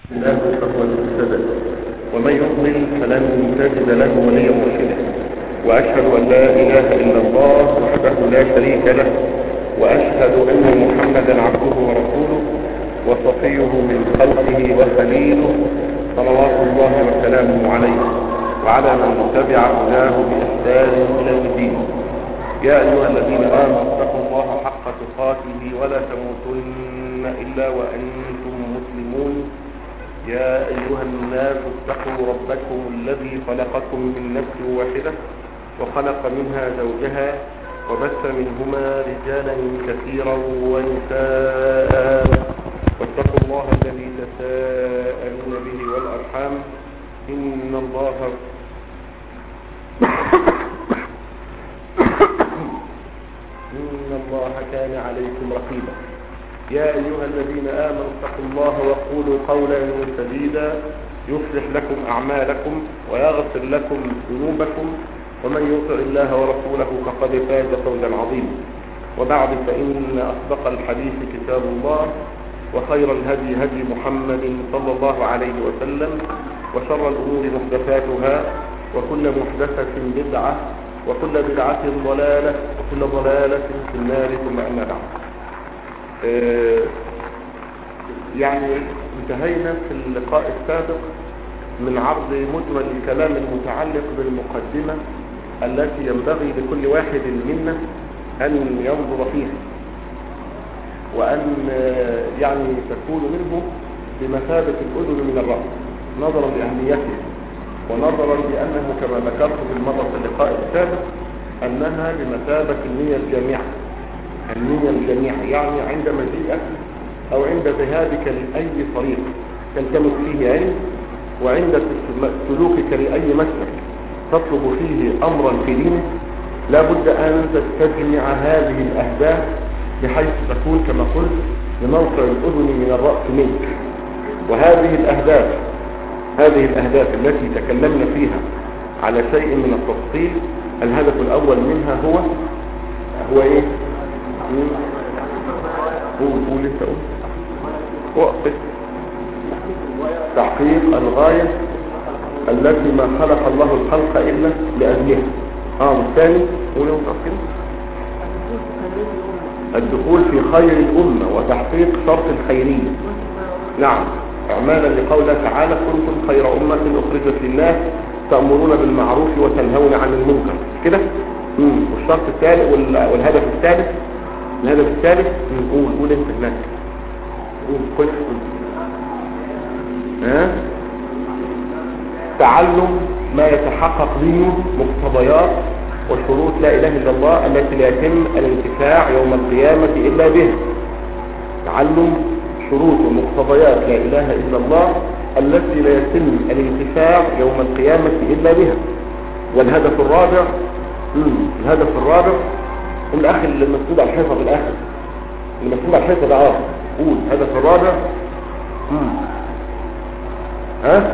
الله فهو المهتدى ومن يضلل فلن تجد له وليا مرشدا واشهد ان لا اله الا الله وحده لا شريك له واشهد ان محمدا عبده ورسوله وصفيه من خلقه وخليله صلوات الله وسلامه عليه وعلى من تبع هداه باحسان الى يوم الدين يا ايها الذين امنوا اتقوا الله حق تقاته ولا تموتن الا وانتم مسلمون يا أيها الناس اتقوا ربكم الذي خلقكم من نفس واحدة وخلق منها زوجها وبث منهما رجالا كثيرا ونساء واتقوا الله الذي تساءلون به والأرحام إن الله إن الله كان عليكم رقيبا يا أيها الذين آمنوا اتقوا الله وقولوا قولا سديدا يصلح لكم أعمالكم ويغفر لكم ذنوبكم ومن يطع الله ورسوله فقد فاز فوزا عظيما وبعد فإن أصدق الحديث كتاب الله وخير الهدي هدي محمد صلى الله عليه وسلم وشر الأمور محدثاتها وكل محدثة بدعة وكل بدعة ضلالة وكل ضلالة في النار ثم أما بعد يعني انتهينا في اللقاء السابق من عرض مجمل الكلام المتعلق بالمقدمة التي ينبغي لكل واحد منا أن ينظر فيها وأن يعني تكون منه بمثابة الأذن من الرأس نظرا لأهميته ونظرا لأنه كما ذكرت في المرة في اللقاء السابق أنها بمثابة النية الجامعة النية الجميعة يعني عند مجيئك أو عند ذهابك لأي طريق تلتمس فيه علم وعند سلوكك لأي مسلك تطلب فيه أمرا في دينك لابد أن تستجمع هذه الأهداف بحيث تكون كما قلت بموقع الأذن من الرأس منك وهذه الأهداف هذه الأهداف التي تكلمنا فيها على شيء من التفصيل الهدف الأول منها هو هو إيه قول قول انت قول وقف تحقيق الغاية التي ما خلق الله الخلق إلا لأجلها اه والثاني قول انت كده الدخول في خير الأمة وتحقيق شرط الخيرية نعم اعمالا لقوله تعالى كنتم خير أمة أخرجت للناس تأمرون بالمعروف وتنهون عن المنكر كده والشرط الثالث والهدف الثالث الهدف الثالث نقول قول انت هناك قول كل ها تعلم ما يتحقق به مقتضيات وشروط لا اله الا الله التي لا يتم الانتفاع يوم القيامة الا بها تعلم شروط ومقتضيات لا اله الا الله التي لا يتم الانتفاع يوم القيامة الا بها والهدف الرابع الهدف الرابع الاخ اللي مسؤول على الحفظ الاخر اللي مسؤول على الحفظ ده اه قول الهدف الرابع امم ها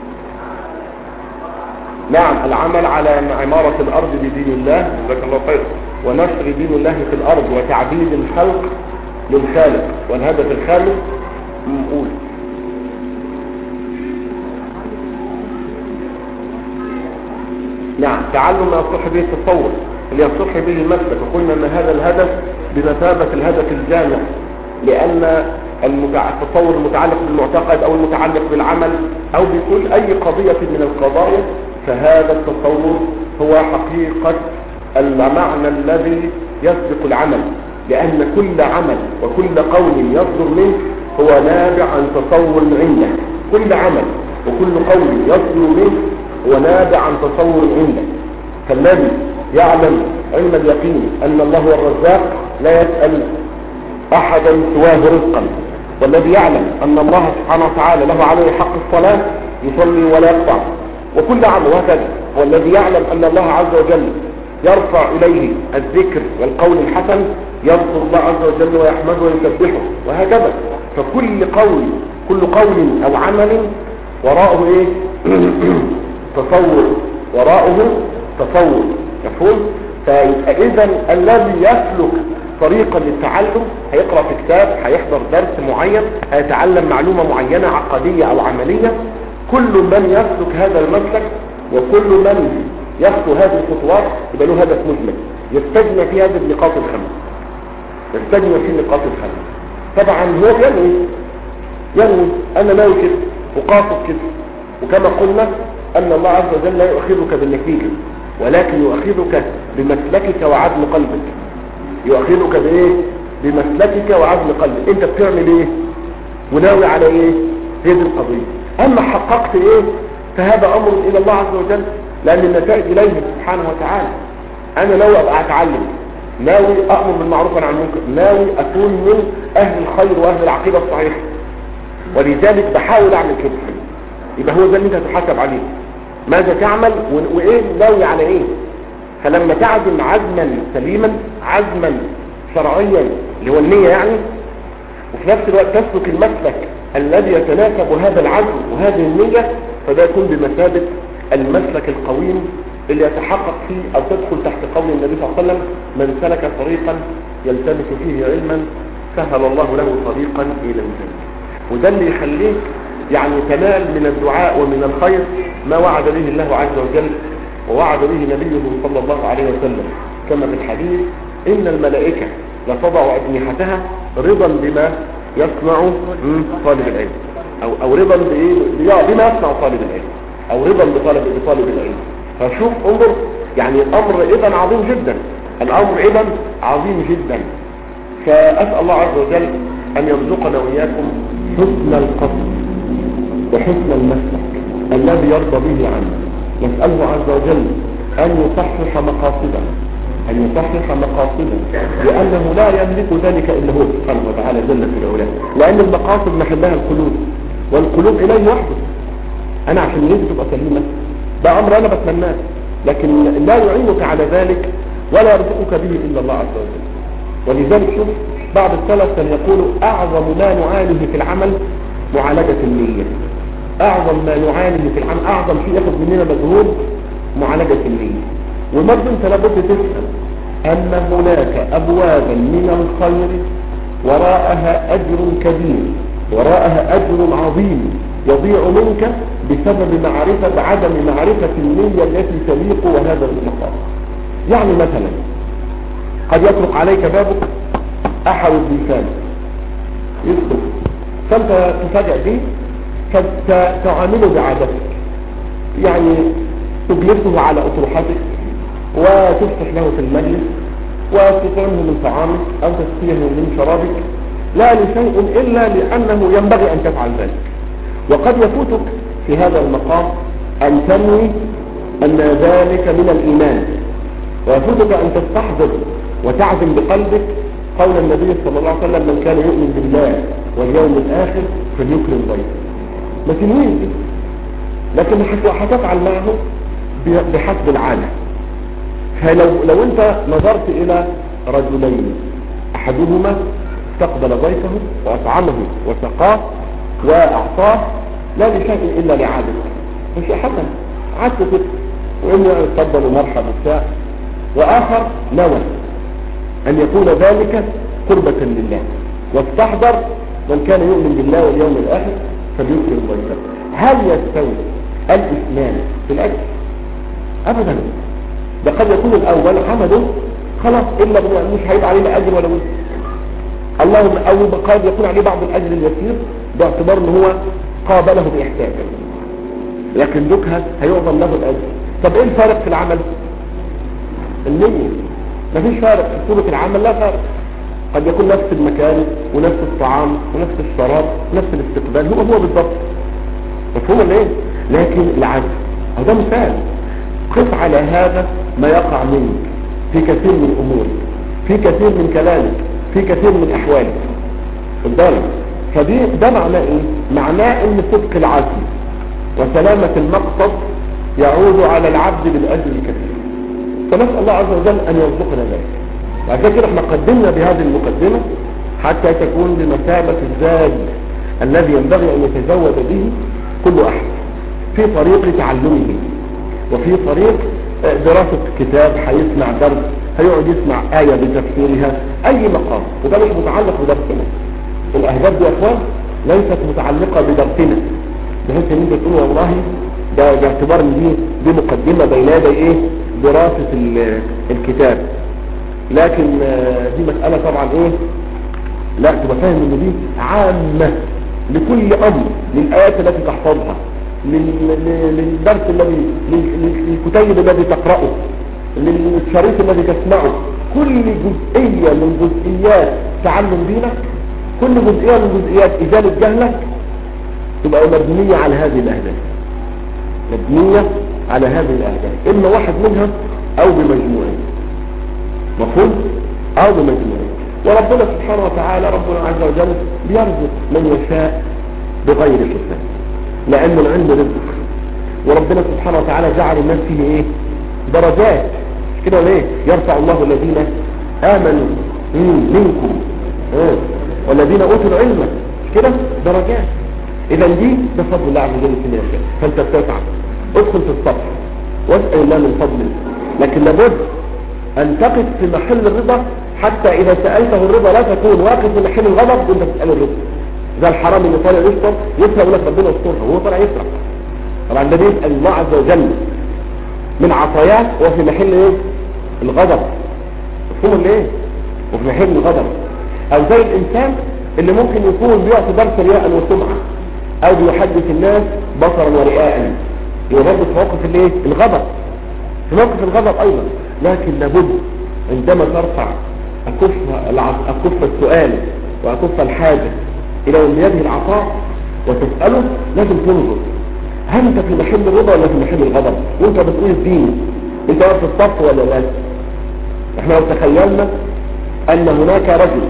نعم العمل على عمارة الارض بدين الله جزاك الله خير ونشر دين الله في الارض وتعبيد الخلق للخالق والهدف الخامس قول نعم تعلم ما يصح به التصور ليصح به المسلك وقلنا ان هذا الهدف بمثابة الهدف الجامع لان التصور المتعلق بالمعتقد او المتعلق بالعمل او بكل اي قضية من القضايا فهذا التصور هو حقيقة المعنى الذي يسبق العمل لان كل عمل وكل قول يصدر منه هو نابع عن تصور عنده كل عمل وكل قول يصدر منه هو نابع عن تصور عنده فالذي يعلم علم اليقين أن الله هو الرزاق لا يسأل أحدا سواه رزقا والذي يعلم أن الله سبحانه وتعالى له عليه حق الصلاة يصلي ولا يقطع وكل عمل وهكذا والذي يعلم أن الله عز وجل يرفع إليه الذكر والقول الحسن يذكر الله عز وجل ويحمده ويسبحه وهكذا فكل قول كل قول أو عمل وراءه إيه تصور وراءه تصور مفهوم فإذا الذي يسلك طريقة للتعلم هيقرأ في كتاب هيحضر درس معين هيتعلم معلومة معينة عقدية او عملية كل من يسلك هذا المسلك وكل من يخطو هذه الخطوات يبقى له هدف مجمل يستجمع في هذه النقاط الخمس يستجمع في النقاط الخمس طبعا هو ينوي ينوي انا ناوي كده وقاصد كده وكما قلنا ان الله عز وجل لا يؤخذك بالنتيجة ولكن يؤخذك بمسلكك وعزم قلبك يؤخذك بايه بمسلكك وعزم قلبك انت بتعمل ايه وناوي على ايه هي دي القضية اما حققت ايه فهذا امر الى الله عز وجل لان النتائج اليه سبحانه وتعالى انا ناوي ابقى اتعلم ناوي امر بالمعروف والنهي عن المنكر ناوي اكون من اهل الخير واهل العقيده الصحيحه ولذلك بحاول اعمل كده يبقى هو ده اللي انت هتحاسب عليه ماذا تعمل و- وايه ناوي على ايه فلما تعزم عزما سليما عزما شرعيا اللي هو النية يعني وفي نفس الوقت تسلك المسلك الذي يتناسب هذا العزم وهذه النية فده يكون بمثابة المسلك القويم اللي يتحقق فيه او تدخل تحت قول النبي صلى الله عليه وسلم من سلك طريقا يلتمس فيه علما سهل الله له طريقا الى الجنة وده اللي يخليك يعني تنال من الدعاء ومن الخير ما وعد به الله عز وجل ووعد به نبيه صلى الله عليه وسلم كما في الحديث إن الملائكة لتضع أجنحتها رضا بما يصنع مم، طالب العلم أو, أو رضا بإيه؟ بما بما يصنع طالب العلم أو رضا بطالب بطالب العلم فشوف انظر يعني الأمر إذا عظيم جدا الأمر إذا عظيم جدا فأسأل الله عز وجل أن يرزقنا وإياكم حسن القصد وحسن المسلك الذي يرضى به عنا نسأله عز وجل أن يصحح مقاصدنا أن يصحح مقاصدنا لأنه لا يملك ذلك إلا هو سبحانه وتعالى جل في العلا لأن المقاصد محلها القلوب والقلوب إليه وحده أنا عشان نيتي تبقى سليمة ده أمر أنا بتمناه لكن لا يعينك على ذلك ولا يرزقك به إلا الله عز وجل ولذلك شوف بعض السلف كان يقول أعظم ما نعانيه في العمل معالجة النية أعظم ما نعانيه في العمل أعظم شيء ياخذ مننا مجهود معالجة النية وبرضه أنت لابد تفهم أن هناك أبوابا من الخير وراءها أجر كبير وراءها أجر عظيم يضيع منك بسبب معرفة عدم معرفة النية التي تليق وهذا المقام يعني مثلا قد يطرق عليك بابك أحد الضيفان يدخل فأنت تفاجأ به فتعامله بعادتك يعني تجلسه على أطروحتك وتفتح له في المجلس وتطعمه من طعامك أو تسقيه من شرابك لا لشيء إلا لأنه ينبغي أن تفعل ذلك وقد يفوتك في هذا المقام أن تنوي أن ذلك من الإيمان ويفوتك أن تستحضر وتعزم بقلبك قول النبي صلى الله عليه وسلم من كان يؤمن بالله واليوم الآخر فليكرم ضيفه ما تنويش لكن هتفعل معه بحسب العادة فلو لو انت نظرت الى رجلين احدهما استقبل ضيفه واطعمه وسقاه واعطاه لا لشيء الا لعادته مش حسن عادته كده وانه اتفضل ومرحبا وبتاع واخر نوى ان يكون ذلك قربة لله واستحضر من كان يؤمن بالله واليوم الاخر فليكرم ضيفه هل يستوي الاثنان في الاجر ابدا ده قد يكون الاول عمله خلاص الا مش هيبقى عليه لا اجر ولا وزر اللهم او قد يكون عليه بعض الاجر اليسير باعتبار ان هو قابله باحسان لكن ذكها هيعظم له الاجر طب ايه الفارق في العمل النية مفيش فارق في صورة العمل لا فارق قد يكون نفس المكان ونفس الطعام ونفس الشراب ونفس الاستقبال هو هو بالضبط مفهوم ولا ايه لكن العزم هذا مثال قف على هذا ما يقع منك في كثير من امورك في كثير من كلامك في كثير من احوالك خد بالك فدي ده معناه ايه معناه ان صدق العزم وسلامة المقصد يعود على العبد بالاجر الكثير فنسأل الله عز وجل ان يرزقنا ذلك عشان كده احنا قدمنا بهذه المقدمة حتى تكون بمثابة الزاد الذي ينبغي ان يتزود به كل احد في طريق تعلمه وفي طريق دراسة كتاب هيسمع درس هيقعد يسمع آية بتفسيرها أي مقام وده مش متعلق بدرسنا الأهداف دي يا أخوان ليست متعلقة بدرسنا بحيث إن أنت تقول والله ده باعتبار إن دي دي مقدمة بين يدي إيه دراسة ال- الكتاب لكن آه، دي مسألة طبعا إيه لا تبقى فاهم إن دي عامة لكل أمر للآيات التي تحفظها لل- لل- للدرس الذي لل- لل- للكتيب الذي تقرأه للشريط الذي تسمعه كل جزئية من جزئيات تعلم دينك كل جزئية من جزئيات إزالة جهلك تبقى مبنية على هذه الأهداف مبنية على هذه الأهداف إما واحد منها أو بمجموعين مفهوم أو بمجموعين وربنا سبحانه وتعالى ربنا عز وجل بيرزق من يشاء بغير حساب لأن العلم رزق وربنا سبحانه وتعالى جعل الناس فيه ايه درجات مش كده ليه يرفع الله الذين آمنوا مم، منكم آه. والذين أوتوا العلم مش كده درجات إذا دي ده فضل الله عز وجل في الناس فأنت بتسعى ادخل في الصف واسأل الله من فضله لكن لابد أن تقف في محل الرضا حتى إذا سألته الرضا لا تكون واقف في محل الغضب وأنت تسأل الرضا زي الحرام اللي طالع يسرق يسرق يقول لك ربنا يسترها وهو طالع يسرق طبعا ده بيسأل الله عز وجل من عطاياه وفي محل ايه الغضب مفهوم الايه وفي محل الغضب او زي الانسان اللي ممكن يكون بيعطي درس رياء وسمعة او بيحدث الناس بصرا ورئاء يبقى برضه في موقف الايه الغضب في موقف الغضب ايضا لكن لابد عندما ترفع اكف الع- اكف السؤال واكف الحاجة الى من بيده العطاء وتسأله لازم تنظر هل انت في محل الرضا ولا في محل الغضب وانت بتقول الدين انت واقف في الصف ولا لا احنا لو تخيلنا ان هناك رجل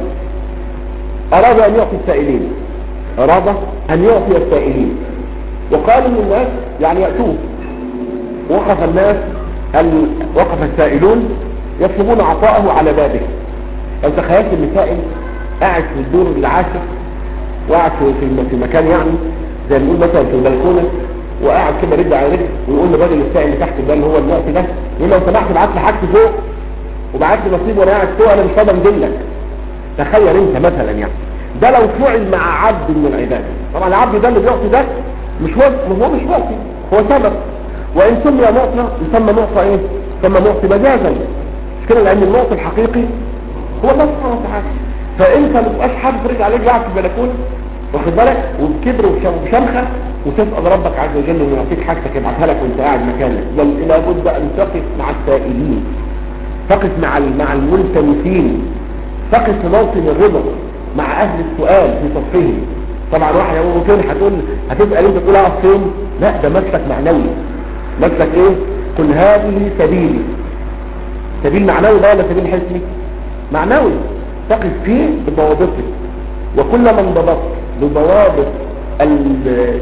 اراد ان يعطي السائلين اراد ان يعطي السائلين وقال للناس يعني يأتوه وقف الناس ال... وقف السائلون يطلبون عطاءه على بابه لو تخيلت ان سائل قاعد في الدور العاشر وقاعد في في- في مكان يعني زي ما نقول مثلا في البلكونه وقاعد كده رجل على رجل ويقول للراجل السائل اللي تحت ده اللي هو الوقت ده يقول له لو سمحت ابعت لي حاجتي فوق وبعت لي نصيب وانا قاعد فوق انا مش فاضي انزل لك تخيل انت مثلا يعني ده لو فعل مع عبد من العباد طبعا العبد ده اللي بيعطي ده مش هو هو مش معطي هو سبب وان سمي معطى يسمى معطى ايه يسمى معطي مجازا مش كده لان المعطي الحقيقي هو الله سبحانه وتعالى فانت ما تبقاش حابب ترجع عليك قاعد في البلكونه واخد بالك وبكبر وبشم- وبشمخه وتسال ربك عز وجل انه يعطيك حاجتك يبعتها لك وانت قاعد مكانك بل لابد ان تقف مع السائلين تقف مع ال- مع الملتمسين تقف في موطن الرضا مع اهل السؤال في صفهم طبعا واحد يقول فين هتقول هتسال انت تقول اقف فين لا ده مسلك معنوي مسلك ايه قل هذه سبيلي سبيل معنوي ده ولا سبيل حسي معنوي تقف فيه بضوابطه وكلما انضبطت بضوابط ال-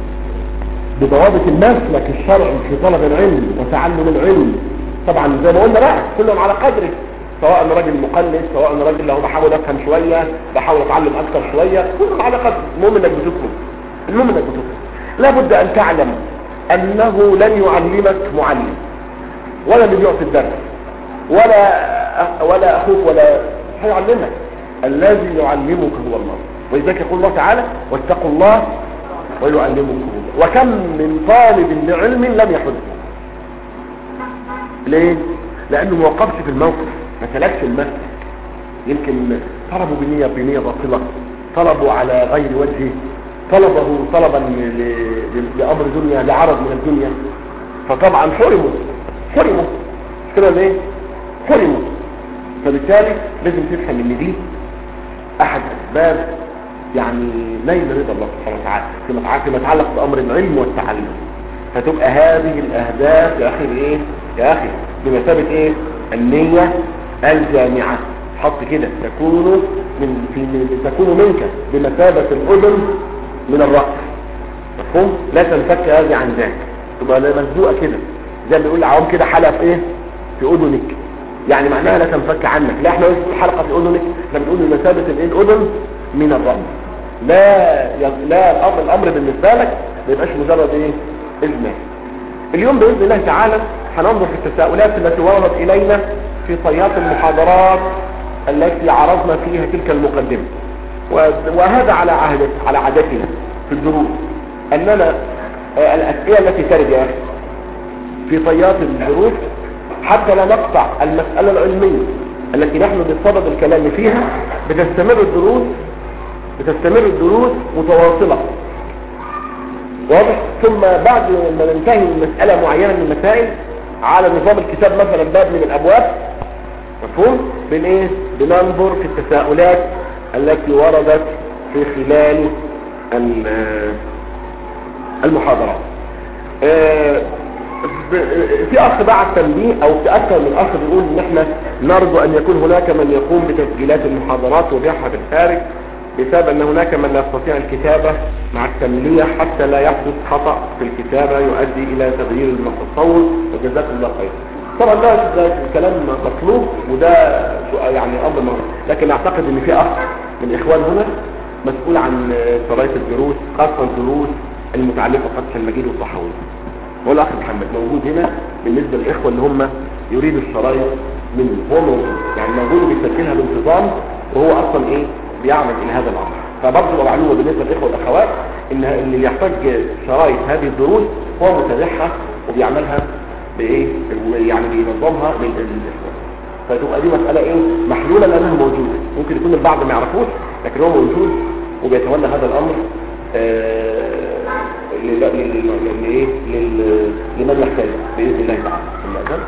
بضوابط المسلك الشرعي في طلب العلم وتعلم العلم طبعا زي ما قلنا بقى كلهم على قدره سواء راجل مقلد سواء راجل لو بحاول افهم شويه بحاول اتعلم اكثر شويه كلهم على قدر المهم انك بتفهم المهم انك بتفهم لابد ان تعلم انه لن يعلمك معلم ولا اللي بيعطي الدرس ولا ولا اخوك ولا هيعلمك الذي يعلمك هو الله ولذلك يقول الله تعالى واتقوا الله ويعلمكم الله وكم من طالب لعلم لم يحده ليه لانه ما وقفش في الموقف ما سلكش المسك يمكن طلبوا بنية بنية باطلة طلبوا على غير وجهه طلبه طلبا ل- ل- لأمر دنيا لعرض من الدنيا فطبعا حرموا حرموا مش كده ليه حرموا فبالتالي لازم تفهم ان دي احد اسباب يعني نيل رضا الله سبحانه وتعالى فيما يتعلق- فيما يتعلق بامر العلم والتعلم فتبقى هذه الاهداف يا اخي ايه يا اخي بمثابه ايه النيه الجامعه حط كده تكون من في تكون منك بمثابه الاذن من الراس مفهوم لا تنفك هذه عن ذاك تبقى مزنوقه كده زي ما بيقول العوام كده حلقه في ايه في اذنك يعني معناها لا تنفك عنك لا احنا بنقول حلقه في اذنك احنا بنقول بمثابه الايه الاذن من الراس لا ي- لا الامر الامر بالنسبه لك ما يبقاش مجرد ايه اجمال اليوم باذن الله تعالى هننظر في التساؤلات التي وردت الينا في طيات المحاضرات التي عرضنا فيها تلك المقدمة وهذا على عهد على عادتنا في الدروس أننا آه، الأسئلة التي ترد يا أخي في طيات الدروس حتى لا نقطع المسألة العلمية التي نحن بصدد الكلام فيها بتستمر الدروس بتستمر الدروس متواصلة واضح ثم بعد ما ننتهي من مسألة معينة من المسائل على نظام الكتاب مثلا باب من الأبواب مفهوم بن ايه بننظر في التساؤلات التي وردت في خلال المحاضرات آه، في اخ بعد تنبيه او في اكثر من اخ بيقول ان احنا نرجو ان يكون هناك من يقوم بتسجيلات المحاضرات وبيعها في الخارج بسبب ان هناك من لا يستطيع الكتابة مع التملية حتى لا يحدث خطأ في الكتابة يؤدي الى تغيير التصور وجزاكم الله خير طبعا ده, ده كلام مطلوب وده يعني امر مهم لكن اعتقد ان في اخ من الاخوان هنا مسؤول عن شرايط الدروس خاصة الدروس المتعلقة بفتح المجيد والصحوي هو الاخ محمد موجود هنا بالنسبة للاخوة اللي هم يريدوا الشرايط منه هو موجود يعني موجود وبيسجلها بانتظام وهو اصلا ايه بيعمل الى هذا الامر فبرضه معلومه بالنسبه للاخوه والاخوات ان اللي يحتاج شرايط هذه الدروس هو متابعها وبيعملها بايه يعني بينظمها للاخوه فتبقى دي مساله ايه محلوله لانها موجوده ممكن يكون البعض ما يعرفوش لكن هو موجود وبيتولى هذا الامر آه لمن يحتاج باذن الله تعالى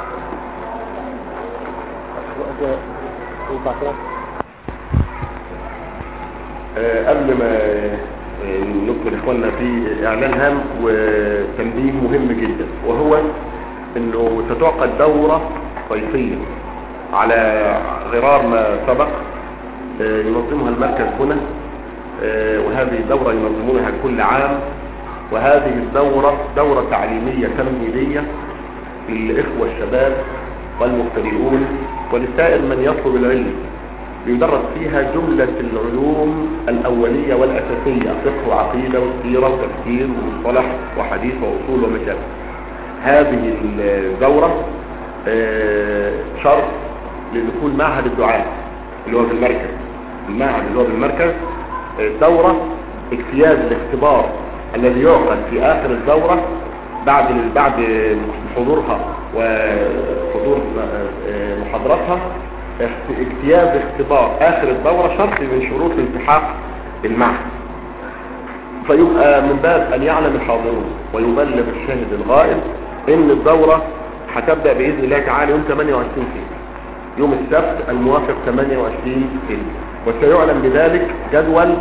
آه، قبل ما آه، نكمل اخواننا في اعلان هام وتنبيه مهم جدا وهو انه ستعقد دورة صيفية على غرار ما سبق آه، ينظمها المركز هنا وهذه الدورة ينظمونها كل عام وهذه الدورة دورة تعليمية تمهيدية للإخوة الشباب والمبتدئون ولسائر من يطلب العلم بيدرس فيها جملة العلوم الأولية والأساسية فقه وعقيدة وسيرة وتفكير ومصطلح وحديث وأصول ومشاكل هذه الدورة آه، شرط لدخول معهد الدعاء اللي هو في المركز المعهد اللي هو في المركز آه، دورة اجتياز الاختبار الذي يعقد في آخر الدورة بعد بعد حضورها وحضور آه، محاضراتها اجتياز اختبار اخر الدورة شرط من شروط الالتحاق بالمعهد فيبقى من باب ان يعلم الحاضرون ويبلغ الشاهد الغائب ان الدورة هتبدأ باذن الله تعالى يوم 28 كيلو يوم السبت الموافق 28 كيلو وسيعلن بذلك جدول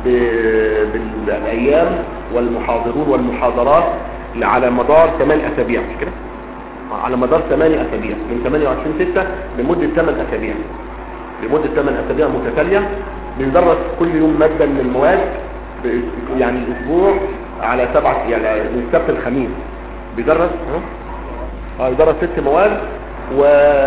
بالايام والمحاضرون والمحاضرات على مدار 8 اسابيع مش كده على مدار 8 اسابيع من 28 6 لمده 8 اسابيع لمده 8 اسابيع متتاليه بندرس كل يوم ماده من المواد يعني الاسبوع على سبعة يعني من السبت الخميس بيدرس اه يدرس ست مواد و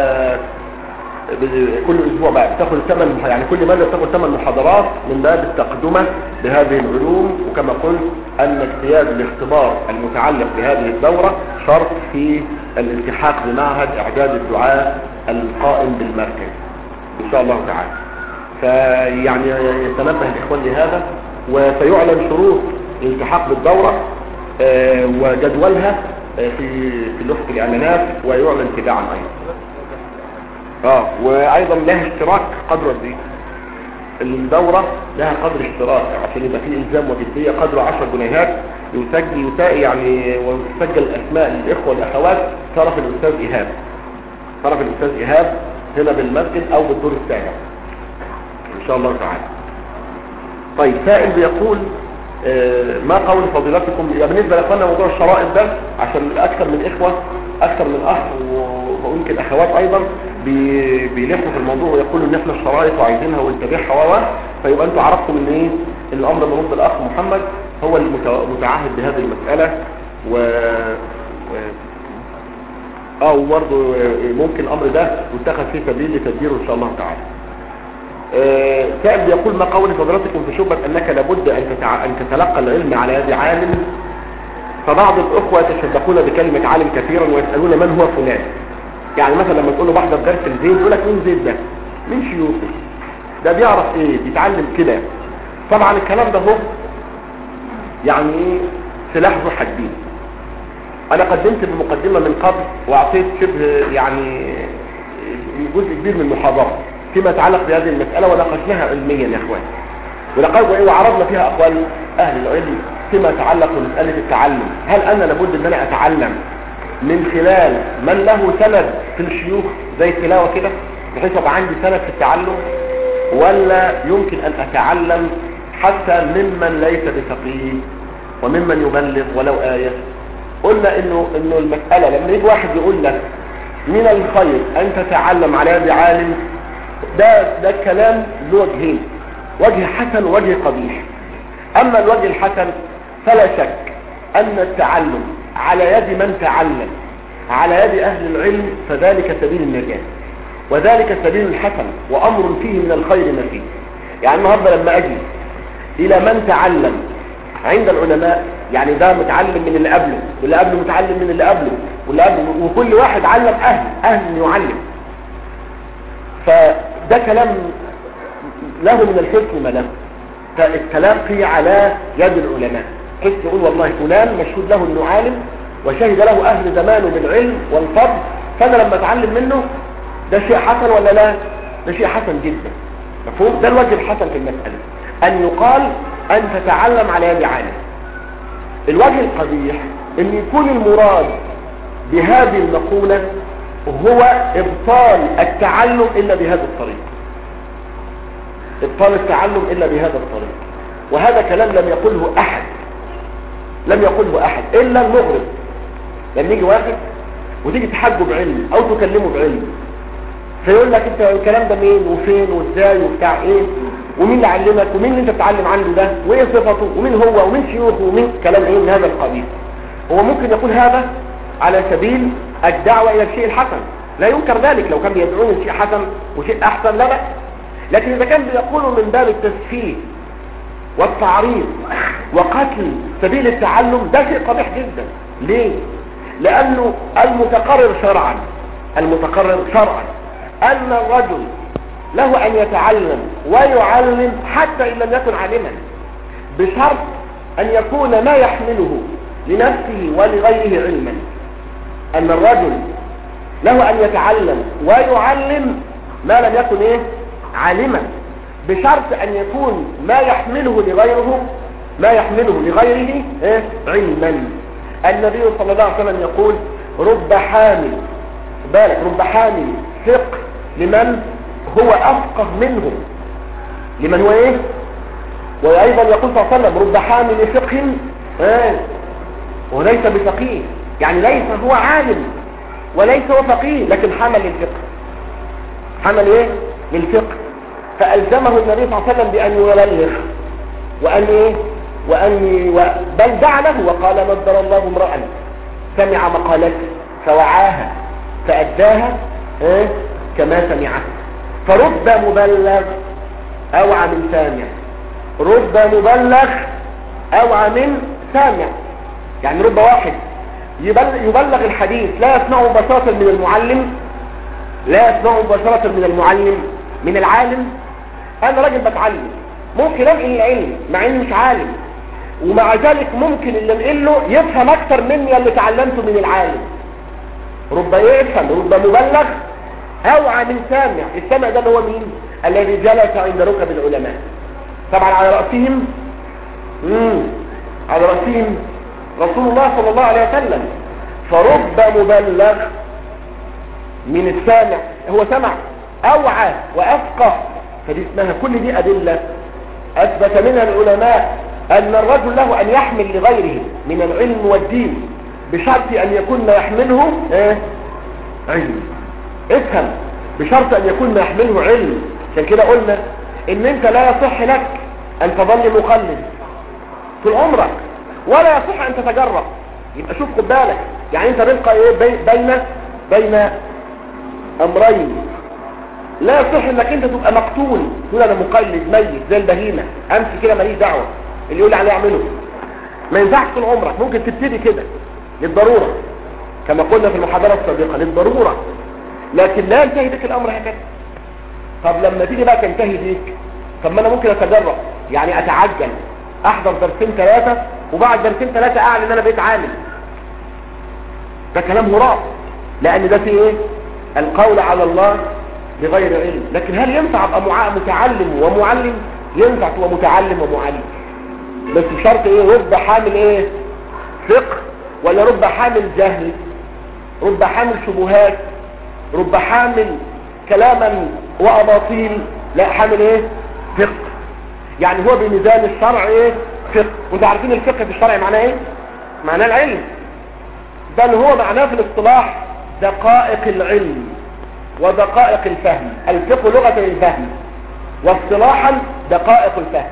كل اسبوع بقى بتاخد ثمان يعني كل ماده بتاخد ثمان محاضرات من باب التقدمه بهذه العلوم وكما قلت ان اجتياز الاختبار المتعلق بهذه الدوره شرط في الالتحاق بمعهد اعداد الدعاء القائم بالمركز ان شاء الله تعالى فيعني يتنبه الاخوان لهذا وسيعلن شروط الالتحاق بالدوره آه، وجدولها آه، في في لوحه الاعلانات ويعلن تباعا ايضا اه وايضا لها اشتراك قدر قد ايه الدورة لها قدر اشتراك عشان يبقى فيه الزام وجدية قدره 10 جنيهات يسجل يساء يعني ويسجل اسماء الاخوة والاخوات طرف الاستاذ ايهاب طرف الاستاذ ايهاب هنا بالمسجد او بالدور السابع ان شاء الله تعالى طيب سائل بيقول آه، ما قول فضيلتكم بالنسبة لاخواننا موضوع الشرائط ده عشان اكثر من اخوة اكثر من اخ ويمكن اخوات ايضا بيلفوا في الموضوع ويقولوا ان احنا الشرائط وعايزينها ونتابعها و فيبقى انتوا عرفتوا ان ايه ان الامر منوط بالاخ محمد هو المتعهد بهذه المسألة و, و... اه وبرضه ممكن الامر ده يتخذ فيه سبيل لتدبيره ان شاء الله تعالى آه، سائل بيقول ما قول فضلاتكم في شبهة انك لابد ان, تتع... ان تتلقى العلم على يد عالم فبعض الاخوة يتشبكون بكلمة عالم كثيرا ويسألون من هو فلان يعني مثلا لما تقول له بحضر درس لزيد يقول لك مين زيد ده مين شيوخه ده بيعرف ايه بيتعلم كده طبعا الكلام ده هو يعني ايه سلاح ذو حدين انا قدمت بمقدمة من قبل واعطيت شبه يعني جزء كبير من المحاضرة فيما يتعلق بهذه المسألة وناقشناها علميا يا اخوان ولقد وعرضنا فيها اقوال اهل العلم فيما يتعلق بمسألة التعلم هل انا لابد ان انا اتعلم من خلال من له سند في الشيوخ زي التلاوة كده بحيث يبقى عندي سند في التعلم ولا يمكن ان اتعلم حتى ممن ليس بفقيه وممن يبلغ ولو آية قلنا انه انه المسألة لما يجي واحد يقول لك من الخير ان تتعلم على يد عالم ده ده كلام له وجهين وجه حسن ووجه قبيح اما الوجه الحسن فلا شك ان التعلم على يد من تعلم على يد اهل العلم فذلك سبيل النجاة وذلك سبيل الحسن وامر فيه من الخير ما فيه يعني النهارده لما اجي الى من تعلم عند العلماء يعني ده متعلم من اللي قبله واللي قبله متعلم من اللي قبله واللي قبله وكل واحد علم اهل اهل يعلم فده كلام له من الحسن ما له فالتلاقي على يد العلماء حيث يقول والله فلان مشهود له انه عالم وشهد له اهل زمانه بالعلم والفضل فانا لما اتعلم منه ده شيء حسن ولا لا ده شيء حسن جدا مفهوم ده الوجه الحسن في المسألة ان يقال ان تتعلم على يد عالم الوجه القبيح ان يكون المراد بهذه المقولة هو ابطال التعلم الا بهذا الطريق ابطال التعلم الا بهذا الطريق وهذا كلام لم يقله احد لم يقله احد الا المغرب لما يجي واحد وتيجي تحجه بعلم او تكلمه بعلم فيقول لك انت الكلام ده مين وفين وازاي وبتاع ايه ومين اللي علمك ومين اللي انت بتعلم عنده ده وايه صفته ومين هو ومين شيوخه ومين كلام ايه من هذا القبيل هو ممكن يقول هذا على سبيل الدعوة الى الشيء الحسن لا ينكر ذلك لو كان بيدعون لشيء حسن وشيء احسن لا بأس لكن اذا كان بيقوله من باب التسفيه والتعريض وقتل سبيل التعلم ده شيء قبيح جدا ليه لانه المتقرر شرعا المتقرر شرعا ان الرجل له ان يتعلم ويعلم حتى ان لم يكن عالما بشرط ان يكون ما يحمله لنفسه ولغيره علما ان الرجل له ان يتعلم ويعلم ما لم يكن ايه عالما بشرط ان يكون ما يحمله لغيره ما يحمله لغيره ايه علما النبي صلى الله عليه وسلم يقول رب حامل بالك رب حامل فقه لمن هو افقه منه لمن هو ايه وايضا يقول صلى الله عليه وسلم رب حامل فقه ايه وليس بفقيه يعني ليس هو عالم وليس هو فقيه لكن حمل للفقه حمل ايه للفقه فألزمه النبي صلى الله عليه وسلم بأن يبلغ وأن ايه وأن و... بل دعا له وقال نضر الله امرأ سمع مقالته فوعاها فأداها ايه كما سمعها فرب مبلغ أوعى من سامع رب مبلغ أوعى من سامع يعني رب واحد يبلغ, يبلغ الحديث لا يسمعه مباشرة من المعلم لا يسمعه مباشرة من المعلم من العالم انا راجل بتعلم ممكن انقل العلم مع اني مش عالم ومع ذلك ممكن اللي انقله يفهم اكتر مني اللي تعلمته من العالم رب يفهم رب مبلغ اوعى من سامع السامع ده اللي هو مين الذي جلس عند ركب العلماء طبعا على رأسهم مم. على رأسهم رسول الله صلى الله عليه وسلم فرب مبلغ من السامع هو سمع اوعى وافقه فدي اسمها كل دي ادلة اثبت منها العلماء ان الرجل له ان يحمل لغيره من العلم والدين بشرط ان يكون ما يحمله ايه علم افهم بشرط ان يكون ما يحمله علم عشان كده قلنا ان انت لا يصح لك ان تظل مقلد طول عمرك ولا يصح ان تتجرب يبقى شوف خد بالك يعني انت بيبقى ايه بي- بين بين امرين لا يصح انك انت تبقى مقتول تقول انا مقلد ميت زي البهيمه امشي كده ماليش دعوه اللي يقول لي عليه اعمله ما ينفعش طول عمرك ممكن تبتدي كده للضروره كما قلنا في المحاضره السابقه للضروره لكن لا ينتهي بك الامر هكذا طب لما تيجي بقى تنتهي بيك طب ما انا ممكن اتجرأ يعني اتعجل احضر درسين ثلاثة وبعد درسين ثلاثة اعلن ان انا بقيت عالم ده كلام هراء لان ده فيه ايه القول على الله بغير علم لكن هل ينفع ابقى متعلم ومعلم ينفع تبقى متعلم ومعلم بس بشرط ايه رب حامل ايه فقه ولا رب حامل جهل رب حامل شبهات رب حامل كلاما واباطيل لا حامل ايه فقه يعني هو بميزان الشرع ايه فقه وانتوا عارفين الفقه في الشرع معناه ايه معناه العلم بل هو معناه في الاصطلاح دقائق العلم ودقائق الفهم الفقه لغة الفهم واصطلاحا دقائق الفهم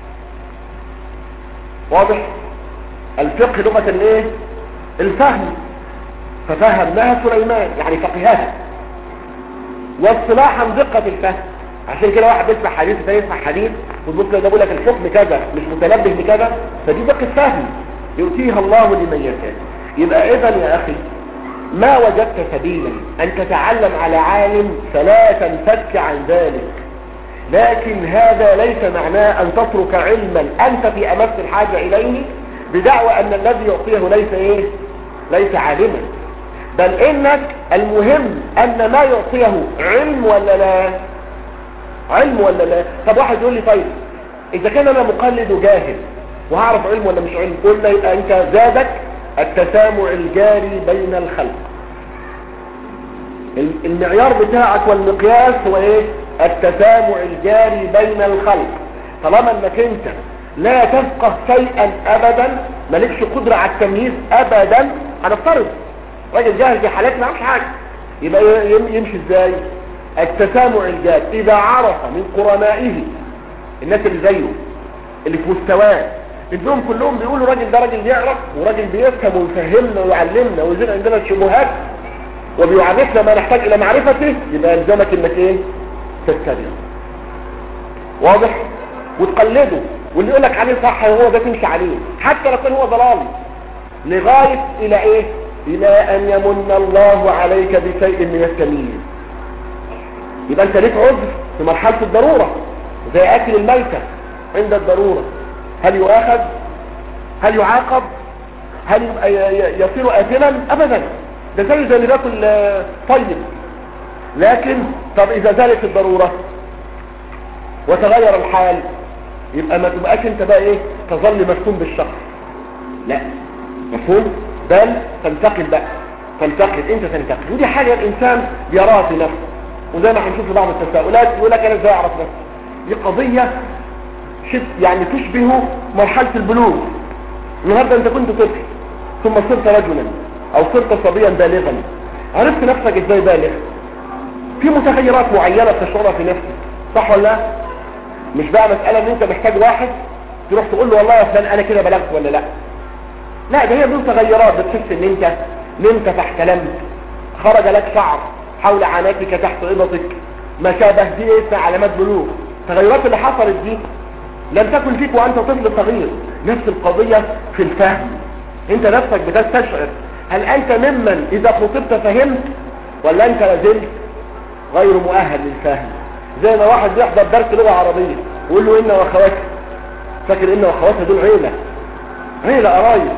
واضح الفقه لغة الايه الفهم ففهمناها سليمان يعني فقهها واصطلاحا دقة الفهم عشان كده واحد يسمع حديث ده يسمع حديث وتبص ده بيقول لك الحكم كذا مش متنبه بكذا فدي دقة فهم يؤتيها الله لمن يشاء يبقى اذا يا اخي ما وجدت سبيلا ان تتعلم على عالم فلا تنفك عن ذلك لكن هذا ليس معناه ان تترك علما انت في امس الحاجة اليه بدعوى ان الذي يعطيه ليس ايه ليس عالما بل انك المهم ان ما يعطيه علم ولا لا علم ولا لا طب واحد يقول لي طيب اذا كان انا مقلد وجاهل وهعرف علم ولا مش علم قلنا يبقى انت زادك التسامع الجاري بين الخلق المعيار بتاعك والمقياس هو ايه التسامع الجاري بين الخلق طالما انك انت لا تفقه شيئا ابدا مالكش قدرة على التمييز ابدا هنفترض راجل جاهل في حالتنا مش حاجة يبقى يمشي ازاي التسامع الجاري اذا عرف من قرنائه الناس اللي زيه اللي في مستواه انهم كلهم بيقولوا راجل ده راجل يعرف وراجل بيفهم ويفهمنا ويعلمنا ويزيد عندنا الشبهات وبيعرفنا ما نحتاج الى معرفته يبقى يلزمك انك ايه تتبعه واضح وتقلده واللي يقول لك عليه صح هو ده تمشي عليه حتى لو كان هو ضلالي لغايه الى ايه الى ان يمن الله عليك بشيء من التمييز يبقى انت ليك عذر في مرحله الضروره زي اكل الميته عند الضروره هل يؤاخذ هل يعاقب هل يصير اثما ابدا ده زي زي اللي بياكل طيب لكن طب اذا زالت الضروره وتغير الحال يبقى ما تبقاش انت بقى ايه تظل مفتون بالشخص لا مفهوم بل تنتقل بقى تنتقل انت تنتقل ودي حاجه الانسان يراها في نفسه وزي ما هنشوف في بعض التساؤلات يقول لك انا ازاي اعرف نفسي دي قضيه يعني تشبه مرحلة البلوغ النهاردة انت كنت طفل ثم صرت رجلا او صرت صبيا بالغا عرفت نفسك ازاي بالغ في متغيرات معينة تشعرها في نفسك صح ولا لا مش بقى مسألة ان انت محتاج واحد تروح تقول له والله يا فلان انا كده بلغت ولا لا لا ده هي متغيرات بتحس ان انت نمت فاحتلمت خرج لك شعر حول عناكك تحت ابطك ما شابه دي ايه علامات بلوغ التغيرات اللي حصلت دي لم تكن فيك وانت طفل صغير نفس القضية في الفهم انت نفسك بتستشعر هل انت ممن اذا خطبت فهمت ولا انت لازلت غير مؤهل للفهم زي ما واحد بيحضر درس لغة عربية ويقول له ان واخواتها فاكر ان واخواتها دول عيلة عيلة قرايب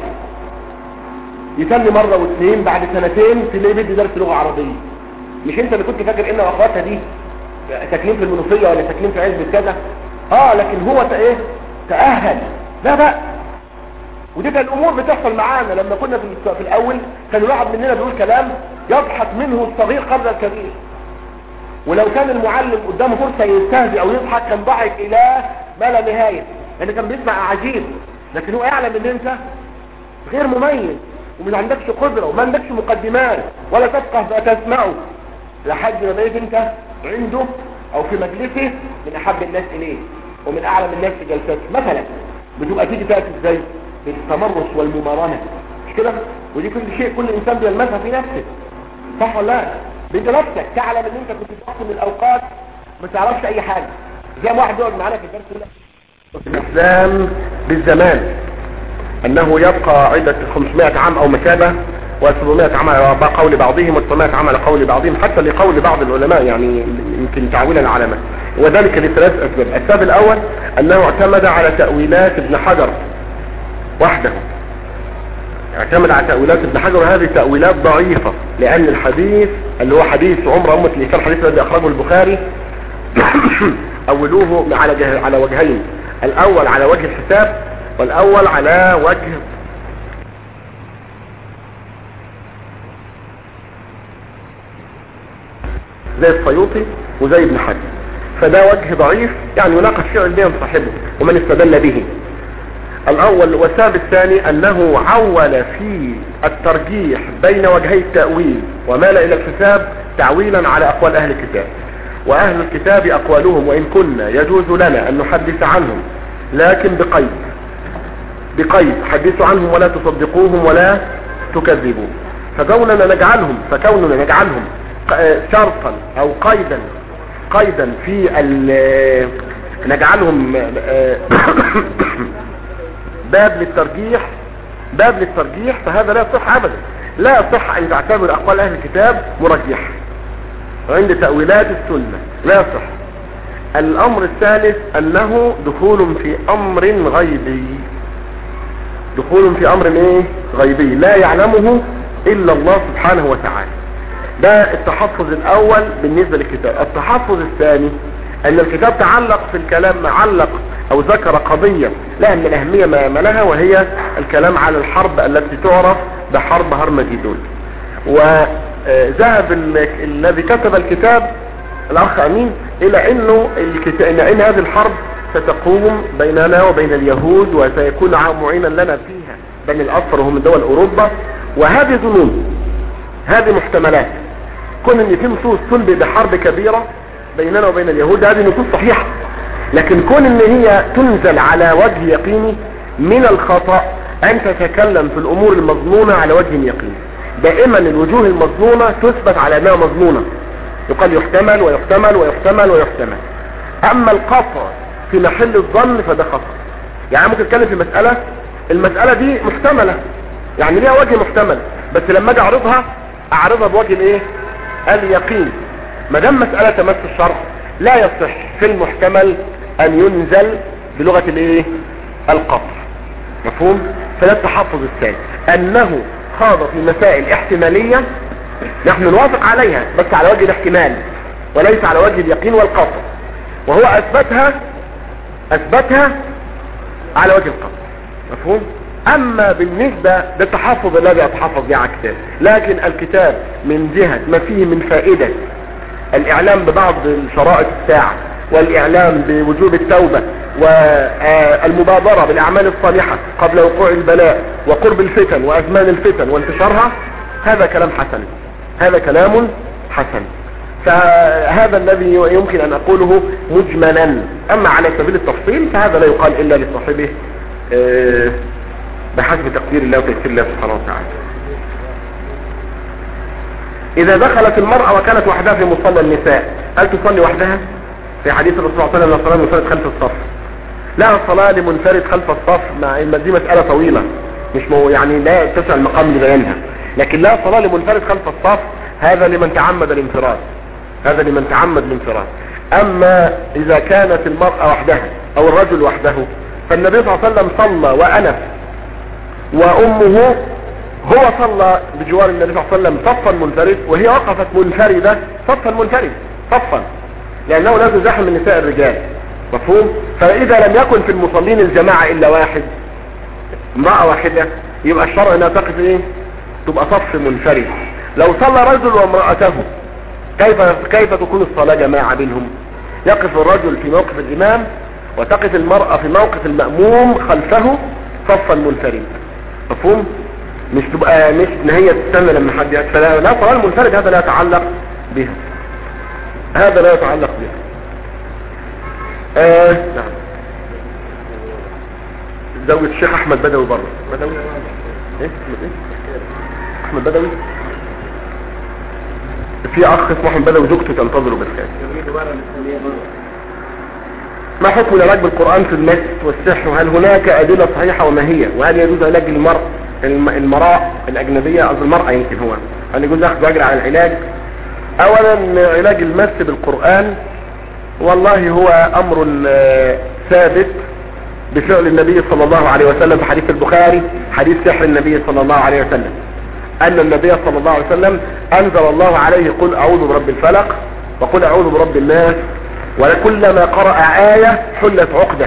يتني مرة واثنين بعد سنتين تلاقيه بيدي درس لغة عربية مش انت اللي كنت فاكر ان واخواتها دي تكليم في المنوفية ولا تكليم في علبة كذا اه لكن هو ايه تأهل لا بقى ودي كان الامور بتحصل معانا لما كنا في, في الاول كان الواحد مننا بيقول كلام يضحك منه الصغير قبل الكبير ولو كان المعلم قدامه فرصة يستهزئ او يضحك كان ضحك الى ما لا نهاية لان كان بيسمع عجيب لكن هو يعلم ان انت غير مميز وما عندكش قدرة وما عندكش مقدمات ولا تفقه فتسمعه لحد ما بقيت انت عنده او في مجلسه من احب الناس اليه ومن اعلم الناس في جلساته مثلا بتبقى تيجي تأتي ازاي بالتمرس والممارنة مش كده ودي كل شيء كل انسان بيلمسها في نفسه صح ولا لا انت نفسك تعلم ان انت كنت في وقت من الاوقات ما تعرفش اي حاجة زي ما واحد يقعد معانا في الدرس يقول الاسلام بالزمان انه يبقى عدة 500 عام او مشابه و700 عمل قول بعضهم و800 عمل قول بعضهم حتى لقول بعض العلماء يعني يمكن تعويلا على ما وذلك لثلاث اسباب السبب الاول انه اعتمد على تأويلات ابن حجر وحده اعتمد على تأويلات ابن حجر وهذه تأويلات ضعيفة لان الحديث اللي هو حديث عمر امة الاسلام الحديث الذي اخرجه البخاري اولوه على جه... على وجهين الاول على وجه الحساب والاول على وجه زي السيوطي وزي ابن حجر فده وجه ضعيف يعني يناقش فيه علميا صاحبه ومن استدل به الاول والسبب الثاني انه عول في الترجيح بين وجهي التأويل ومال الى الحساب تعويلا على اقوال اهل الكتاب واهل الكتاب اقوالهم وان كنا يجوز لنا ان نحدث عنهم لكن بقيد بقيد حدثوا عنهم ولا تصدقوهم ولا تكذبوا فكوننا نجعلهم فكوننا نجعلهم شرطا او قيدا قيدا في نجعلهم باب للترجيح باب للترجيح فهذا لا يصح ابدا لا يصح ان تعتبر اقوال اهل الكتاب مرجحه عند تأويلات السنة لا يصح الامر الثالث انه دخول في امر غيبي دخول في امر ايه غيبي لا يعلمه الا الله سبحانه وتعالى ده التحفظ الاول بالنسبة للكتاب التحفظ الثاني ان الكتاب تعلق في الكلام علق او ذكر قضية لها من الاهمية ما لها وهي الكلام على الحرب التي تعرف بحرب هرمجدون وذهب الذي كتب الكتاب الاخ امين الى انه الكتاب ان هذه الحرب ستقوم بيننا وبين اليهود وسيكون معينا لنا فيها بين الأصفر وهم دول أوروبا وهذه ظنون هذه محتملات كون ان في نصوص تنبئ بحرب كبيرة بيننا وبين اليهود هذه نصوص صحيحة لكن كون ان هي تنزل على وجه يقيني من الخطأ ان تتكلم في الامور المظنونة على وجه يقيني دائما الوجوه المظنونة تثبت على انها مظنونة يقال يحتمل ويحتمل ويحتمل ويحتمل اما القطع في محل الظن فده خطأ يعني ممكن اتكلم في مسألة المسألة دي محتملة يعني ليها وجه محتمل بس لما اجي اعرضها اعرضها بوجه الايه اليقين ما دام مسألة تمس الشرع لا يصح في المحتمل ان ينزل بلغة الايه القطع مفهوم فده التحفظ الثاني انه خاض في مسائل احتمالية نحن نوافق عليها بس على وجه الاحتمال وليس على وجه اليقين والقطع وهو اثبتها اثبتها على وجه القطع مفهوم اما بالنسبة للتحفظ الذي اتحفظ به على الكتاب لكن الكتاب من جهة ما فيه من فائدة الاعلام ببعض شرائط الساعة والاعلام بوجوب التوبة والمبادرة بالاعمال الصالحة قبل وقوع البلاء وقرب الفتن وازمان الفتن وانتشارها هذا كلام حسن هذا كلام حسن فهذا الذي يمكن ان اقوله مجملا اما على سبيل التفصيل فهذا لا يقال الا لصاحبه بحسب تقدير الله وتيسير الله سبحانه وتعالى اذا دخلت المرأة وكانت وحدها في مصلى النساء هل تصلي وحدها في حديث الرسول صلى الله عليه وسلم الصلاة منفرد خلف الصف لا الصلاة لمنفرد خلف الصف مع ان دي مسألة طويلة مش مو يعني لا تسع المقام لبيانها لكن لا صلاة لمنفرد خلف الصف هذا لمن تعمد الانفراد هذا لمن تعمد الانفراد اما اذا كانت المرأة وحدها او الرجل وحده فالنبي صلى الله عليه وسلم صلى وانس وامه هو صلى بجوار النبي صلى الله عليه وسلم صفا منفرد وهي وقفت منفردة صفا منفرد صفا لانه لا تزاحم من نساء الرجال مفهوم فاذا لم يكن في المصلين الجماعة الا واحد امرأة واحدة يبقى الشرع انها تقف ايه تبقى صف منفرد لو صلى رجل وامرأته كيف كيف تكون الصلاة جماعة بينهم يقف الرجل في موقف الامام وتقف المرأة في موقف المأموم خلفه صفا منفردا مفهوم مش تبقى مش ان هي تستنى لما حد يأتي فلا لا صلاة المنفرد هذا لا يتعلق بها هذا لا يتعلق بها آه نعم زوج الشيخ احمد بدوي بره بدوي ايه احمد ايه احمد بدوي في اخ اسمه احمد بدوي زوجته تنتظره بالخير ما حكم العلاج بالقرآن في المس والسحر وهل هناك أدلة صحيحة وما هي وهل يجوز علاج المرء المراء الاجنبية او المرأة يمكن هو هل يجوز اخذ اجر على العلاج اولا علاج المس بالقرآن والله هو امر ثابت بفعل النبي صلى الله عليه وسلم في حديث البخاري حديث سحر النبي صلى الله عليه وسلم ان النبي صلى الله عليه وسلم انزل الله عليه قل اعوذ برب الفلق وقل اعوذ برب الناس ولكلما قرأ آية حلت عقدة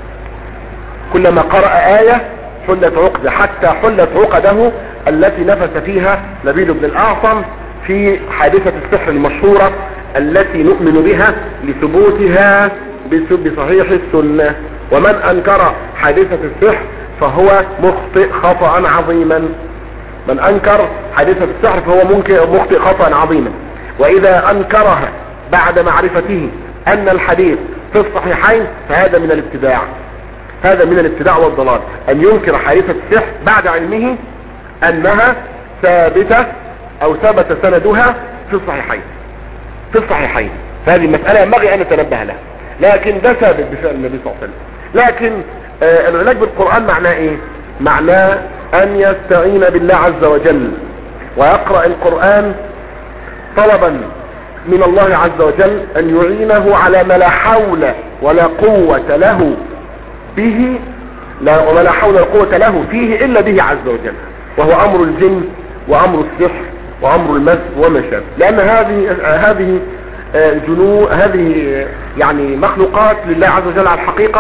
كلما قرأ آية حلت عقدة حتى حلت عقده التي نفس فيها نبيل بن الأعصم في حادثة السحر المشهورة التي نؤمن بها لثبوتها بصحيح السنة ومن أنكر حادثة السحر فهو مخطئ خطأ عظيما من أنكر حادثة السحر فهو مخطئ خطأ عظيما وإذا أنكرها بعد معرفته أن الحديث في الصحيحين فهذا من الابتداع هذا من الابتداع والضلال أن ينكر حادثة السحر بعد علمه أنها ثابتة أو ثبت سندها في الصحيحين في الصحيحين فهذه المسألة ينبغي أن نتنبه لها لكن ده ثابت بفعل النبي صلى الله عليه وسلم لكن آه العلاج بالقرآن معناه ايه معناه ان يستعين بالله عز وجل ويقرأ القرآن طلبا من الله عز وجل ان يعينه على ما لا حول ولا قوة له به لا ولا حول ولا قوة له فيه الا به عز وجل وهو امر الجن وامر السحر وامر المس وما شابه لان هذه هذه جنو هذه يعني مخلوقات لله عز وجل على الحقيقة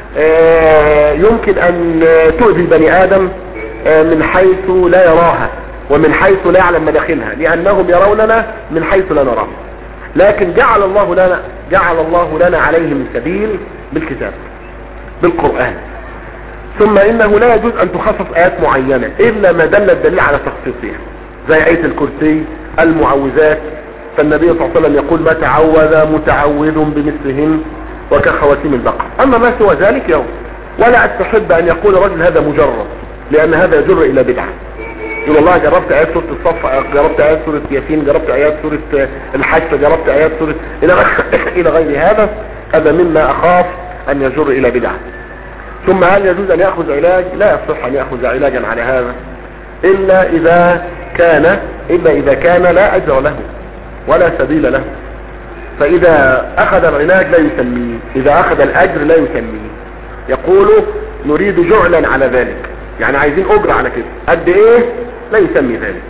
يمكن ان تؤذي البني ادم من حيث لا يراها ومن حيث لا يعلم مداخلها لانهم يروننا من حيث لا نراه لكن جعل الله لنا جعل الله لنا عليهم سبيل بالكتاب بالقرآن ثم انه لا يجوز ان تخصص ايات معينة الا ما دل الدليل على تخصيصها زي اية الكرسي المعوذات فالنبي صلى الله عليه وسلم يقول ما تعوذ متعوذ بمثلهن وكخواتيم البقر اما ما سوى ذلك يوم ولا استحب ان يقول رجل هذا مجرد لان هذا يجر الى بدعة يقول والله جربت ايات سورة الصف جربت ايات سورة ياسين جربت ايات سورة الحج جربت ايات سورة الى الى غير هذا هذا مما اخاف ان يجر الى بدعة ثم هل يجوز ان يأخذ علاج لا يصح ان يأخذ علاجا على هذا الا اذا كان الا اذا كان لا اجر له ولا سبيل له فاذا اخذ العلاج لا يسميه اذا اخذ الاجر لا يسميه يقول نريد جعلا على ذلك يعني عايزين اجر على كده قد ايه لا يسمي ذلك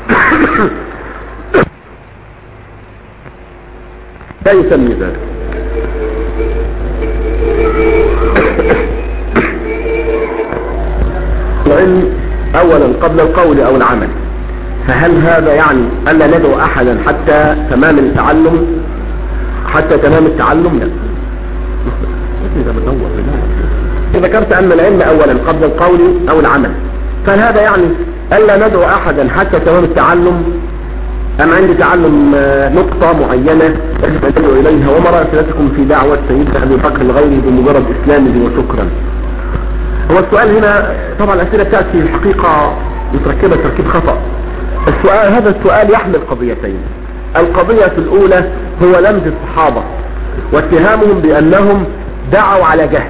لا يسمي ذلك العلم اولا قبل القول او العمل فهل هذا يعني الا ندعو احدا حتى تمام التعلم حتى تمام التعلم لا ذكرت ان العلم اولا قبل القول او العمل فهل هذا يعني الا ندعو احدا حتى تمام التعلم ام عندي تعلم نقطة معينة ندعو اليها وما رأسلتكم في دعوة سيدنا ابي بكر لغيره بمجرد اسلامه وشكرا هو السؤال هنا طبعا الاسئلة تأتي في الحقيقة متركبة تركيب خطأ السؤال هذا السؤال يحمل قضيتين القضية الاولى هو لمز الصحابة واتهامهم بانهم دعوا على جهل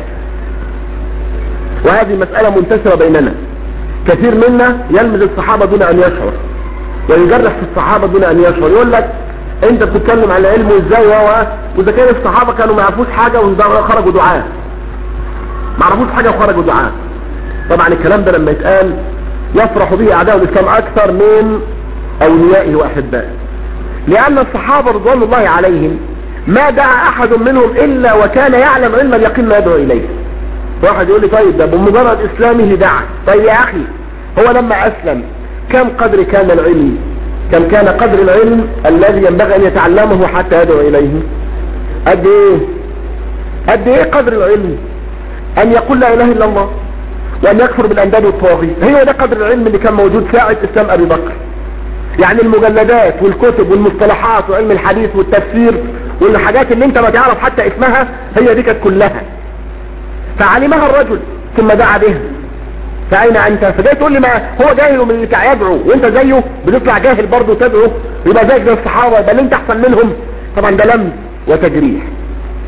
وهذه مسألة منتشرة بيننا كثير منا يلمز الصحابة دون ان يشعر ويجرح في الصحابة دون ان يشعر يقول لك انت بتتكلم على علمه ازاي وهو واذا كان الصحابة كانوا ما يعرفوش حاجة وخرجوا دعاء ما يعرفوش حاجة وخرجوا دعاء طبعا الكلام ده لما يتقال يفرح به اعداء الاسلام اكثر من اوليائه واحبائه لان الصحابة رضوان الله عليهم ما دعا احد منهم الا وكان يعلم علم اليقين ما يدعو اليه واحد يقول لي طيب ده بمجرد اسلامه دعا طيب يا اخي هو لما اسلم كم قدر كان العلم كم كان قدر العلم الذي ينبغي ان يتعلمه حتى يدعو اليه قد ايه قد ايه قدر العلم ان يقول لا اله الا الله وان يكفر بالانداد والطواغيت هي ده قدر العلم اللي كان موجود ساعة اسلام ابي بكر يعني المجلدات والكتب والمصطلحات وعلم الحديث والتفسير والحاجات اللي انت ما تعرف حتى اسمها هي دي كانت كلها فعلمها الرجل ثم دعا بها فأين أنت فجاي تقول لي ما هو جاهل من اللي يدعو وانت زيه بتطلع جاهل برضه تدعو يبقى زيك زي الصحابة يبقى اللي انت احسن منهم طبعا ده لمز وتجريح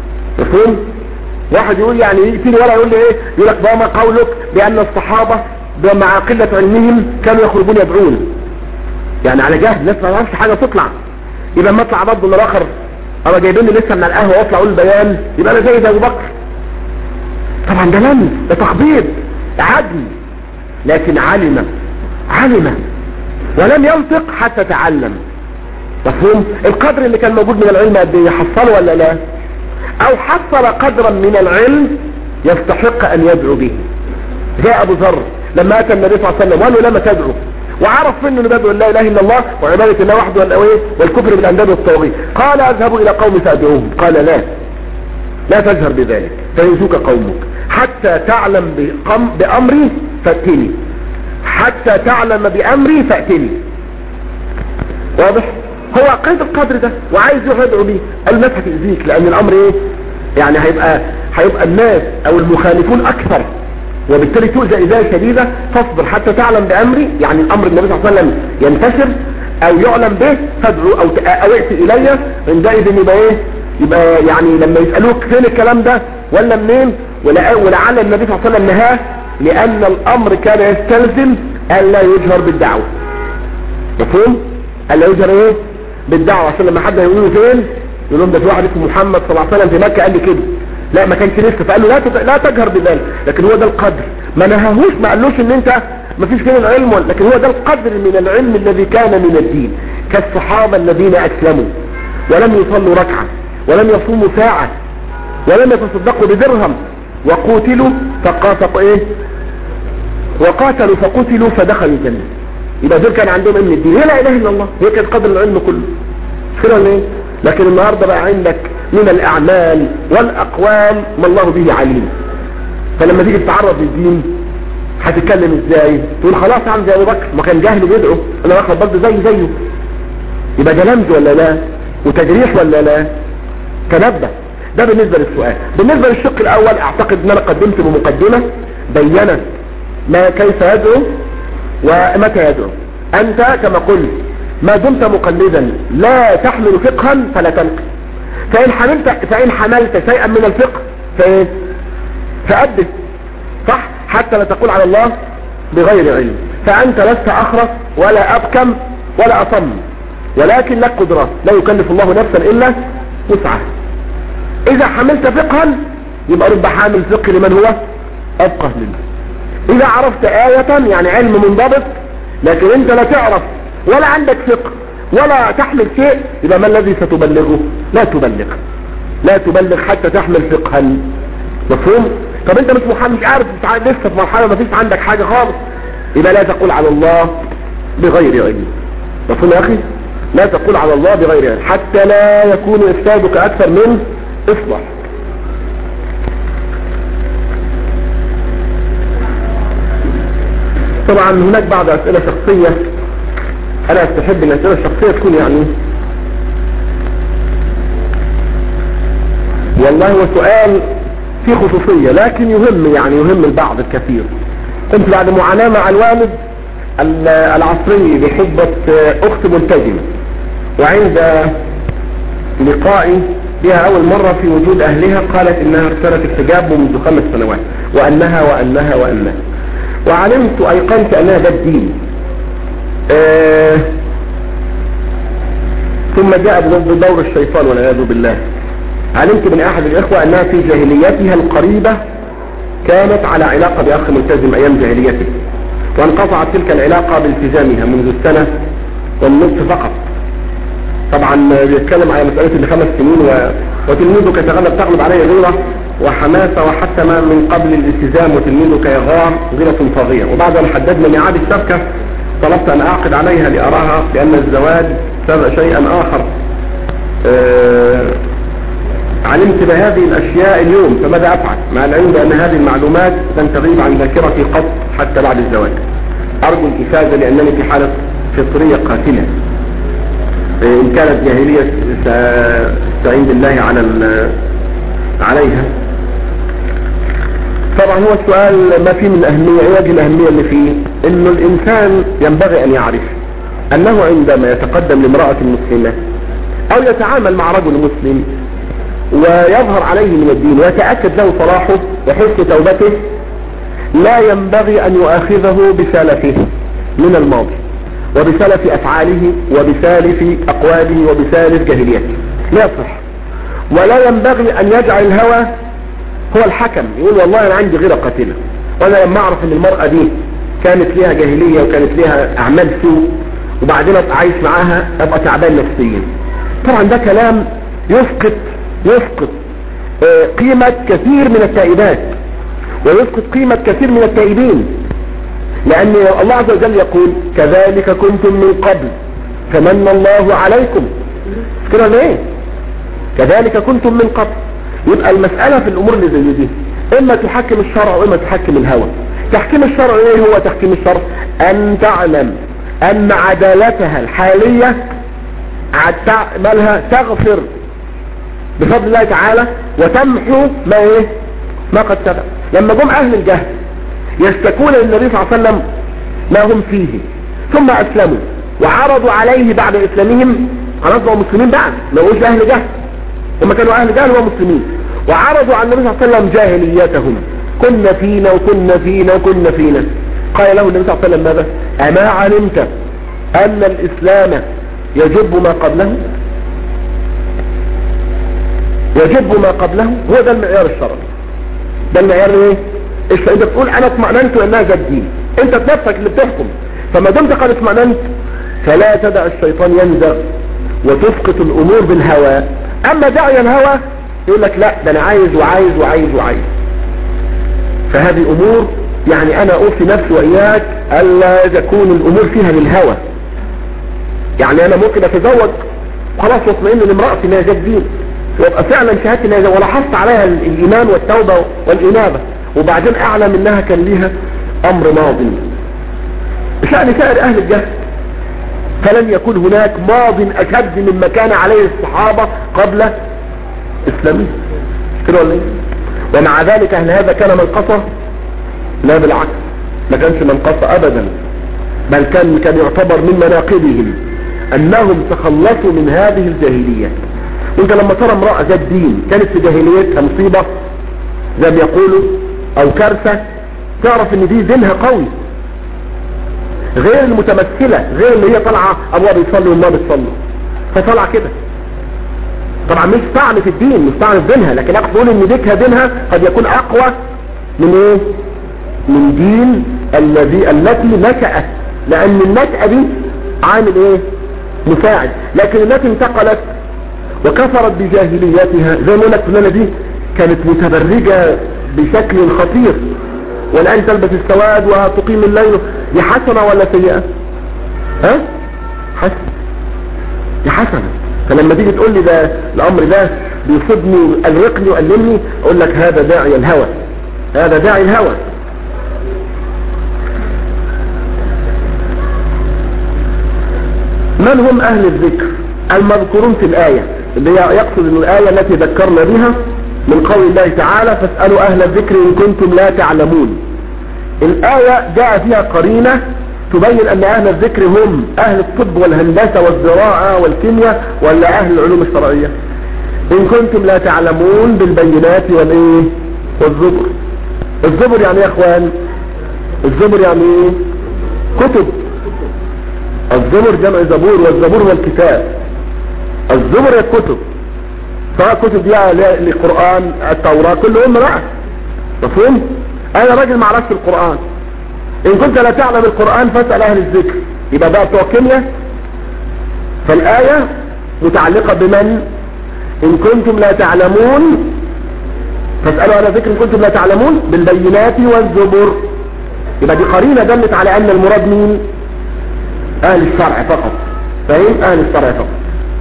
مفهوم واحد يقول يعني يأتيني ولا يقول لي ايه يقول لك ما قولك بأن الصحابة مع قلة علمهم كانوا يخرجون يدعون يعني على جهل الناس ما تعرفش حاجة تطلع يبقى لما اطلع برضه الاخر انا جايبيني لسه من القهوة واطلع اقول البيان يبقى انا زي ابو بكر طبعا ده لمس ده تخبيط عدل لكن علم علم ولم ينطق حتى تعلم مفهوم القدر اللي كان موجود من العلم قد ايه حصله ولا لا او حصل قدرا من العلم يستحق ان يدعو به جاء ابو ذر لما اتى النبي صلى الله عليه وسلم وقال له لما تدعو وعرف منه انه بدعو لا اله الا الله وعباده الله وحده والاويه والكفر بالانداد والطواغيت قال اذهب الى قوم فادعوهم قال لا لا تجهر بذلك فينسوك قومك حتى تعلم بقم بامري فاتني حتى تعلم بامري فاتني واضح هو قيد القدر ده وعايز يروح يدعو بيه قال الناس هتأذيك لان الامر ايه يعني هيبقى هيبقى الناس او المخالفون اكثر وبالتالي تؤذى اذايه شديده فاصبر حتى تعلم بامري يعني الامر النبي صلى الله عليه وسلم ينتشر او يعلم به فادعو او او ائت الي عندئذ يبقى ايه يبقى يعني لما يسالوك فين الكلام ده ولا منين ولعل النبي صلى الله عليه وسلم نهاه لان الامر كان يستلزم الا يجهر بالدعوه مفهوم الا يجهر ايه بالدعوه عشان لما حد يقول له فين يقول لهم ده في واحد اسمه محمد صلى الله عليه وسلم في مكه قال لي كده لا ما كانش لسه فقال له لا لا تجهر بذلك لكن هو ده القدر ما نهاهوش ما قالوش ان انت ما فيش فين العلم لكن هو ده القدر من العلم الذي كان من الدين كالصحابه الذين اسلموا ولم يصلوا ركعه ولم يصوموا ساعه ولم يتصدقوا بدرهم وقتلوا فقاتلوا ايه وقاتلوا فقتلوا فدخلوا الجنه يبقى دول كان عندهم علم الدين هي لا اله الا الله هي كانت قدر العلم كله مش كده ولا ايه لكن النهارده بقى عندك من الاعمال والاقوال ما الله به عليم فلما تيجي تتعرض للدين هتتكلم ازاي تقول خلاص يا عم زي ابو بكر ما كان جاهل بيدعو انا باخد برضه زي زيه يبقى ده لمز ولا لا وتجريح ولا لا تنبه ده بالنسبه للسؤال بالنسبه للشق الاول اعتقد ان انا قدمت بمقدمه بينت ما كيف يدعو ومتى يدعو انت كما قلت ما دمت مقلدا لا تحمل فقها فلا تنقل فإن حملت, فإن حملت شيئا من الفقه فإيه فأدب صح حتى لا تقول على الله بغير علم فأنت لست أخرس ولا أبكم ولا أصم ولكن لك قدرات لا يكلف الله نفسا إلا وسعها إذا حملت فقها يبقى رب حامل فقه لمن هو أفقه منه إذا عرفت آية يعني علم منضبط لكن أنت لا تعرف ولا عندك فقه ولا تحمل شيء يبقى ما الذي ستبلغه لا تبلغ لا تبلغ حتى تحمل فقها مفهوم طب انت مش محمد مش عارف لسه في مرحله ما فيش عندك حاجه خالص يبقى لا تقول على الله بغير علم مفهوم يا اخي لا تقول على الله بغير علم حتى لا يكون افسادك اكثر من اصلاح طبعا هناك بعض اسئله شخصيه انا استحب ان الاسئله الشخصيه تكون يعني والله هو سؤال فيه خصوصية لكن يهم يعني يهم البعض الكثير كنت بعد معاناة مع الوالد العصري بحبة اخت ملتزمة وعند لقائي بها اول مرة في وجود اهلها قالت انها ارسلت الحجاب منذ خمس سنوات وانها وانها وانها وعلمت ايقنت انها ده الدين آه ثم جاء بدور الشيطان والعياذ بالله علمت من احد الاخوة انها في جاهليتها القريبة كانت على علاقة باخ ملتزم ايام جاهليته وانقطعت تلك العلاقة بالتزامها منذ السنة والنصف فقط طبعا بيتكلم على مسألة اللي خمس سنين و... وتلميذك يتغلب تغلب عليه غيرة وحماسة وحتى ما من قبل الالتزام وتلميذك يغار غيرة طاغية وبعد ان حددنا ميعاد الشبكة طلبت ان اعقد عليها لاراها بان الزواج سبق شيئا اخر أه علمت بهذه الاشياء اليوم فماذا افعل مع العلم بان هذه المعلومات لن تغيب عن ذاكرتي قط حتى بعد الزواج ارجو الافادة لانني في حالة فطرية قاتلة ان كانت جاهلية استعين بالله على عليها طبعا هو السؤال ما فيه من الاهمية ايه الاهمية اللي فيه انه الانسان ينبغي ان يعرف انه عندما يتقدم لامرأة مسلمة او يتعامل مع رجل مسلم ويظهر عليه من الدين ويتأكد له صلاحه وحسن توبته لا ينبغي ان يؤاخذه بسلفه من الماضي وبسلف افعاله وبسالف اقواله وبسالف جاهليته لا يصح ولا ينبغي ان يجعل الهوى هو الحكم يقول والله انا عندي غير قاتله وانا لما اعرف ان المرأة دي كانت ليها جاهلية وكانت ليها اعمال سوء وبعدين ابقى عايش معاها ابقى تعبان نفسيا طبعا ده كلام يسقط يسقط آه، قيمة كثير من التائبات ويسقط قيمة كثير من التائبين لان الله عز وجل يقول كذلك كنتم من قبل فمن الله عليكم مش كده ولا ايه كذلك كنتم من قبل يبقى المسألة في الامور اللي زي دي اما تحكم الشرع واما تحكم الهوى تحكيم الشرع ايه هو تحكيم الشرع ان تعلم ان عدالتها الحالية مالها تغفر بفضل الله تعالى وتمحو ما ايه ما قد سبق لما جم اهل الجهل يشتكون للنبي صلى الله عليه وسلم ما هم فيه ثم اسلموا وعرضوا عليه بعد اسلامهم خلاص بقوا مسلمين بعد ما بقوش اهل جهل هم كانوا اهل جهل ومسلمين وعرضوا على النبي صلى الله عليه وسلم جاهليتهم كنا فينا وكنا فينا وكنا فينا قال له النبي صلى الله عليه وسلم ماذا اما علمت ان الاسلام يجب ما قبله يجب ما قبله هو ده المعيار الشرعي ده المعيار ايه انت تقول انا اطمأننت انها ذات دين انت بنفسك اللي بتحكم فما دمت قد اطمأننت فلا تدع الشيطان ينزغ وتسقط الامور بالهوى اما داعي الهوى يقول لك لا ده انا عايز وعايز وعايز وعايز فهذه امور يعني انا اوصي نفسي واياك الا تكون الامور فيها للهوى يعني انا ممكن اتزوج خلاص واطمئن لامرأتي انها جت دين وابقى فعلا شهادتي انها ولاحظت عليها الايمان والتوبة والانابة وبعدين اعلم انها كان ليها امر ماضي شأن سائر اهل الجهل فلن يكون هناك ماض اشد مما كان عليه الصحابة قبل اسلامه كده ولا ايه ومع ذلك هل هذا كان منقصة لا بالعكس ما كانش منقصة ابدا بل كان كان يعتبر من مناقبهم انهم تخلصوا من هذه الجاهليات وانت لما ترى امرأة ذات دين كانت في جاهليتها مصيبة زي ما يقولوا او كارثة تعرف ان دي دينها قوي غير المتمثلة غير اللي هي طالعة ابوها بيصلي وامها بتصلي فطالعة كده طبعا مش طعن في الدين مش طعن في دينها لكن اقول ان ديكها دينها قد يكون اقوى من ايه من دين الذي التي نشأت لان النشأة دي عامل ايه مساعد لكن التي انتقلت وكفرت بجاهليتها زي ما قلت فلانة دي كانت متبرجة بشكل خطير والآن تلبس السواد وتقيم الليل دي حسنة ولا سيئة ها حسنة دي حسنة فلما تيجي تقول لي ده الامر ده بيصيبني الرقني وألمني اقول لك هذا داعي الهوى هذا داعي الهوى من هم اهل الذكر المذكورون في الآية اللي يقصد ان الآية التي ذكرنا بها من قول الله تعالى فاسألوا اهل الذكر ان كنتم لا تعلمون الآية جاء فيها قرينة تبين ان اهل الذكر هم اهل الطب والهندسة والزراعة والكيمياء ولا اهل العلوم الشرعية ان كنتم لا تعلمون بالبينات والايه والزبر الزبر يعني ايه يا اخوان الزبر يعني ايه كتب الزبر جمع زبور والزبور هو الكتاب الزبر هي الكتب سواء كتب دي للقرآن التوراة كلهم بقى مفهوم انا راجل ما اعرفش القرآن ان كنت لا تعلم القرآن فاسأل اهل الذكر يبقى بقى بتوع كيمياء فالآية متعلقة بمن ان كنتم لا تعلمون فاسألوا اهل الذكر ان كنتم لا تعلمون بالبينات والزبر يبقى دي قرينة دلت على ان المراد مين اهل الشرع فقط فاهم اهل الشرع فقط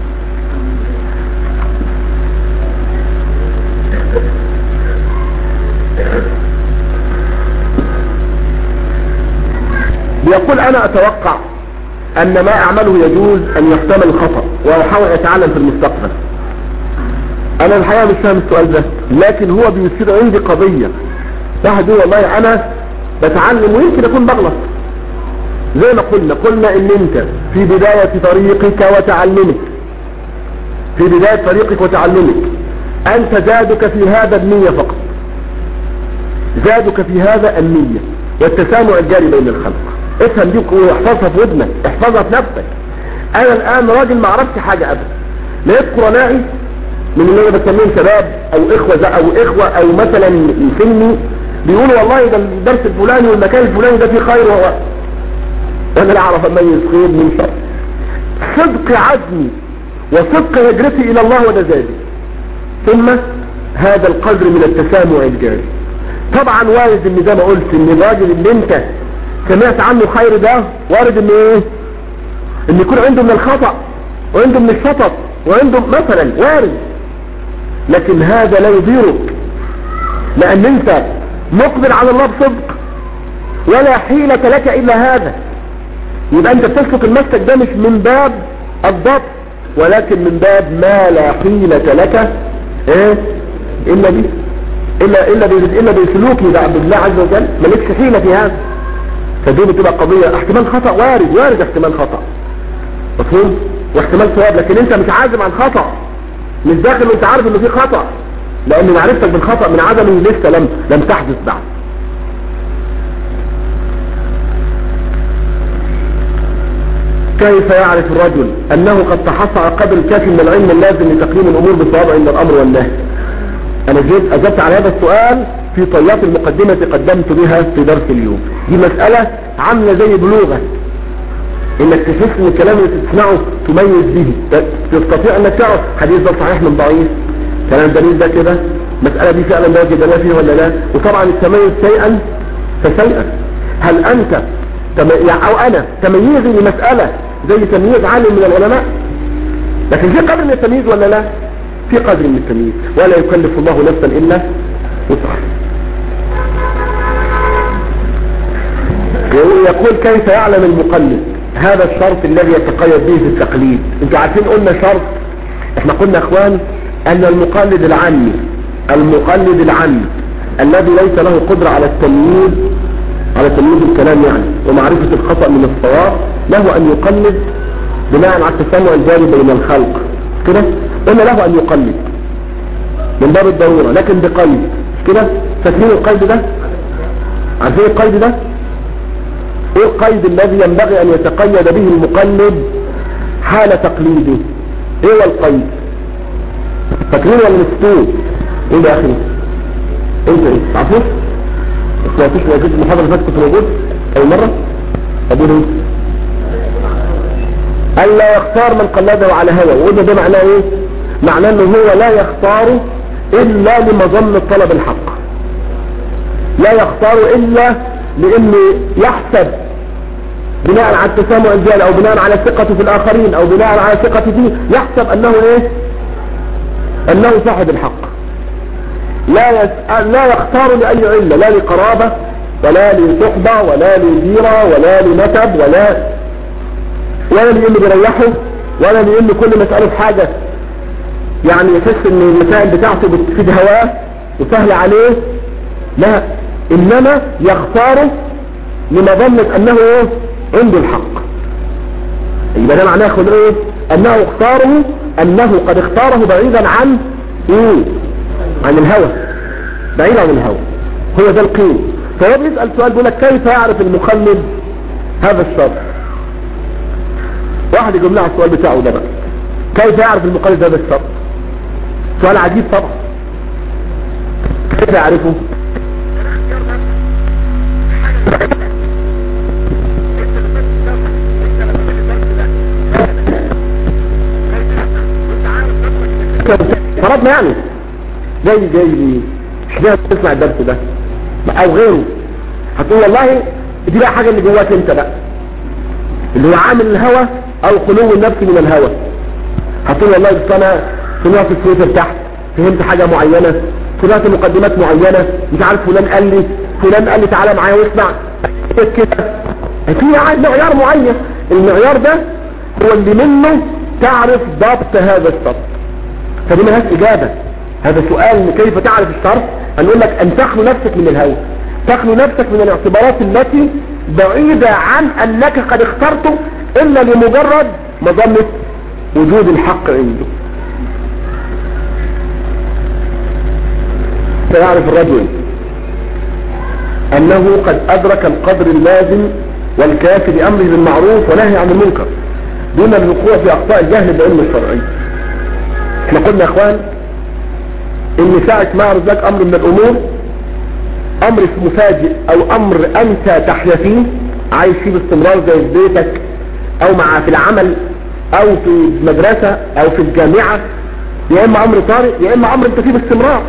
بيقول انا اتوقع ان ما اعمله يجوز ان يحتمل الخطأ واحاول اتعلم في المستقبل انا الحقيقة مش فاهم السؤال ده لكن هو بيصير عندي قضية واحد يقول والله انا بتعلم ويمكن اكون بغلط زي ما قلنا قلنا ان انت في بداية طريقك وتعلمك في بداية طريقك وتعلمك انت زادك في هذا النية فقط زادك في هذا النية والتسامع الجاري بين الخلق افهم دي واحفظها في ودنك احفظها في نفسك انا الان راجل ما اعرفش حاجة ابدا لقيت قرنائي من اللي انا بسميهم شباب او اخوة زي- او اخوة او مثلا سني بيقولوا والله ده الدرس الفلاني والمكان الفلاني ده فيه خير وهو وانا لا اعرف اميز خير من شر صدق عزمي وصدق هجرتي الى الله وده زادي ثم هذا القدر من التسامع الجاري طبعا وارد ان زي ما قلت ان الراجل اللي انت سمعت عنه خير ده وارد ان ايه ان يكون عنده من الخطأ وعنده من الشطط وعنده مثلا وارد لكن هذا لا يضيرك لان انت مقبل على الله بصدق ولا حيلة لك الا هذا يبقى انت بتسلك المسلك ده مش من باب الضبط ولكن من باب ما لا حيلة لك ايه الا به الا الا بي- الا بسلوك عبد الله عز وجل مالكش حيلة في هذا فدي بتبقى قضية احتمال خطأ وارد وارد احتمال خطأ مفهوم واحتمال صواب لكن انت مش عازم عن خطأ مش داخل وانت عارف انه في خطأ لان معرفتك بالخطأ من عدمه لسه لم لم تحدث بعد كيف يعرف الرجل انه قد تحصل على قدر الكافي من العلم اللازم لتقييم الامور بالصواب عند الامر والنهي انا جيت اجبت على هذا السؤال في طيات المقدمة قدمت بها في درس اليوم دي مسألة عاملة زي بلوغة انك تحس ان الكلام اللي تسمعه تميز به ت- تستطيع انك تعرف حديث ده صحيح من ضعيف كلام دليل ده كده مسألة دي فعلا ده جدلا فيه ولا لا وطبعا التميز شيئا فشيئا هل انت تم... يعني او انا تمييزي لمسألة زي تمييز عالم من العلماء لكن في قدر من التمييز ولا لا في قدر من التمييز ولا يكلف الله نفسا الا وسعها يقول كيف يعلم المقلد هذا الشرط الذي يتقيد به في التقليد انتوا عارفين قلنا شرط احنا قلنا اخوان ان المقلد العامي المقلد العامي الذي ليس له قدرة على التمييز على تمييز الكلام يعني ومعرفة الخطأ من الصواب له ان يقلد بناء على التسامع الجاري بين الخلق كده قلنا له ان يقلد من باب الضرورة لكن بقيد مش كده فاكرين القيد ده عارفين القيد ده ايه القيد الذي ينبغي ان يتقيد به المقلد حال تقليده ايه هو القيد فاكرين ولا نسيتوه ايه ده يا اخي انت ايه تعرفوش ما سمعتوش موجود المحاضرة اللي فاتت كنت موجود اول مرة اقول ايه الا يختار من قلده على هوى وقلنا ده معناه ايه معناه انه هو لا يختار الا لمظنة طلب الحق لا يختار الا لانه يحسب بناء على التسامع الجاري او بناء على ثقته في الاخرين او بناء على ثقته فيه يحسب انه ايه انه صاحب الحق لا يسأل لا يختار لأي علة لا لقرابة ولا لصحبة ولا لجيرة ولا لنسب ولا ولا لأنه بيريحه ولا لأنه كل مسألة في حاجة يعني يحس ان المسائل بتاعته بتفيد هواه وسهل عليه لا انما يختاره لمظنة انه ايه عنده الحق يبقى ده معناه ياخد ايه انه اختاره انه قد اختاره بعيدا عن ايه عن الهوى بعيد عن الهوى هو ده القيم فهو بيسأل سؤال بيقول لك كيف يعرف المخلد هذا الشرط واحد يجيب لنا على السؤال بتاعه ده بقى كيف يعرف المقلد هذا الشرط سؤال عجيب طبعا كيف يعرفه فرضنا يعني جاي جاي لي اشمعنى تسمع الدرس ده او غيره هتقول والله دي بقى حاجه اللي جواك انت بقى اللي هو عامل الهوى او خلو النفس من الهوى هتقول والله بس انا سمعت السويتر تحت فهمت حاجه معينه سمعت مقدمات معينه مش عارف فلان قال لي فلان قال لي تعالى معايا واسمع كده في معيار معين المعيار ده هو اللي منه تعرف ضبط هذا الشرط فدي ملهاش اجابه هذا سؤال كيف تعرف الشرط هنقول لك ان تخلو نفسك من الهوى تخلو نفسك من الاعتبارات التي بعيدة عن انك قد اخترته الا لمجرد مظنة وجود الحق عنده سيعرف الرجل انه قد ادرك القدر اللازم والكافي لامره بالمعروف ونهي عن المنكر دون الوقوع في اخطاء الجهل بالعلم الشرعي احنا قلنا يا اخوان ان ساعة ما يعرض لك امر من الامور امر مفاجئ او امر انت تحيا فيه عايش فيه باستمرار زي في بيتك او مع في العمل او في المدرسة او في الجامعة يا اما امر طارئ يا اما امر انت فيه باستمرار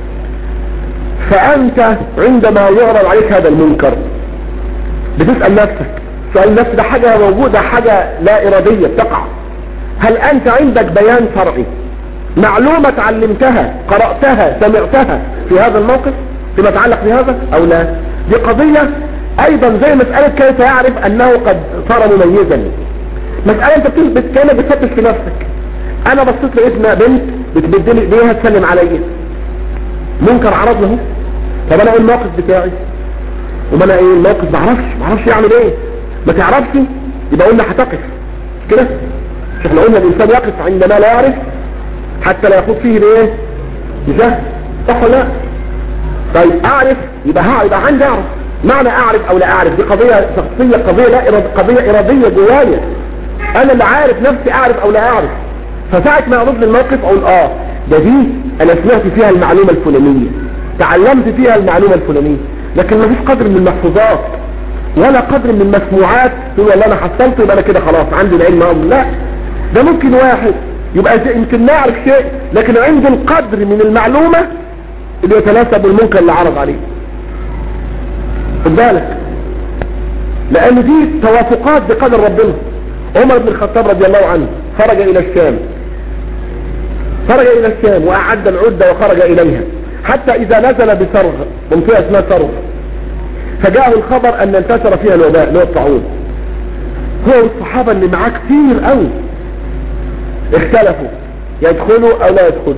فانت عندما يعرض عليك هذا المنكر بتسأل نفسك سؤال نفسك ده حاجة موجودة حاجة لا ارادية بتقع هل انت عندك بيان شرعي معلومة تعلمتها قرأتها سمعتها في هذا الموقف فيما يتعلق بهذا او لا دي قضية ايضا زي مسألة كيف يعرف انه قد صار مميزا مسألة انت كانت بتفتش في نفسك انا بصيت لقيت بنت بتبدلي ايديها تسلم عليا منكر عرض له طب انا ايه الموقف بتاعي وما انا ايه الموقف معرفش معرفش يعمل ايه ما تعرفش يبقى قلنا هتقف كده مش احنا قلنا الانسان يقف عندما لا يعرف حتى لا يخوض فيه بايه بجهل صح ولا لا طيب اعرف يبقى ها يبقى عندي اعرف معنى اعرف او لا اعرف دي قضية شخصية قضية لا إراد قضية ارادية جوايا انا اللي عارف نفسي اعرف او لا اعرف فساعة ما يعرض لي الموقف اقول اه ده دي انا سمعت فيها المعلومة الفلانية تعلمت فيها المعلومة الفلانية لكن ما فيش قدر من المحفوظات ولا قدر من المسموعات تقول والله انا حصلت يبقى انا كده خلاص عندي العلم أمر. لا ده ممكن واحد يبقى يمكن ما يعرف شيء لكن عنده القدر من المعلومة اللي يتناسب المنكر اللي عرض عليه خد بالك لان دي توافقات بقدر ربنا عمر بن الخطاب رضي الله عنه خرج الى الشام خرج الى الشام واعد العدة وخرج اليها حتى اذا نزل بسرغ منطقة اسمها سرغ فجاءه الخبر ان انتشر فيها الوباء اللي هو الطاعون هو والصحابة اللي معاه كتير قوي اختلفوا يدخلوا او لا يدخلوا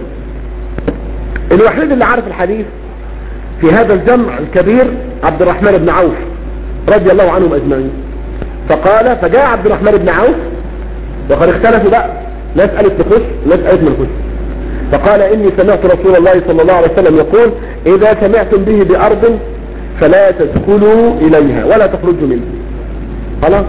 الوحيد اللي عارف الحديث في هذا الجمع الكبير عبد الرحمن بن عوف رضي الله عنهم اجمعين فقال فجاء عبد الرحمن بن عوف وقد اختلفوا بقى ناس قالت تخش وناس قالت ما نخش فقال اني سمعت رسول الله صلى الله عليه وسلم يقول اذا سمعتم به بارض فلا تدخلوا اليها ولا تخرجوا منها خلاص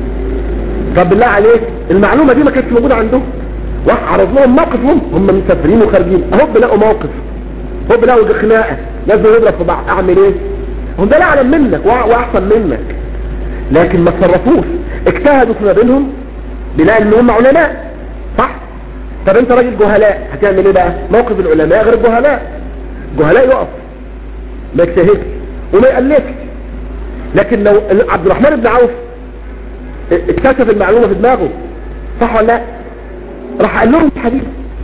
طب بالله عليك المعلومة دي ما كانتش موجودة عندهم وعرض لهم موقفهم هم مسافرين وخارجين اهو بلاقوا موقف هو بلاقوا خناقه لازم يضرب في بعض اعمل ايه هم ده لا اعلم منك واحسن منك لكن ما تصرفوش اجتهدوا فيما بينهم بناء ان هم علماء صح طب انت راجل جهلاء هتعمل ايه بقى موقف العلماء غير الجهلاء جهلاء يقف ما يجتهدش وما يقلقش لكن لو عبد الرحمن بن عوف اكتشف المعلومه في دماغه صح ولا لا راح قال لهم الحديث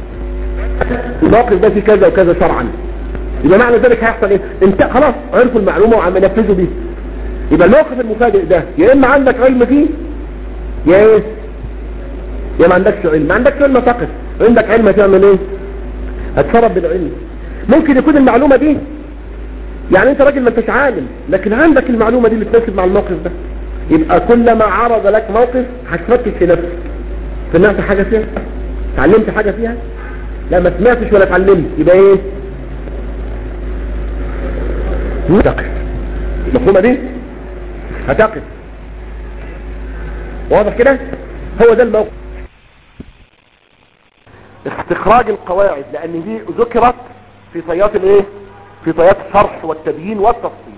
الموقف ده في كذا وكذا شرعا يبقى معنى ذلك هيحصل ايه انت خلاص عرفوا المعلومة وعم ينفذوا بيها يبقى الموقف المفاجئ ده يا اما عندك علم فيه يا ايه يا ما عندكش علم ما عندكش علم تقف عندك علم تعمل ايه هتصرف بالعلم ممكن يكون المعلومة دي يعني انت راجل ما انتش عالم لكن عندك المعلومة دي اللي تناسب مع الموقف ده يبقى كلما عرض لك موقف هتفتش في نفسك سمعت حاجة فيها تعلمت حاجة فيها لا ما سمعتش ولا اتعلمت يبقى ايه هتقف المفهومة دي هتقف واضح كده هو ده الموقف استخراج القواعد لان دي ذكرت في طيات الايه في طيات الشرح والتبيين والتفصيل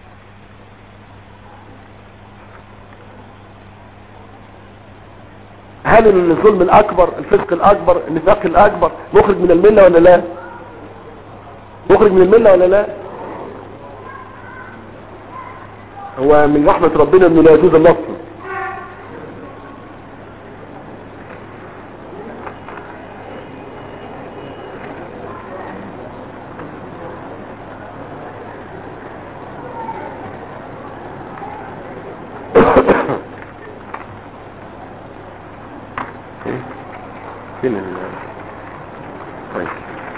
هل الظلم الاكبر الفسق الاكبر النفاق الاكبر مخرج من الملة ولا لا مخرج من الملة ولا لا هو من رحمة ربنا انه لا يجوز النصر فين ال طيب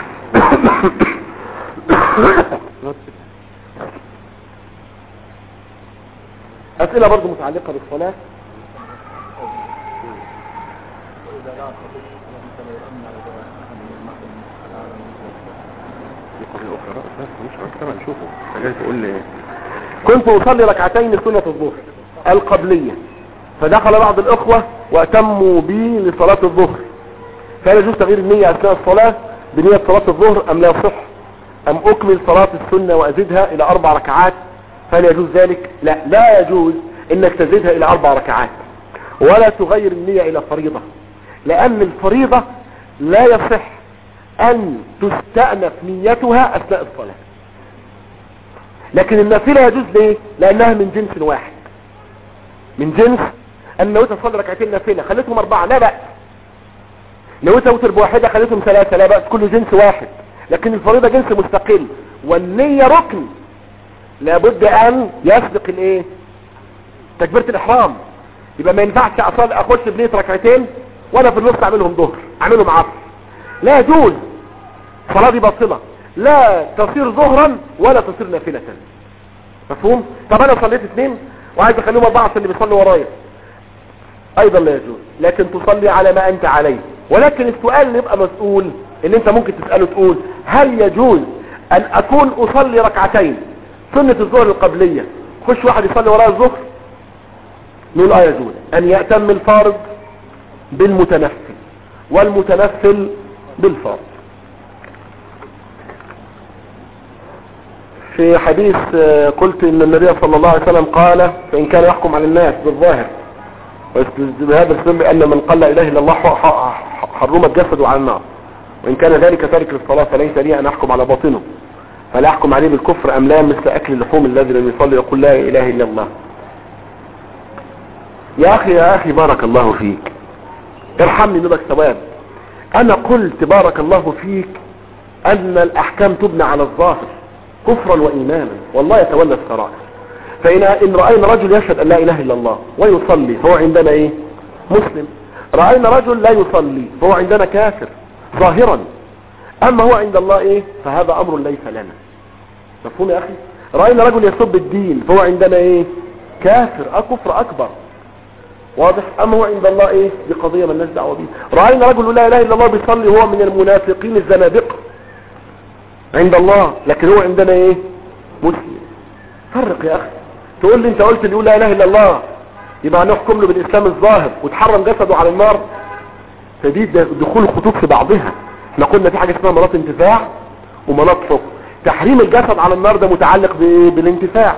أسئلة برضو متعلقة بالصلاة دي قضية أخرى بس مش أكتر هنشوفه جاي تقول لي كنت اصلي ركعتين سنة الظهر القبلية فدخل بعض الاخوة واتموا بي لصلاة الظهر فهل يجوز تغيير النية اثناء الصلاة بنية صلاة الظهر ام لا يصح ام اكمل صلاة السنة وازيدها الى اربع ركعات فهل يجوز ذلك لا لا يجوز انك تزيدها الى اربع ركعات ولا تغير النية الى فريضة لان الفريضة لا يصح ان تستأنف نيتها اثناء الصلاة لكن النافلة يجوز ليه لانها من جنس واحد من جنس ان لو تصلي ركعتين نافلة خليتهم اربعة لا بأس لو توتر بواحدة خليتهم ثلاثة لا بأس كل جنس واحد لكن الفريضة جنس مستقل والنية ركن لابد ان يسبق الايه تكبيرة الاحرام يبقى ما ينفعش اصلي اخش بنية ركعتين وانا في النص اعملهم ظهر اعملهم عصر لا يجوز صلاة دي باطلة لا تصير ظهرا ولا تصير نافلة مفهوم طب انا صليت اثنين وعايز اخليهم اربعة عشان اللي بيصلي ورايا ايضا لا يجوز لكن تصلي على ما انت عليه ولكن السؤال اللي يبقى مسؤول اللي انت ممكن تسأله تقول هل يجوز ان اكون اصلي ركعتين سنة الظهر القبلية خش واحد يصلي ورايا الظهر نقول اه يجوز ان يأتم الفارض بالمتنفل والمتنفل بالفارض في حديث آه، قلت ان النبي صلى الله عليه وسلم قال فان كان يحكم على الناس بالظاهر بهذا السبب ان من قال لا اله الا الله ح- ح- حرمت جسده على النار وان كان ذلك تارك للصلاة فليس لي ان احكم على باطنه فلا احكم عليه بالكفر ام لا مثل اكل اللحوم الذي لم يصلي يقول لا اله الا الله يا اخي يا اخي بارك الله فيك ارحمني نبك ثواب انا قلت بارك الله فيك ان الاحكام تبنى على الظاهر كفرا وايمانا والله يتولى السرائر فإن إن رأينا رجل يشهد أن لا إله إلا الله ويصلي فهو عندنا إيه مسلم رأينا رجل لا يصلي فهو عندنا كافر ظاهرا أما هو عند الله إيه فهذا أمر ليس لنا مفهوم يا أخي رأينا رجل يسب الدين فهو عندنا إيه كافر أكفر أكبر واضح أما هو عند الله إيه دي قضية من الناس دعوة بيه رأينا رجل لا إله إلا الله بيصلي هو من المنافقين الزنادقة عند الله لكن هو عندنا إيه مسلم فرق يا أخي تقول لي انت قلت اللي يقول لا اله الا الله يبقى نحكم له بالاسلام الظاهر وتحرم جسده على النار فدي دخول الخطوط في بعضها احنا قلنا في حاجه اسمها مناط انتفاع ومناط حكم تحريم الجسد على النار ده متعلق بايه بالانتفاع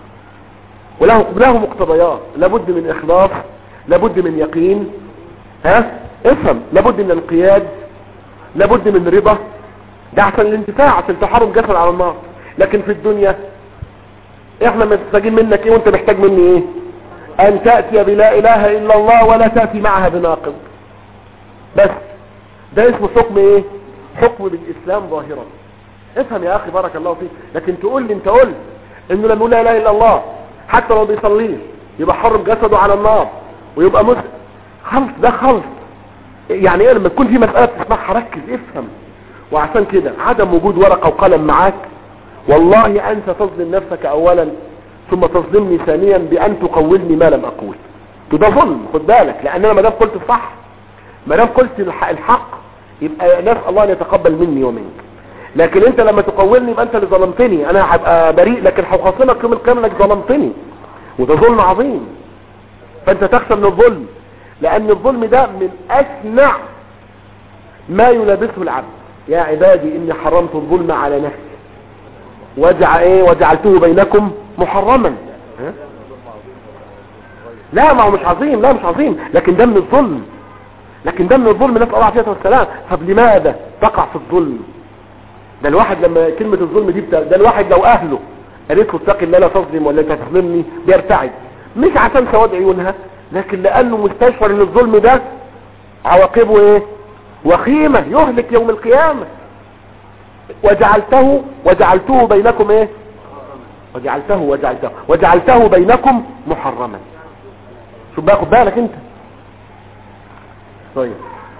وله له مقتضيات لابد من اخلاص لابد من يقين ها افهم لابد من انقياد لابد من رضا ده عشان الانتفاع عشان تحرم جسد على النار لكن في الدنيا احنا محتاجين منك ايه وانت محتاج مني ايه ان تأتي بلا اله الا الله ولا تأتي معها بناقض بس ده اسمه حكم ايه حكم بالاسلام ظاهرا افهم يا اخي بارك الله فيك لكن تقول لي انت قلت انه لما يقول لا اله الا الله حتى لو بيصليش يبقى حرم جسده على النار ويبقى مسلم خلط ده خلط يعني ايه لما تكون في مسألة تسمعها ركز افهم وعشان كده عدم وجود ورقة وقلم معاك والله انت تظلم نفسك اولا ثم تظلمني ثانيا بان تقولني ما لم اقول ده ظلم خد بالك لان انا ما دام قلت الصح ما دام قلت الح- الحق يبقى نسال الله ان يتقبل مني ومنك لكن انت لما تقولني يبقى انت اللي ظلمتني انا هبقى بريء لكن هخاصمك يوم القيامه انك ظلمتني وده ظلم عظيم فانت تخشى من الظلم لان الظلم ده من اسنع ما يلابسه العبد يا عبادي اني حرمت الظلم على نفسي وجع ايه وجعلته بينكم محرما ها؟ لا ما هو مش عظيم لا مش عظيم لكن ده من الظلم لكن ده من الظلم نسأل الله عليه والسلام طب لماذا تقع في الظلم ده الواحد لما كلمة الظلم دي بتا... ده الواحد لو اهله قالت له اتقي الله لا تظلم ولا انت تظلمني بيرتعد مش عشان سواد عيونها لكن لانه مستشعر ان الظلم ده عواقبه ايه وخيمة يهلك يوم القيامة وجعلته وجعلته بينكم ايه وجعلته وجعلته وجعلته بينكم محرما شو بقى خد بالك انت طيب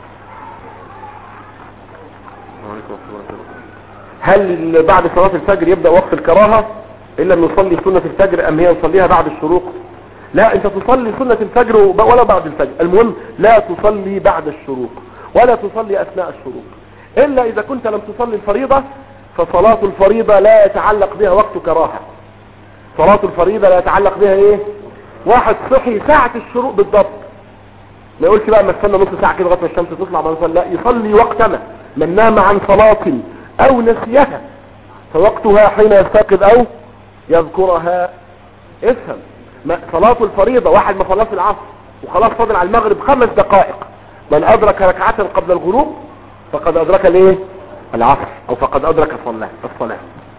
هل بعد صلاة الفجر يبدأ وقت الكراهة إلا أن نصلي سنة الفجر أم هي نصليها بعد الشروق لا أنت تصلي سنة الفجر وب- ولا بعد الفجر المهم لا تصلي بعد الشروق ولا تصلي أثناء الشروق إلا إذا كنت لم تصلي الفريضة فصلاة الفريضة لا يتعلق بها وقت كراهة صلاة الفريضة لا يتعلق بها ايه واحد صحي ساعة الشروق بالضبط ما يقولش بقى ما استنى نص ساعة كده لغاية ما الشمس تطلع ما نصلي لا يصلي وقتنا من نام عن صلاة او نسيها فوقتها حين يستيقظ او يذكرها افهم ما صلاة الفريضة واحد ما صلاش العصر وخلاص فاضل على المغرب خمس دقائق من ادرك ركعة قبل الغروب فقد ادرك الايه العصر او فقد ادرك الصلاة الصلاة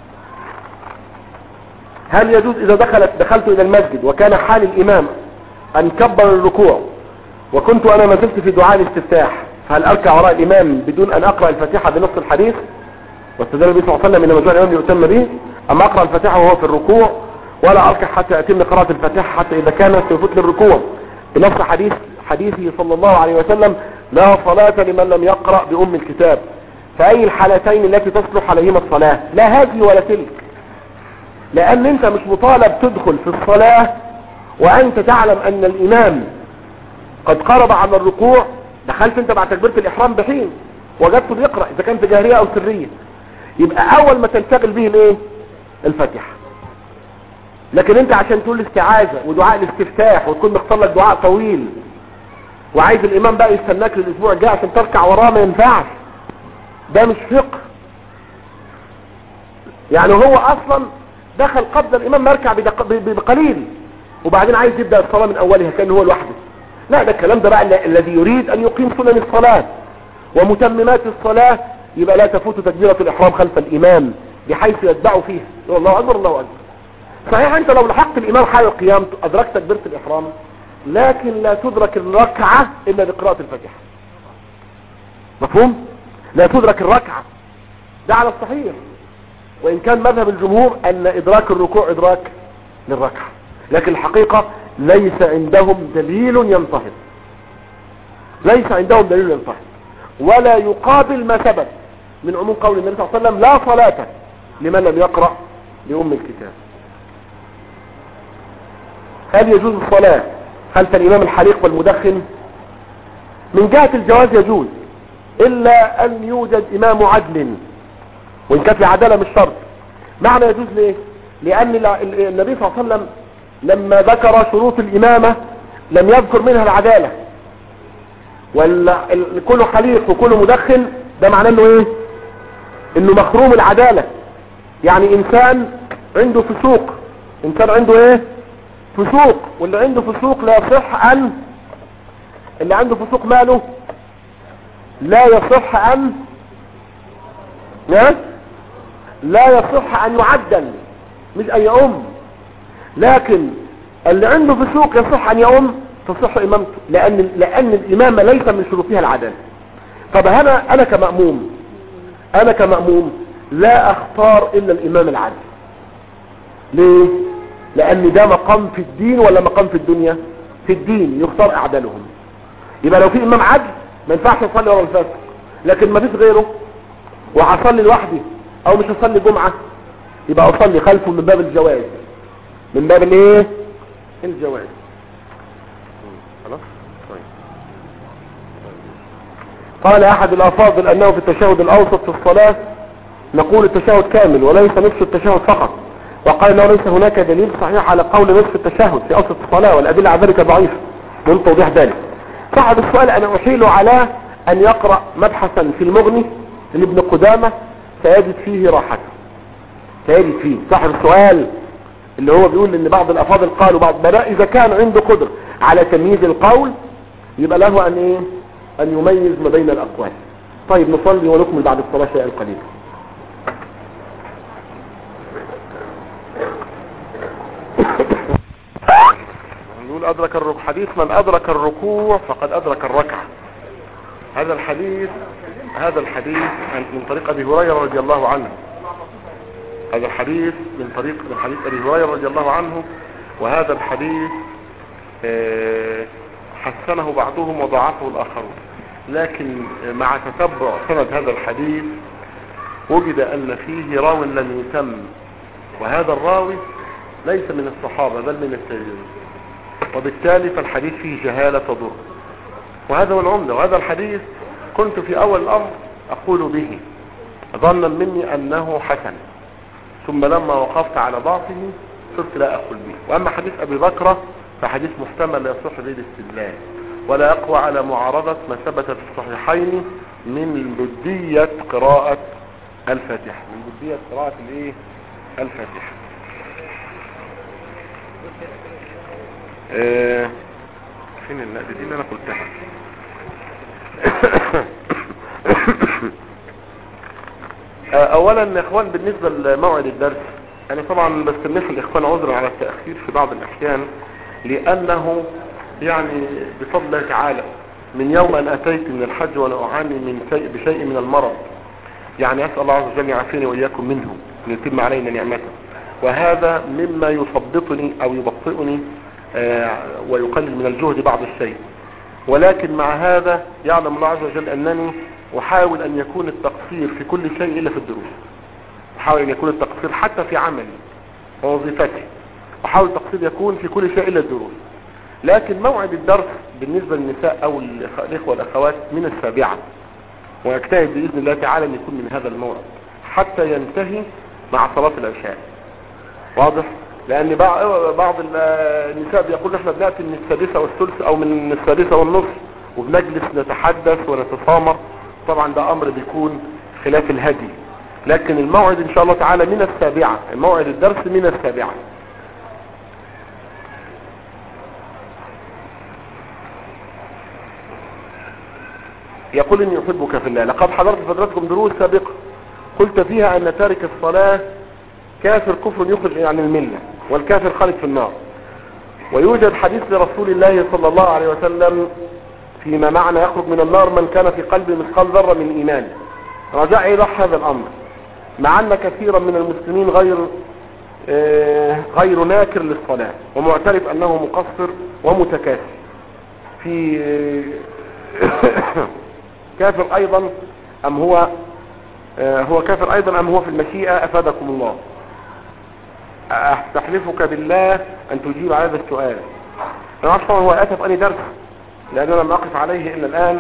هل يجوز اذا دخلت دخلت الى المسجد وكان حال الامام ان كبر الركوع وكنت انا ما زلت في دعاء الاستفتاح هل اركع وراء الامام بدون ان اقرا الفاتحه بنص الحديث واستدل النبي صلى الله عليه وسلم ان مجموع الامام يؤتم به اما اقرا الفاتحه وهو في الركوع ولا اركع حتى اتم قراءه الفاتحه حتى اذا كان سيفوت للركوع بنص حديث حديثه صلى الله عليه وسلم لا صلاة لمن لم يقرأ بأم الكتاب فأي الحالتين التي تصلح عليهما الصلاة لا هذه ولا تلك لأن أنت مش مطالب تدخل في الصلاة وأنت تعلم أن الإمام قد قرب على الركوع دخلت أنت بعد تكبيرة الإحرام بحين وجدته بيقرأ إذا كانت جاهرية أو سرية يبقى أول ما تنشغل به الإيه الفاتحة لكن أنت عشان تقول استعاذة ودعاء الاستفتاح وتكون مختار لك دعاء طويل وعايز الإمام بقى يستناك للأسبوع الجاي عشان تركع وراه ما ينفعش ده مش فقه يعني هو أصلا دخل قبل الامام مركع بدق- ب- بقليل وبعدين عايز يبدا الصلاه من اولها كان هو لوحده لا ده الكلام ده بقى ال- الذي يريد ان يقيم سنن الصلاه ومتممات الصلاه يبقى لا تفوت تكبيره الاحرام خلف الامام بحيث يتبع فيها يقول الله اكبر الله اكبر صحيح انت لو لحقت الامام حال القيام ادركت تكبيره الاحرام لكن لا تدرك الركعه الا بقراءه الفاتحه مفهوم لا تدرك الركعه ده على الصحيح وإن كان مذهب الجمهور أن إدراك الركوع إدراك للركعة لكن الحقيقة ليس عندهم دليل ينتهض ليس عندهم دليل ينتهض ولا يقابل ما ثبت من عموم قول النبي صلى الله عليه وسلم لا صلاة لمن لم يقرأ لأم الكتاب هل يجوز الصلاة خلف الإمام الحريق والمدخن من جهة الجواز يجوز إلا أن يوجد إمام عدل وإن كانت العدالة مش شرط معنى يجوز ليه لأن الع- ال- النبي صلى الله عليه وسلم لما ذكر شروط الإمامة لم يذكر منها العدالة وكل حليق وكل مدخن ده معناه انه ايه انه مخروم العدالة يعني انسان عنده فسوق انسان عنده ايه فسوق واللي عنده فسوق لا يصح ان اللي عنده فسوق ماله لا يصح ان ها؟ لا يصح ان يعدل مش ان يؤم لكن اللي عنده فسوق يصح ان يؤم تصح امامته لان لان الامامه ليس من شروطها العداله طب انا انا كماموم انا كماموم لا اختار الا الامام العادل ليه لان ده مقام في الدين ولا مقام في الدنيا في الدين يختار اعدالهم يبقى لو في امام عدل ما ينفعش اصلي ورا الفاسق لكن ما فيش غيره وهصلي لوحدي او مش هصلي جمعة يبقى اصلي خلفه من باب الجواز من باب الايه الجواز خلاص طيب قال احد الافاضل انه في التشهد الاوسط في الصلاة نقول التشهد كامل وليس نصف التشهد فقط وقال انه ليس هناك دليل صحيح على قول نصف التشهد في اوسط الصلاة والادلة على ذلك ضعيفة من توضيح ذلك صاحب السؤال انا احيل على ان يقرأ مبحثا في المغني لابن قدامة سيجد فيه راحته سيجد فيه صاحب السؤال اللي هو بيقول ان بعض الافاضل قالوا بعض بلاء اذا كان عنده قدر على تمييز القول يبقى له ان ايه ان يميز ما بين الاقوال طيب نصلي ونكمل بعد الصلاة شيئا قليلا نقول ادرك الركوع حديث من ادرك الركوع فقد ادرك الركعه هذا الحديث هذا الحديث عن- من طريق ابي هريره رضي الله عنه هذا الحديث من طريق من حديث ابي هريره رضي الله عنه وهذا الحديث آه، حسنه بعضهم وضعفه الاخرون لكن مع تتبع سند هذا الحديث وجد ان فيه راو لم يتم وهذا الراوي ليس من الصحابه بل من التابعين وبالتالي فالحديث فيه جهاله تضر وهذا هو العمدة وهذا الحديث كنت في أول الأمر أقول به ظنا مني أنه حسن ثم لما وقفت على ضعفه صرت لا اقول به واما حديث ابي بكر فحديث محتمل لا يصح به الاستدلال ولا يقوى على معارضة ما ثبت في الصحيحين من بدية قراءة الفاتحة من بدية قراءة الايه الفاتحة آه، فين النقد دي اللي انا قلتها آه، اولا يا اخوان بالنسبة لموعد الدرس انا طبعا بستنف الاخوان عذرا على التأخير في بعض الاحيان لانه يعني بفضل الله تعالى من يوم ان اتيت من الحج وانا اعاني من شيء بشيء من المرض يعني اسال الله عز وجل يعافيني واياكم منه ليتم علينا نعمته وهذا مما يثبطني او يبطئني آه، ويقلل من الجهد بعض الشيء ولكن مع هذا يعلم الله عز وجل انني احاول ان يكون التقصير في كل شيء الا في الدروس احاول ان يكون التقصير حتى في عملي ووظيفتي احاول التقصير يكون في كل شيء الا الدروس لكن موعد الدرس بالنسبة للنساء او الإخ- الاخوة والاخوات من السابعة ويجتهد باذن الله تعالى ان يكون من هذا الموعد حتى ينتهي مع صلاة العشاء واضح لان بع- بعض ال- النساء بيقول احنا بنأتي من السادسة والثلث او من السادسة والنصف وبنجلس نتحدث ونتسامر طبعا ده امر بيكون خلاف الهدي لكن الموعد ان شاء الله تعالى من السابعة موعد الدرس من السابعة يقول اني احبك في الله لقد حضرت فترتكم دروس سابقة قلت فيها ان تارك الصلاة كافر كفر يخرج عن الملة والكافر خالد في النار ويوجد حديث لرسول الله صلى الله عليه وسلم فيما معنى يخرج من النار من كان في قلبه مثقال ذرة من ايمان رجاء ايضاح هذا الامر مع ان كثيرا من المسلمين غير آه، غير ناكر للصلاة ومعترف انه مقصر ومتكاسل في كافر ايضا ام هو آه، هو كافر ايضا ام هو في المشيئة افادكم الله استحلفك بالله ان تجيب على هذا السؤال انا عارف طبعا هو اتى في اني درس لان انا لم اقف عليه الا الان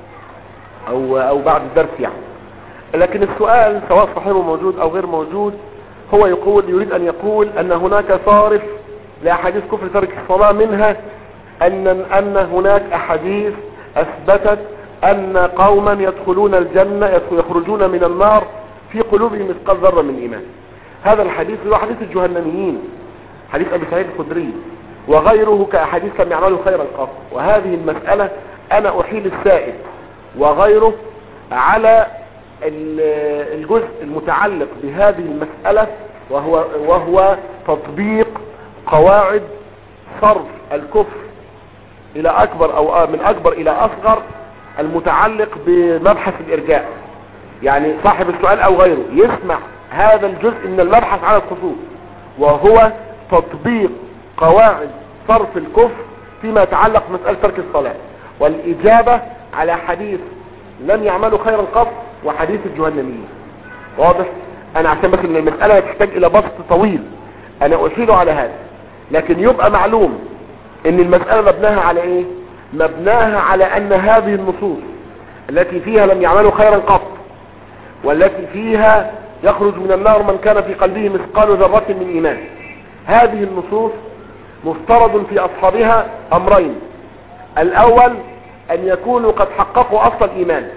او او بعد الدرس يعني لكن السؤال سواء صاحبه موجود او غير موجود هو يقول يريد ان يقول ان هناك صارف لاحاديث كفر ترك الصلاة منها ان ان هناك احاديث اثبتت ان قوما يدخلون الجنة يخرجون من النار في قلوبهم مثقال ذرة من ايمان هذا الحديث هو حديث الجهنميين حديث ابي سعيد الخدري وغيره كاحاديث لم يعملوا خيرا قط وهذه المسألة انا احيل السائل وغيره على ال- الجزء المتعلق بهذه المسألة وهو, وهو تطبيق قواعد صرف الكفر الى اكبر او من اكبر الى اصغر المتعلق بمبحث الارجاء يعني صاحب السؤال او غيره يسمع هذا الجزء من المبحث على الخصوص وهو تطبيق قواعد صرف الكفر فيما يتعلق بمسألة ترك الصلاة والاجابة على حديث لم يعملوا خيرا قط وحديث الجهنميين واضح انا عشان بس ان المسألة تحتاج الى بسط طويل انا اشير على هذا لكن يبقى معلوم ان المسألة مبناها على ايه مبناها على ان هذه النصوص التي فيها لم يعملوا خيرا قط والتي فيها يخرج من النار من كان في قلبه مثقال ذرة من ايمان هذه النصوص مفترض في اصحابها امرين الاول ان يكونوا قد حققوا اصل الايمان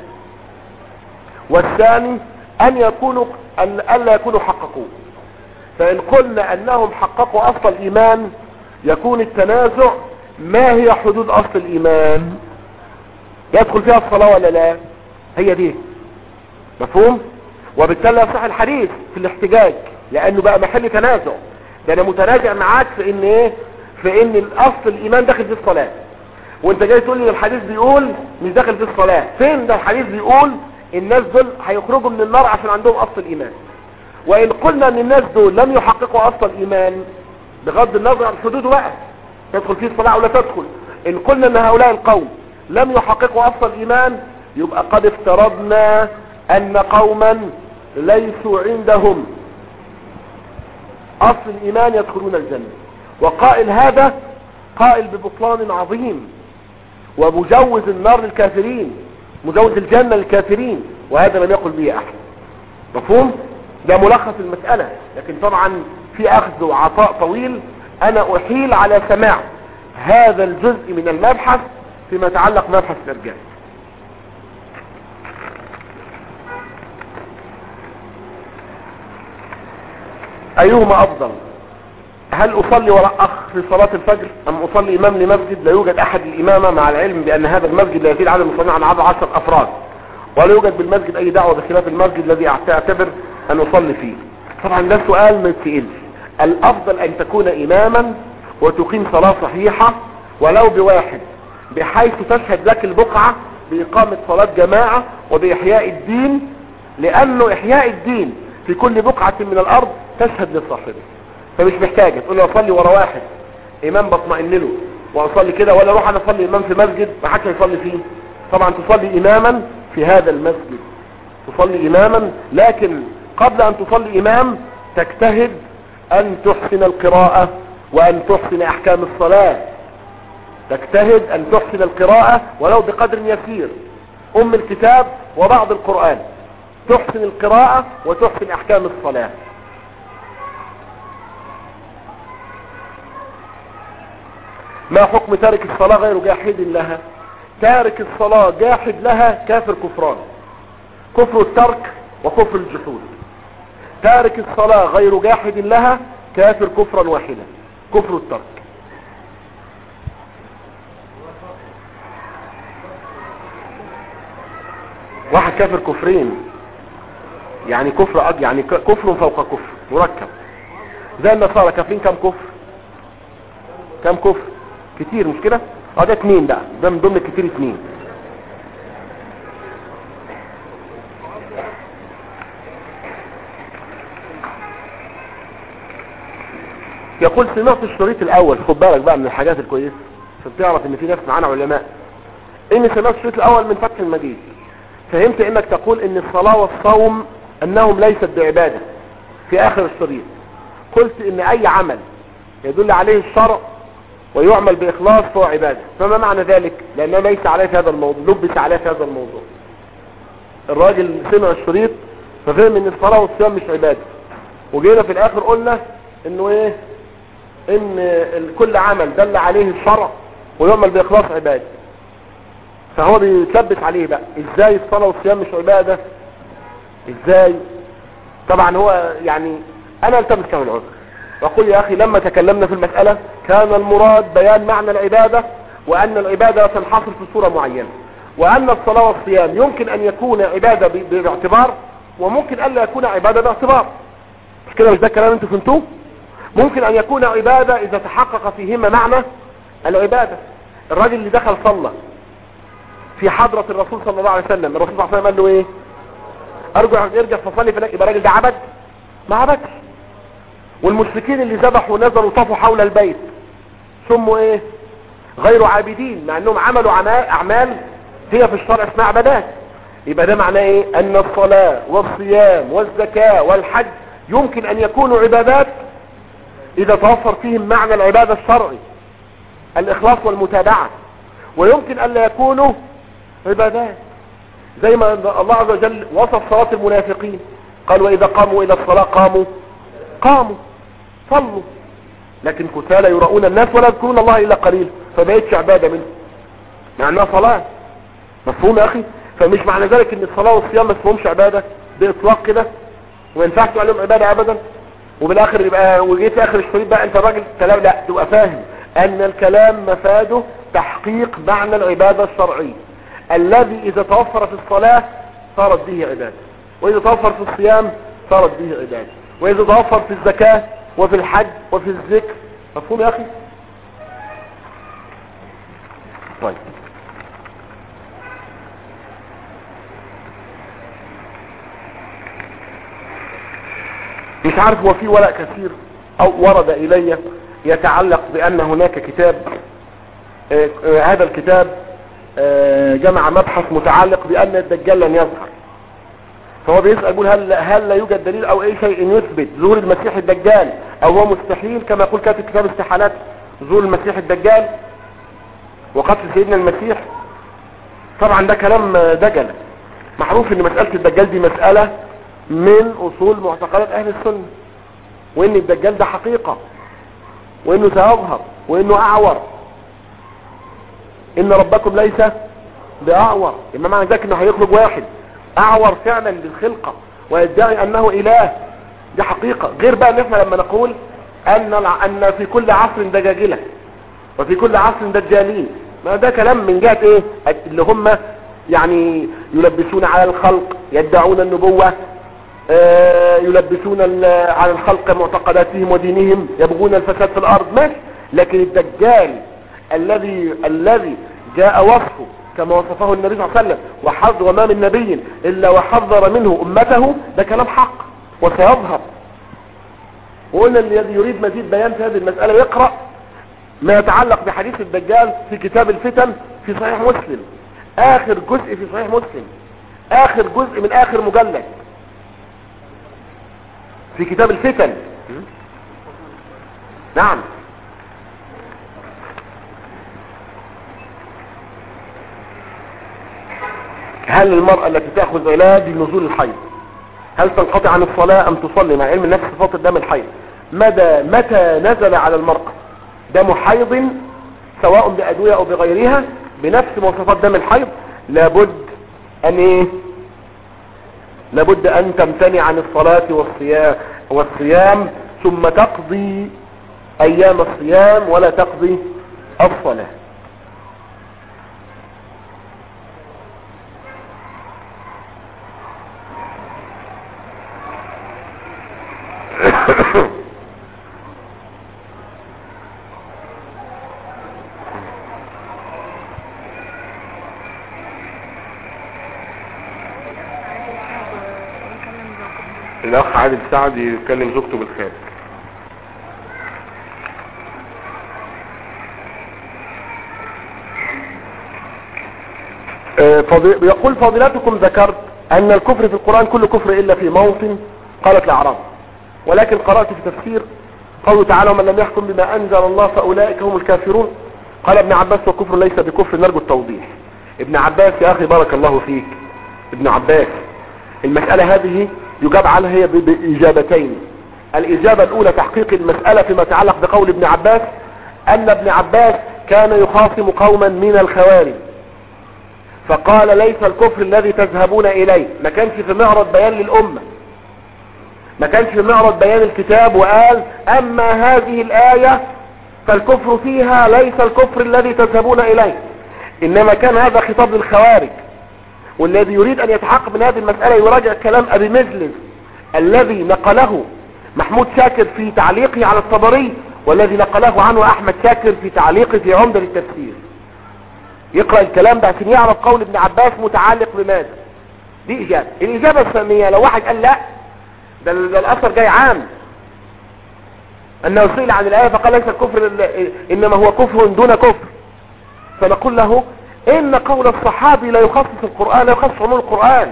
والثاني ان يكونوا ان الا يكونوا حققوه فان قلنا انهم حققوا اصل الايمان يكون التنازع ما هي حدود اصل الايمان يدخل فيها الصلاة ولا لا هي دي مفهوم وبالتالي يصح الحديث في الاحتجاج لانه بقى محل تنازع ده انا متنازع معاك في ان ايه في ان الاصل الايمان داخل في الصلاة وانت جاي تقول لي الحديث بيقول مش داخل في الصلاة فين ده الحديث بيقول الناس دول هيخرجوا من النار عشان عندهم اصل الايمان وان قلنا ان الناس دول لم يحققوا اصل الايمان بغض النظر عن حدوده بقى تدخل فيه الصلاة او لا تدخل ان قلنا ان هؤلاء القوم لم يحققوا اصل الايمان يبقى قد افترضنا ان قوما ليسوا عندهم اصل الايمان يدخلون الجنة وقائل هذا قائل ببطلان عظيم ومجوز النار للكافرين مجوز الجنة للكافرين وهذا لم يقل به احد مفهوم ده ملخص المسألة لكن طبعا في اخذ وعطاء طويل انا احيل على سماع هذا الجزء من المبحث فيما يتعلق مبحث الارجاء ايهما افضل هل اصلي وراء اخ في صلاة الفجر ام اصلي امام لمسجد لا يوجد احد الامامة مع العلم بان هذا المسجد لا يزيد عدد المصلين عن عدد عشر افراد ولا يوجد بالمسجد اي دعوة بخلاف المسجد الذي اعتبر ان اصلي فيه طبعا ده سؤال ما يتسئلش الافضل ان تكون اماما وتقيم صلاة صحيحة ولو بواحد بحيث تشهد لك البقعة باقامة صلاة جماعة وباحياء الدين لانه احياء الدين في كل بقعة من الارض تشهد لصاحبه فمش محتاجة تقول له اصلي ورا واحد امام بطمئن له واصلي كده ولا اروح انا اصلي امام في مسجد ما حدش يصلي فيه طبعا تصلي اماما في هذا المسجد تصلي اماما لكن قبل ان تصلي امام تجتهد ان تحسن القراءة وان تحسن احكام الصلاة تجتهد ان تحسن القراءة ولو بقدر يسير ام الكتاب وبعض القرآن تحسن القراءة وتحسن احكام الصلاة ما حكم تارك الصلاة غير جاحد لها تارك الصلاة جاحد لها كافر كفران كفر الترك وكفر الجحود تارك الصلاة غير جاحد لها كافر كفرا واحدا كفر الترك واحد كافر كفرين يعني كفر أج يعني كفر فوق كفر مركب زي النصارى كافرين كم كفر كم كفر كتير مش كده اه ده اتنين بقى ده من ضمن الكتير اتنين يقول سمعت الشريط الاول خد بالك بقى من الحاجات الكويسه عشان تعرف ان في ناس معانا علماء اني سمعت الشريط الاول من فتح المجيد فهمت انك تقول ان الصلاة والصوم انهم ليست بعبادة في اخر الشريط قلت ان اي عمل يدل عليه الشرع ويعمل باخلاص فهو عبادة فما معنى ذلك لانه ليس عليه في هذا الموضوع لبس عليه في هذا الموضوع الراجل سمع الشريط ففهم ان الصلاة والصيام مش عبادة وجينا في الاخر قلنا انه ايه ان كل عمل دل عليه الشرع ويعمل باخلاص عبادة فهو بيثبت عليه بقى ازاي الصلاة والصيام مش عبادة ازاي طبعا هو يعني انا التمس كم العذر واقول يا اخي لما تكلمنا في المسألة كان المراد بيان معنى العبادة وان العبادة تنحصر في صورة معينة وان الصلاة والصيام يمكن ان يكون عبادة باعتبار وممكن الا يكون عبادة باعتبار مش كده مش ده الكلام انتوا فهمتوه ممكن ان يكون عبادة اذا تحقق فيهما معنى العبادة الراجل اللي دخل صلى في حضرة الرسول صلى الله عليه وسلم الرسول صلى الله عليه وسلم قال له ايه ارجع ارجع فصلي فلاك يبقى الراجل ده عبد ما عبدش والمشركين اللي ذبحوا ونزلوا طافوا حول البيت سموا ايه غير عابدين مع انهم عملوا اعمال هي في الشرع اسمها عبادات يبقى ده معناه ايه ان الصلاة والصيام والزكاة والحج يمكن ان يكونوا عبادات اذا توفر فيهم معنى العبادة الشرعي الاخلاص والمتابعة ويمكن ان لا يكونوا عبادات زي ما الله عز وجل وصف صلاة المنافقين قال واذا قاموا الى الصلاة قاموا قاموا صلوا لكن كتالى يرؤون الناس ولا يذكرون الله الا قليل فبقيتش عبادة منه مع انها صلاة مفهوم يا اخي فمش معنى ذلك ان الصلاة والصيام ما اسمهمش عبادة باطلاق كده وما ينفعش تقول عليهم عبادة ابدا وبالاخر يبقى وجيت في اخر الشريط بقى انت راجل كلام لا تبقى فاهم ان الكلام مفاده تحقيق معنى العبادة الشرعية الذي اذا توفر في الصلاة صارت به عبادة واذا توفر في الصيام صارت به عبادة واذا توفر في الزكاة وفي الحج وفي الذكر مفهوم يا اخي طيب مش عارف هو في ورق كثير او ورد الي يتعلق بان هناك كتاب آه آه هذا الكتاب آه جمع مبحث متعلق بان الدجال لن يظهر فهو بيسأل يقول هل, هل لا يوجد دليل او اي شيء يثبت ظهور المسيح الدجال او هو مستحيل كما يقول كاتب كتاب استحالات ظهور المسيح الدجال وقتل سيدنا المسيح طبعا ده كلام دجل معروف ان مسألة الدجال دي مسألة من اصول معتقدات اهل السنة وان الدجال ده حقيقة وانه سيظهر وانه اعور ان ربكم ليس باعور اما معنى ذلك انه هيخرج واحد اعور فعلا للخلقة ويدعي انه اله دي حقيقة غير بقى ان احنا لما نقول ان ان في كل عصر دجاجلة وفي كل عصر دجالين ما ده كلام من جهة ايه اللي هم يعني يلبسون على الخلق يدعون النبوة آه يلبسون على الخلق معتقداتهم ودينهم يبغون الفساد في الارض ماشي لكن الدجال الذي الذي جاء وصفه كما وصفه النبي صلى الله عليه وسلم وحذر وما من نبي الا وحذر منه امته ده كلام حق وسيظهر وقلنا الذي يريد مزيد بيان في هذه المسألة يقرأ ما يتعلق بحديث الدجال في كتاب الفتن في صحيح مسلم اخر جزء في صحيح مسلم اخر جزء من اخر مجلد في كتاب الفتن نعم هل المرأة التي تأخذ علاج لنزول الحيض هل تنقطع عن الصلاة ام تصلي مع علم نفس صفات الدم الحيض مدى متى نزل على المرأة دم حيض سواء بأدوية او بغيرها بنفس مواصفات دم الحيض لابد ان ايه لابد ان تمتنع عن الصلاة والصيام, والصيام ثم تقضي ايام الصيام ولا تقضي الصلاة الاخ عادل سعد يكلم زوجته بالخير فضي... يقول فضيلتكم ذكرت ان الكفر في القرآن كل كفر الا في موطن قالت الاعراب ولكن قرأت في تفسير قوله تعالى ومن لم يحكم بما انزل الله فاولئك هم الكافرون قال ابن عباس وكفر ليس بكفر نرجو التوضيح ابن عباس يا اخي بارك الله فيك ابن عباس المسألة هذه يجاب عنها هي بإجابتين الإجابة الأولى تحقيق المسألة فيما يتعلق بقول ابن عباس أن ابن عباس كان يخاصم قوما من الخوارج فقال ليس الكفر الذي تذهبون إليه ما كانش في معرض بيان للأمة ما كانش في معرض بيان الكتاب وقال أما هذه الآية فالكفر فيها ليس الكفر الذي تذهبون إليه إنما كان هذا خطاب للخوارج والذي يريد ان يتحقق من هذه المسألة يراجع كلام ابي مجلس الذي نقله محمود شاكر في تعليقه على الطبري والذي نقله عنه احمد شاكر في تعليقه في عمدة التفسير يقرأ الكلام ده عشان يعرف قول ابن عباس متعلق بماذا دي اجابة الاجابة الثانية لو واحد قال لا ده, ده الاثر جاي عام انه سئل عن الايه فقال ليس الكفر انما هو كفر دون كفر فنقول له ان قول الصحابي لا يخصص القرآن لا يخصص عموم القرآن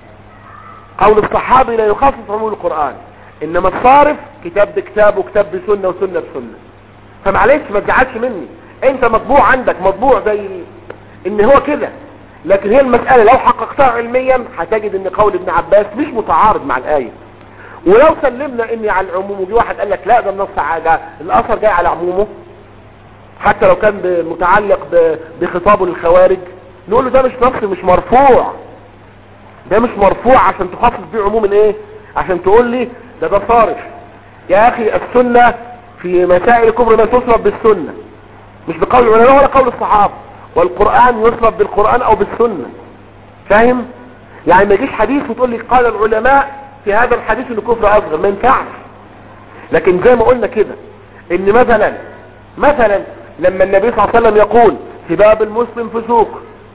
قول الصحابي لا يخصص عموم القرآن انما الصارف كتاب بكتاب وكتاب بسنة وسنة بسنة فمعلش ما تزعلش مني انت مطبوع عندك مطبوع زي ان هو كده لكن هي المسألة لو حققتها علميا هتجد ان قول ابن عباس مش متعارض مع الآية ولو سلمنا اني على العموم وجي واحد قال لك لا ده النص ده الاثر جاي على عمومه حتى لو كان متعلق بخطابه للخوارج نقول له ده مش نص مش مرفوع ده مش مرفوع عشان تخصص بيه عموم الايه عشان تقول لي ده ده صارف يا اخي السنة في مسائل الكفر ما تصرف بالسنة مش بقول العلماء ولا قول الصحابة والقرآن يصرف بالقرآن او بالسنة فاهم يعني ما يجيش حديث وتقول لي قال العلماء في هذا الحديث انه كفر اصغر ما ينفعش لكن زي ما قلنا كده ان مثلا مثلا لما النبي صلى الله عليه وسلم يقول سباب المسلم فسوق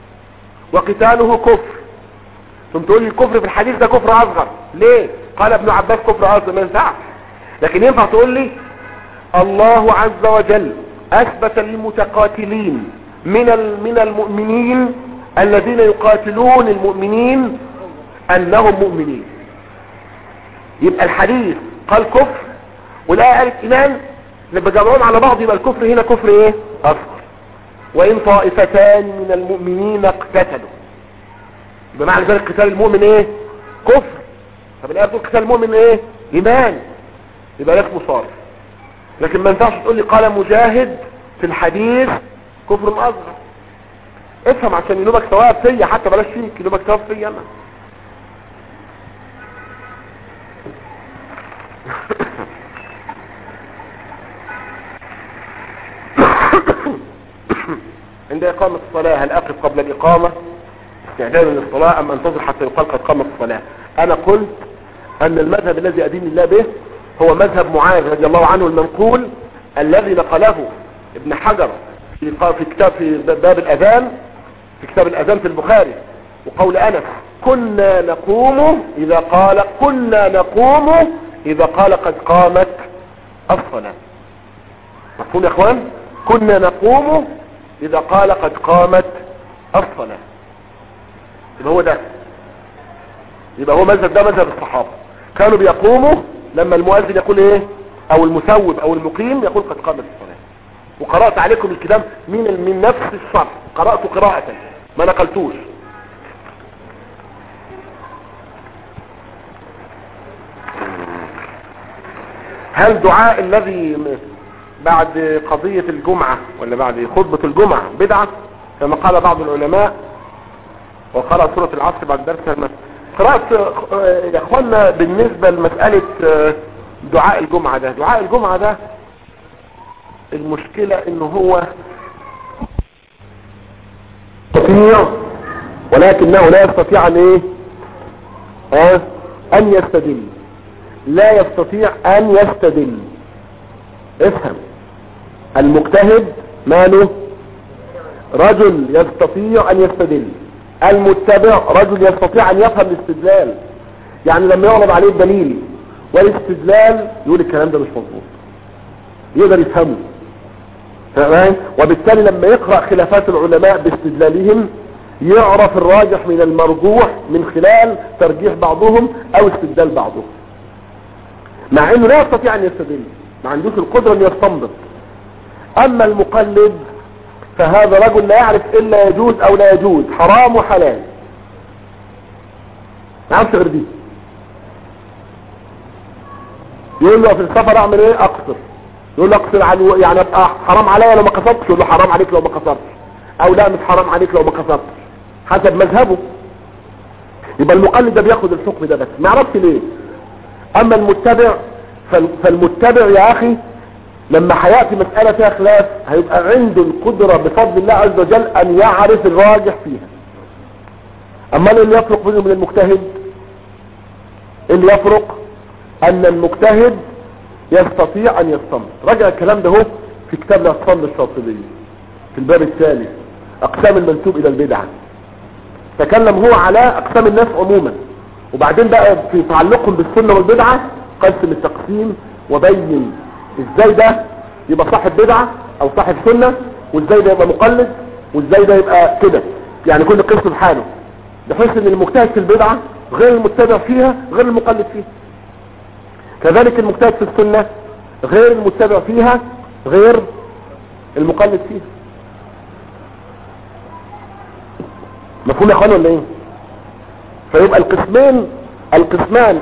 وقتاله كفر ثم تقول لي الكفر في الحديث ده كفر اصغر ليه قال ابن عباس كفر اصغر ما ينفعش لكن ينفع تقول لي الله عز وجل اثبت للمتقاتلين من من المؤمنين الذين يقاتلون المؤمنين انهم مؤمنين يبقى الحديث قال كفر والايه قالت ايمان لما جمعون على بعض يبقى الكفر هنا كفر ايه اصغر وان طائفتان من المؤمنين اقتتلوا بمعنى ذلك قتال المؤمن ايه كفر طب الايه بتقول قتال المؤمن ايه ايمان يبقى ده اسمه صارف لكن ما ينفعش تقول لي قال مجاهد في الحديث كفر اصغر افهم عشان ينوبك ثواب فيا حتى بلاش فيك ينوبك ثواب فيا انا عند إقامة الصلاة هل أقف قبل الإقامة استعدادا للصلاة أم أنتظر حتى يقال قد قامت الصلاة أنا قلت أن المذهب الذي أدين الله به هو مذهب معاذ رضي الله عنه المنقول الذي نقله ابن حجر في في كتاب في باب الأذان في كتاب الأذان في البخاري وقول أنس كنا نقوم إذا قال كنا نقوم إذا قال قد قامت الصلاة مفهوم يا اخوان كنا نقوم اذا قال قد قامت الصلاة يبقى هو ده يبقى هو مذهب ده مذهب الصحابة كانوا بيقوموا لما المؤذن يقول ايه او المثوب او المقيم يقول قد قامت الصلاة وقرأت عليكم الكلام من من نفس الصف قرأت قراءة ما نقلتوش هل دعاء الذي بعد قضية الجمعة ولا بعد خطبة الجمعة بدعة كما قال بعض العلماء وقال سورة العصر بعد درس المسجد قرأت يا اخوانا بالنسبة لمسألة دعاء الجمعة ده دعاء الجمعة ده المشكلة انه هو يستطيع ولكنه لا يستطيع ان ايه اه ان يستدل لا يستطيع ان يستدل افهم المجتهد ماله رجل يستطيع ان يستدل المتبع رجل يستطيع ان يفهم الاستدلال يعني لما يعرض عليه الدليل والاستدلال يقول الكلام ده مش مظبوط يقدر يفهمه تمام وبالتالي لما يقرأ خلافات العلماء باستدلالهم يعرف الراجح من المرجوح من خلال ترجيح بعضهم او استدلال بعضهم مع انه لا يستطيع ان يستدل ما عندوش القدرة ان يستنبط اما المقلد فهذا رجل لا يعرف الا يجوز او لا يجوز حرام وحلال ما يعرفش غير دي يقول له في السفر اعمل ايه اقصر يقول له اقصر عن يعني ابقى حرام عليا لو ما قصرتش يقول له حرام عليك لو ما قصرتش او لا مش حرام عليك لو ما قصرتش حسب مذهبه يبقى المقلد ده بياخد الحكم ده بس ما يعرفش ليه اما المتبع فالمتبع يا اخي لما هياتي مسألة فيها خلاف هيبقى عنده القدرة بفضل الله عز وجل ان يعرف الراجح فيها اما اللي يفرق بينه من المجتهد اللي يفرق ان المجتهد يستطيع ان يستنبط رجع الكلام ده هو في كتاب الاصفان الشاطبية في الباب الثالث اقسام المنسوب الى البدعة تكلم هو على اقسام الناس عموما وبعدين بقى في تعلقهم بالسنة والبدعة قسم التقسيم وبين ازاي ده يبقى صاحب بدعة او صاحب سنة وازاي ده يبقى مقلد وازاي ده يبقى كده يعني كل قسم بحاله بحيث ان المجتهد في البدعة غير المتبع فيها غير المقلد فيها كذلك المجتهد في السنة غير المتبع فيها غير المقلد فيها مفهوم يا اخوان ولا ايه فيبقى القسمين القسمان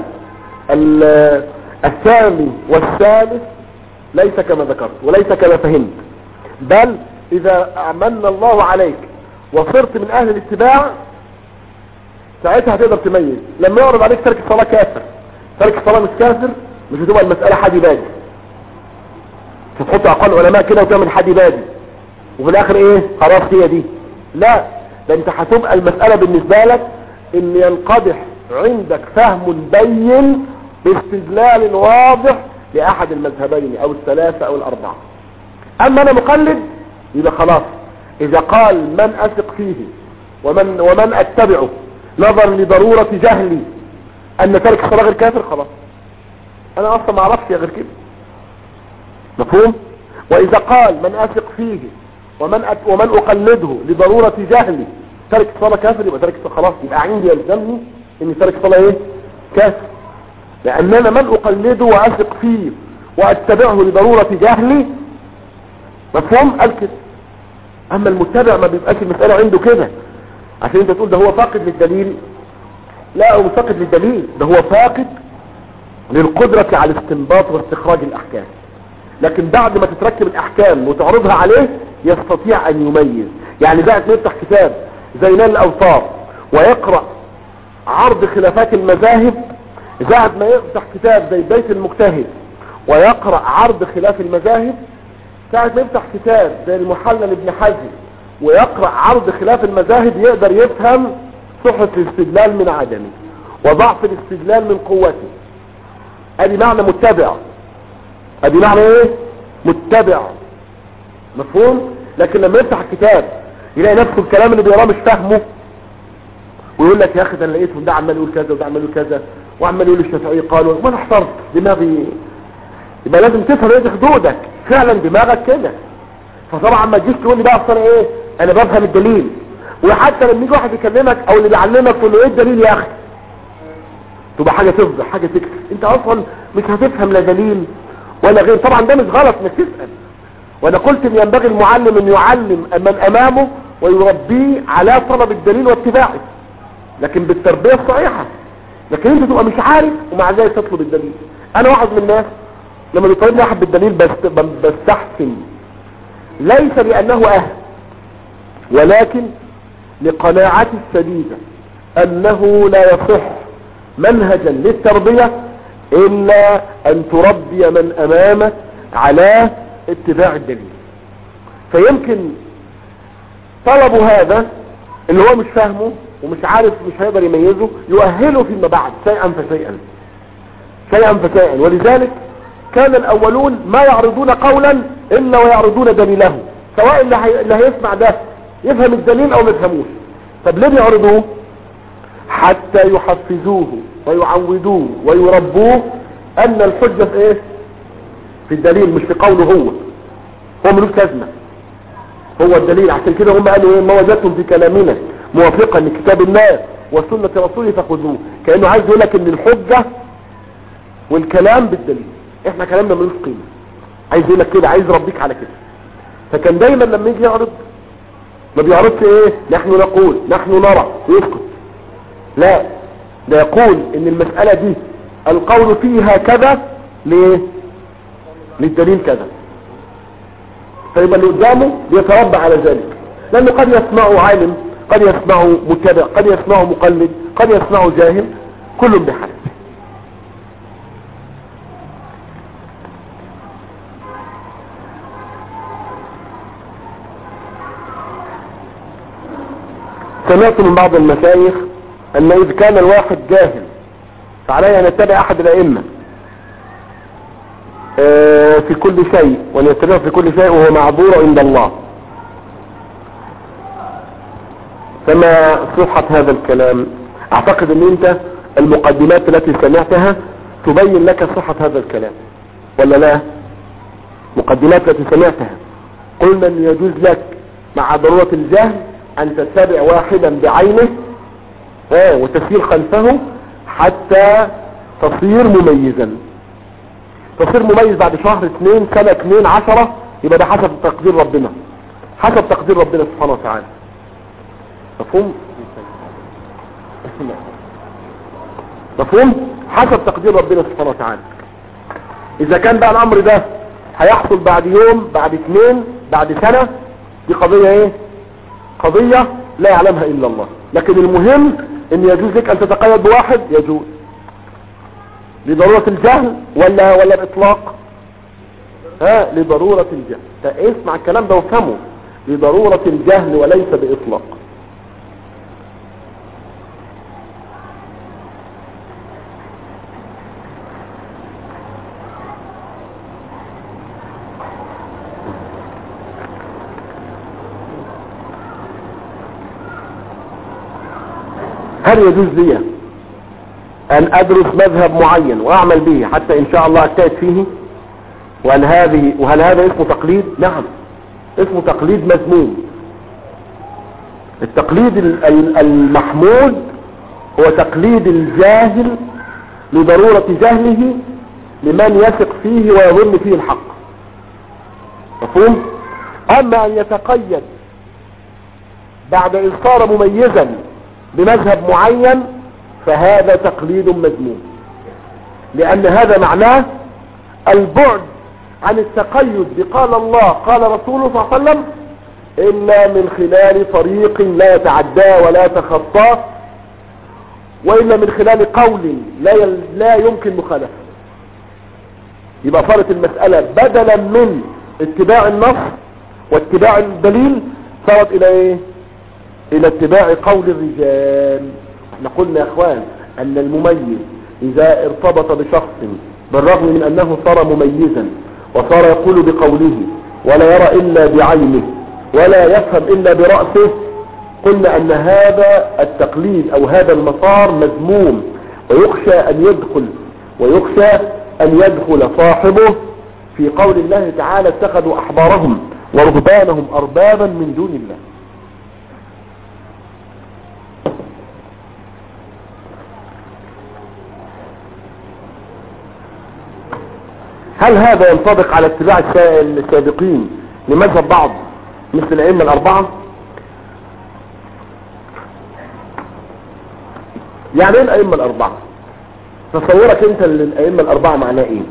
الثاني والثالث ليس كما ذكرت وليس كما فهمت بل اذا امن الله عليك وصرت من اهل الاتباع ساعتها هتقدر تميز لما يعرض عليك ترك الصلاة كافر ترك الصلاة مش كافر مش هتبقى المسألة حدي بادي تحط اقوال علماء كده وتعمل حدي بادي وفي الاخر ايه خلاص هي دي لا ده انت هتبقى المسألة بالنسبة لك ان ينقضح عندك فهم بين باستدلال واضح لاحد المذهبين او الثلاثة او الاربعة اما انا مقلد يبقى خلاص اذا قال من اثق فيه ومن, ومن اتبعه نظرا لضرورة جهلي ان ترك الصلاة غير كافر خلاص انا اصلا ما اعرفش غير كده مفهوم واذا قال من اثق فيه ومن أت ومن اقلده لضرورة جهلي ترك الصلاة كافر يبقى ترك الصلاة خلاص يبقى عندي يلزمني ان ترك الصلاة ايه كافر لان انا من اقلده واثق فيه واتبعه لضرورة جهلي مفهوم قال كده اما المتبع ما بيبقاش المسألة عنده كده عشان انت تقول ده هو فاقد للدليل لا هو مش فاقد للدليل ده هو فاقد للقدرة على استنباط واستخراج الاحكام لكن بعد ما تتركب الاحكام وتعرضها عليه يستطيع ان يميز يعني بعد ما يفتح كتاب زي نال الاوطار ويقرأ عرض خلافات المذاهب بعد ما يفتح كتاب زي بيت المجتهد ويقرأ عرض خلاف المذاهب ساعة ما يفتح كتاب زي المحلل ابن حزم ويقرأ عرض خلاف المذاهب يقدر يفهم صحة الاستدلال من عدمه وضعف الاستدلال من قوته ادي معنى متبع ادي معنى ايه متبع مفهوم لكن لما يفتح الكتاب يلاقي نفسه الكلام اللي بيقراه مش فاهمه ويقول لك يا اخي ده انا لقيته ده عمال يقول كذا وده عمال يقول كذا وعمال يقول الشافعي قال وانا احترت دماغي يبقى لازم تفهم ايه حدودك فعلا دماغك كده فطبعا ما تجيش تقول لي بقى اصل ايه انا بفهم الدليل وحتى لما يجي واحد يكلمك او اللي بيعلمك تقول له ايه الدليل يا اخي تبقى حاجه تفضح حاجه تكتب انت اصلا مش هتفهم لا دليل ولا غير طبعا ده مش غلط انك تسال وانا قلت ان ينبغي المعلم ان يعلم من امامه ويربيه على طلب الدليل واتباعه لكن بالتربيه الصحيحه لكن انت تبقى مش عارف ومع ذلك تطلب الدليل انا واحد من الناس لما بيطالبني احد بالدليل بس بستحسن ليس لانه اهل ولكن لقناعتي السديدة انه لا يصح منهجا للتربية الا ان تربي من امامك على اتباع الدليل فيمكن طلب هذا اللي هو مش فاهمه ومش عارف مش هيقدر يميزه يؤهله فيما بعد شيئا فشيئا شيئا فشيئا ولذلك كان الاولون ما يعرضون قولا الا ويعرضون دليله سواء اللي, هي... اللي هيسمع ده يفهم الدليل او ما يفهموش طب ليه بيعرضوه حتى يحفزوه ويعودوه ويربوه ان الحجة في ايه في الدليل مش في قوله هو هو ملوش لازمه هو الدليل عشان كده هم قالوا ايه ما وجدتم في كلامنا موافقا لكتاب الله وسنة رسوله فخذوه كأنه عايز يقول لك ان الحجة والكلام بالدليل احنا كلامنا ملوش قيمة عايز يقول لك كده عايز يربيك على كده فكان دايما لما يجي يعرض ما بيعرضش ايه نحن نقول نحن نرى ويسكت لا ده يقول ان المسألة دي القول فيها كذا ليه للدليل كذا فيبقى اللي قدامه بيتربى على ذلك لانه قد يسمعه عالم قد يسمعه متبع قد يسمعه مقلد قد يسمعه جاهل كل بحسب سمعت من بعض المشايخ ان اذا كان الواحد جاهل فعليه ان يتبع احد الائمه في كل شيء وان يتبع في كل شيء وهو معذور عند الله فما صحة هذا الكلام اعتقد ان انت المقدمات التي سمعتها تبين لك صحة هذا الكلام ولا لا مقدمات التي سمعتها قلنا ان يجوز لك مع ضرورة الجهل ان تتبع واحدا بعينه اه وتسير خلفه حتى تصير مميزا تصير مميز بعد شهر اثنين سنة اثنين عشرة يبقى ده حسب تقدير ربنا حسب تقدير ربنا سبحانه وتعالى مفهوم مفهوم حسب تقدير ربنا سبحانه وتعالى اذا كان بقى الامر ده هيحصل بعد يوم بعد اثنين بعد سنة دي قضية ايه قضية لا يعلمها الا الله لكن المهم ان يجوز لك ان تتقيد بواحد يجوز لضرورة الجهل ولا ولا الاطلاق ها لضرورة الجهل اسمع الكلام ده وافهمه لضرورة الجهل وليس باطلاق هل يجوز لي ان ادرس مذهب معين واعمل به حتى ان شاء الله اجتهد فيه وهل هذه وهل هذا اسمه تقليد نعم اسمه تقليد مذموم التقليد المحمود هو تقليد الجاهل لضرورة جهله لمن يثق فيه ويظن فيه الحق مفهوم اما ان يتقيد بعد ان صار مميزا بمذهب معين فهذا تقليد مذموم لان هذا معناه البعد عن التقيد بقال الله قال رسوله صلى الله عليه وسلم الا من خلال طريق لا يتعداه ولا يتخطاه والا من خلال قول لا يل... لا يمكن مخالفه يبقى صارت المسألة بدلا من اتباع النص واتباع الدليل صارت الى ايه الى اتباع قول الرجال احنا قلنا يا اخوان ان المميز اذا ارتبط بشخص بالرغم من انه صار مميزا وصار يقول بقوله ولا يرى الا بعينه ولا يفهم الا برأسه قلنا ان هذا التقليد او هذا المسار مذموم ويخشى ان يدخل ويخشى ان يدخل صاحبه في قول الله تعالى اتخذوا احبارهم ورهبانهم اربابا من دون الله هل هذا ينطبق على اتباع السابقين لمذهب بعض مثل الائمه الاربعه يعني ايه الائمه الاربعه تصورك انت الائمه الاربعه معناه ايه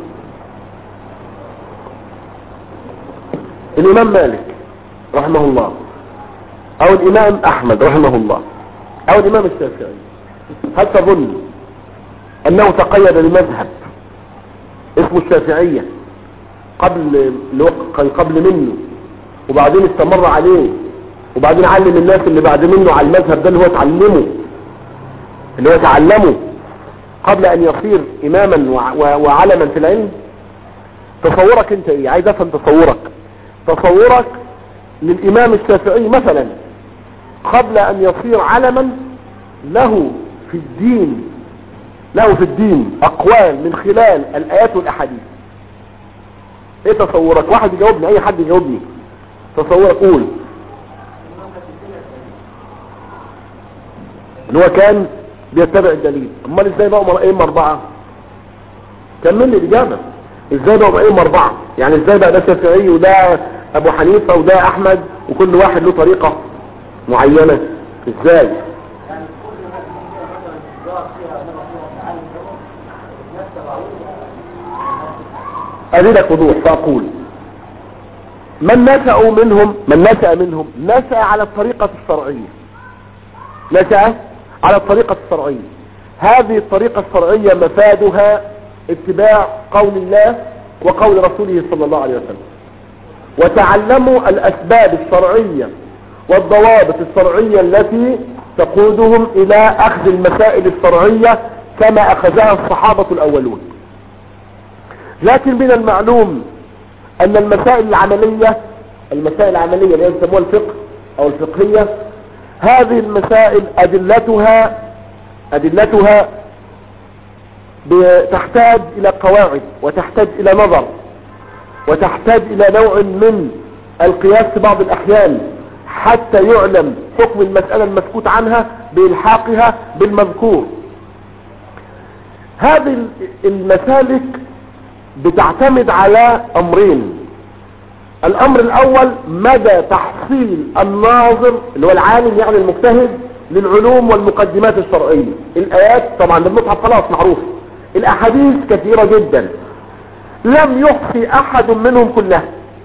الامام مالك رحمه الله او الامام احمد رحمه الله او الامام الشافعي هل تظن انه تقيد بمذهب اسمه الشافعية قبل قبل منه وبعدين استمر عليه وبعدين علم الناس اللي بعد منه على المذهب ده اللي هو اتعلمه اللي هو تعلمه قبل ان يصير اماما وعلما في العلم تصورك انت ايه عايز افهم تصورك تصورك للامام الشافعي مثلا قبل ان يصير علما له في الدين له في الدين اقوال من خلال الايات والاحاديث ايه تصورك واحد يجاوبني اي حد يجاوبني تصورك قول اللي هو كان بيتبع الدليل امال ازاي بقوا ائمه اربعه كمل لي الاجابه ازاي بقوا ائمه اربعه يعني ازاي بقى ده شافعي وده ابو حنيفه وده احمد وكل واحد له طريقه معينه ازاي أزيدك وضوح فأقول من نشأوا منهم من نشأ منهم نشأ على الطريقة الشرعية نشأ على الطريقة الشرعية هذه الطريقة الشرعية مفادها اتباع قول الله وقول رسوله صلى الله عليه وسلم وتعلموا الأسباب الشرعية والضوابط الشرعية التي تقودهم إلى أخذ المسائل الشرعية كما أخذها الصحابة الأولون لكن من المعلوم ان المسائل العملية المسائل العملية اللي يسموها الفقه او الفقهية هذه المسائل ادلتها ادلتها تحتاج الى قواعد وتحتاج الى نظر وتحتاج الى نوع من القياس في بعض الاحيان حتى يعلم حكم المسألة المسكوت عنها بإلحاقها بالمذكور هذه المسالك بتعتمد على امرين الامر الاول مدى تحصيل الناظر اللي هو العالم يعني المجتهد للعلوم والمقدمات الشرعية الايات طبعا المصحف خلاص معروف الاحاديث كثيرة جدا لم يحصي احد منهم كلها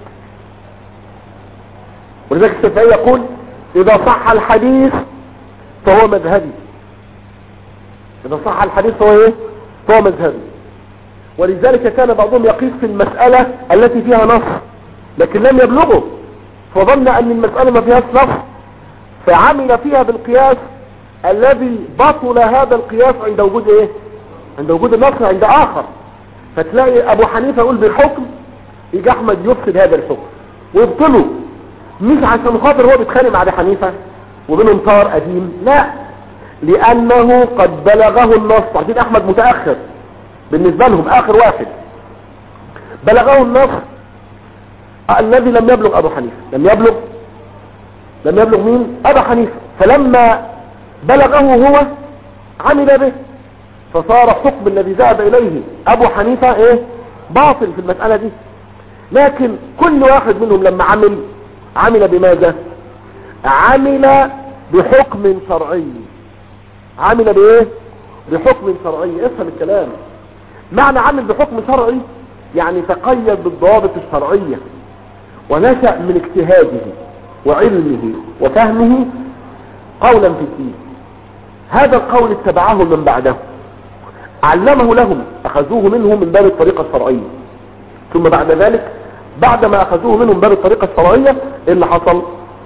ولذلك الشافعي يقول اذا صح الحديث فهو مذهبي اذا صح الحديث فهو ايه فهو مذهبي ولذلك كان بعضهم يقيس في المسألة التي فيها نص لكن لم يبلغه فظن ان المسألة ما فيهاش نص فعمل فيها بالقياس الذي بطل هذا القياس عند وجود ايه عند وجود النص عند اخر فتلاقي ابو حنيفة يقول بالحكم يجي احمد يفسد هذا الحكم ويبطله مش عشان خاطر هو بيتخانق مع ابي حنيفة وبينهم طار قديم لا لانه قد بلغه النص عشان احمد متأخر بالنسبة لهم اخر واحد بلغه النص الذي لم يبلغ ابو حنيفة لم يبلغ لم يبلغ مين ابو حنيفة فلما بلغه هو عمل به فصار حكم الذي ذهب اليه ابو حنيفة ايه باطل في المسألة دي لكن كل واحد منهم لما عمل عمل بماذا عمل بحكم شرعي عمل بايه بحكم شرعي افهم الكلام معنى عمل بحكم شرعي يعني تقيد بالضوابط الشرعية ونشأ من اجتهاده وعلمه وفهمه قولا في الدين هذا القول اتبعه من بعده علمه لهم اخذوه منه من باب الطريقة الشرعية ثم بعد ذلك بعدما اخذوه منهم باب الطريقة الشرعية ايه اللي حصل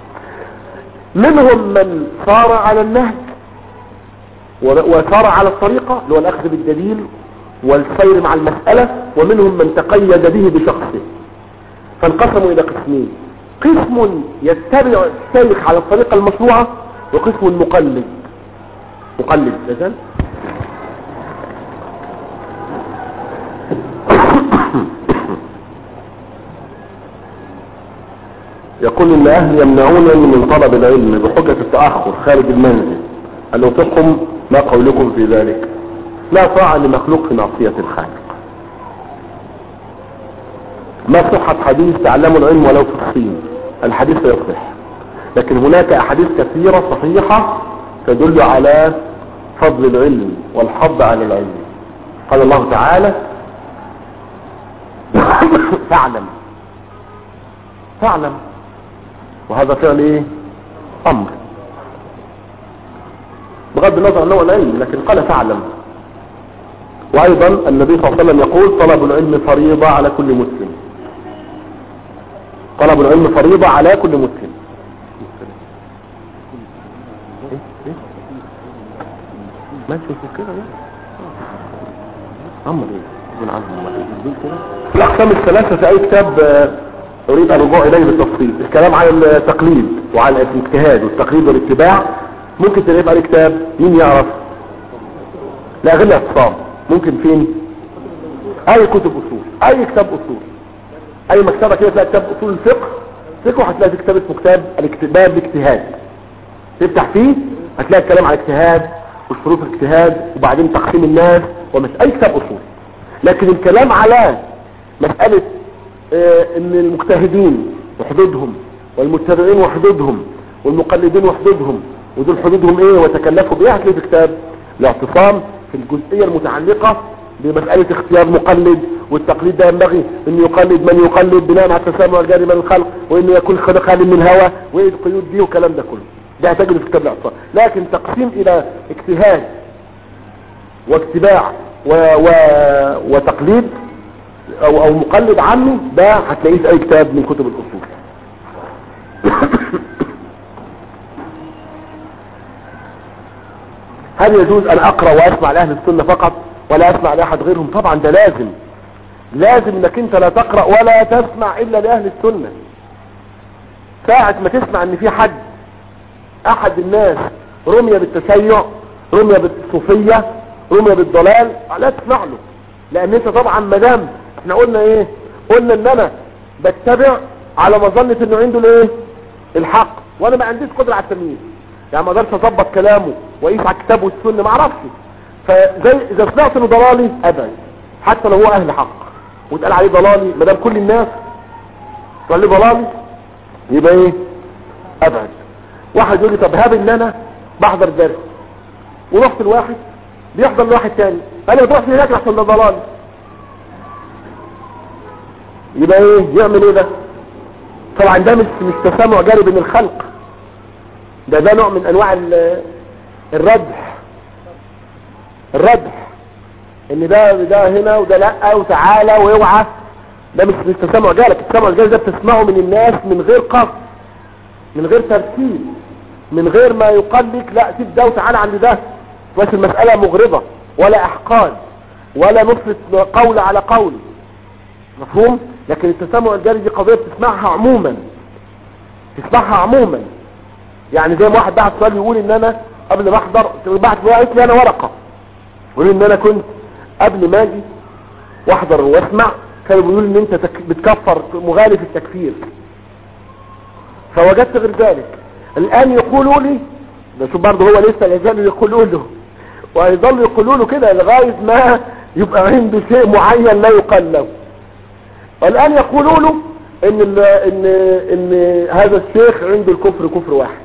منهم من صار على النهج وصار على الطريقة اللي هو الاخذ بالدليل والسير مع المسألة ومنهم من تقيد به بشخصه فانقسموا الى قسمين قسم يتبع الشيخ على الطريقة المشروعة وقسم مقلد مقلد لازال يقول ان اهلي يمنعونني من طلب العلم بحجة التأخر خارج المنزل ان اطلقكم ما قولكم في ذلك لا طاعة لمخلوق في معصية الخالق ما صحة حديث تعلموا العلم ولو في الصين الحديث يصح لكن هناك احاديث كثيرة صحيحة تدل على فضل العلم والحظ على العلم قال الله تعالى فاعلم فاعلم وهذا فعل ايه امر بغض النظر انه العلم لكن قال فاعلم وايضا النبي صلى الله عليه وسلم يقول طلب العلم فريضة على كل مسلم طلب العلم فريضة على كل مسلم ماشي في كده امر ايه من عزم الاقسام الثلاثة في اي كتاب اريد ان ارجع اليه بالتفصيل الكلام عن التقليد وعن الاجتهاد والتقليد والاتباع ممكن تلاقيه في اي كتاب مين يعرف لا غير الاعتصام ممكن فين اي كتب اصول اي كتاب اصول اي مكتبة كده تلاقي كتاب اصول الفقه فقه هتلاقي في كتاب اسمه كتاب باب الاجتهاد تفتح فيه هتلاقي الكلام عن الاجتهاد وشروط الاجتهاد وبعدين تقسيم الناس ومش اي كتاب اصول لكن الكلام على مسألة اه ان المجتهدين وحدودهم والمتبعين وحدودهم والمقلدين وحدودهم ودول حدودهم ايه وتكلفوا بايه هتلاقي في كتاب الاعتصام في الجزئية المتعلقة بمسألة اختيار مقلد والتقليد ده ينبغي ان يقلد من يقلد بناء على التسامع الجاري من الخلق وان يكون خالي من الهوى وايه القيود دي والكلام ده كله ده هتجد في كتاب الاعتصام لكن تقسيم الى اجتهاد واتباع و... و... وتقليد او او مقلد عامي ده هتلاقيه في اي كتاب من كتب الاصول هل يجوز ان اقرأ واسمع لاهل السنة فقط ولا اسمع لاحد غيرهم طبعا ده لازم لازم انك انت لا تقرأ ولا تسمع الا لاهل السنة ساعة ما تسمع ان في حد احد الناس رمي بالتشيع رمي بالصوفية رمي بالضلال لا تسمع له لان انت طبعا مدام احنا قلنا ايه قلنا ان انا بتبع على مظنة انه عنده الايه الحق وانا ما عنديش قدرة على التمييز يعني ما اقدرش اظبط كلامه واقيس على الكتاب والسنه ما اعرفش فزي اذا سمعت انه ضلالي ابعد حتى لو هو اهل حق وتقال عليه ضلالي ما دام كل الناس تقول لي ضلالي يبقى ايه ابعد واحد يقول لي طب هاب ان انا بحضر درس ورحت لواحد بيحضر لواحد تاني قال لي ما تروحش هناك عشان ده ضلالي يبقى ايه يعمل ايه ده طبعا ده مش مش تسامع جاري بين الخلق ده ده نوع من انواع الردح الردح ان ده ده هنا وده لا وتعالى واوعى ده مش مش تسامع جاري التسامع الجاري ده بتسمعه من الناس من غير قصد من غير ترتيب من غير ما يقال لك لا سيب ده وتعالى عند ده بس المسألة مغرضة ولا احقاد ولا نصرة قول على قول مفهوم لكن التسامع الجاري دي قضية بتسمعها عموما تسمعها عموما يعني زي ما واحد بعت سؤال يقول ان انا قبل ما احضر بعت قالت لي انا ورقة يقول ان انا كنت قبل ما اجي واحضر واسمع كانوا بيقولوا ان انت تك... بتكفر مغالي في التكفير فوجدت غير ذلك الان يقولوا لي ده شوف برضه هو لسه يزالوا يقولوا له ويظلوا يقولوا له كده لغاية ما يبقى عنده شيء معين لا يقال له والان يقولوا له ان ال ان ان هذا الشيخ عنده الكفر كفر واحد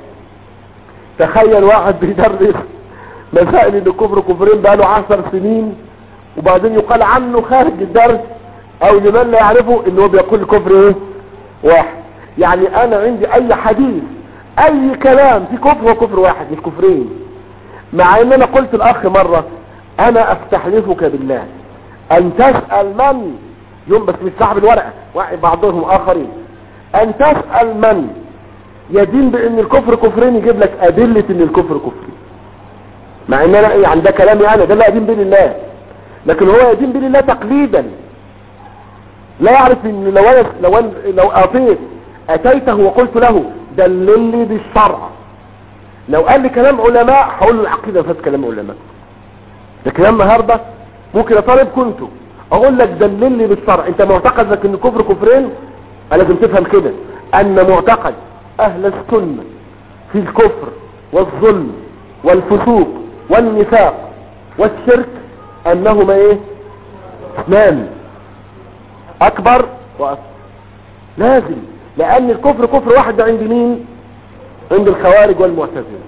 تخيل واحد بيدرس مسائل ان الكفر كفرين بقاله عشر سنين وبعدين يقال عنه خارج الدرس او لمن لا يعرفه ان هو بيقول الكفر ايه واحد يعني انا عندي اي حديث اي كلام في كفر وكفر واحد مش كفرين مع ان انا قلت الاخ مرة انا استحلفك بالله ان تسأل من يوم بس مش صاحب الورقة بعضهم اخرين ان تسأل من يدين بان الكفر كفرين يجيب لك ادلة ان الكفر كفري مع ان انا يعني ده كلامي انا ده لا يدين بين الله لكن هو يدين بين الله تقليدا لا يعرف ان لو انا لو أنا لو اعطيت اتيته وقلت له دللني بالشرع لو قال لي كلام علماء هقول له العقيده فات كلام علماء لكن النهارده ممكن يا طالب كنت اقول لك دللني بالشرع انت معتقدك ان الكفر كفرين لازم تفهم كده ان معتقد اهل السنه في الكفر والظلم والفسوق والنفاق والشرك انهما ايه اثنان اكبر واصغر لازم لان الكفر كفر واحد ده عند مين عند الخوارج والمعتزله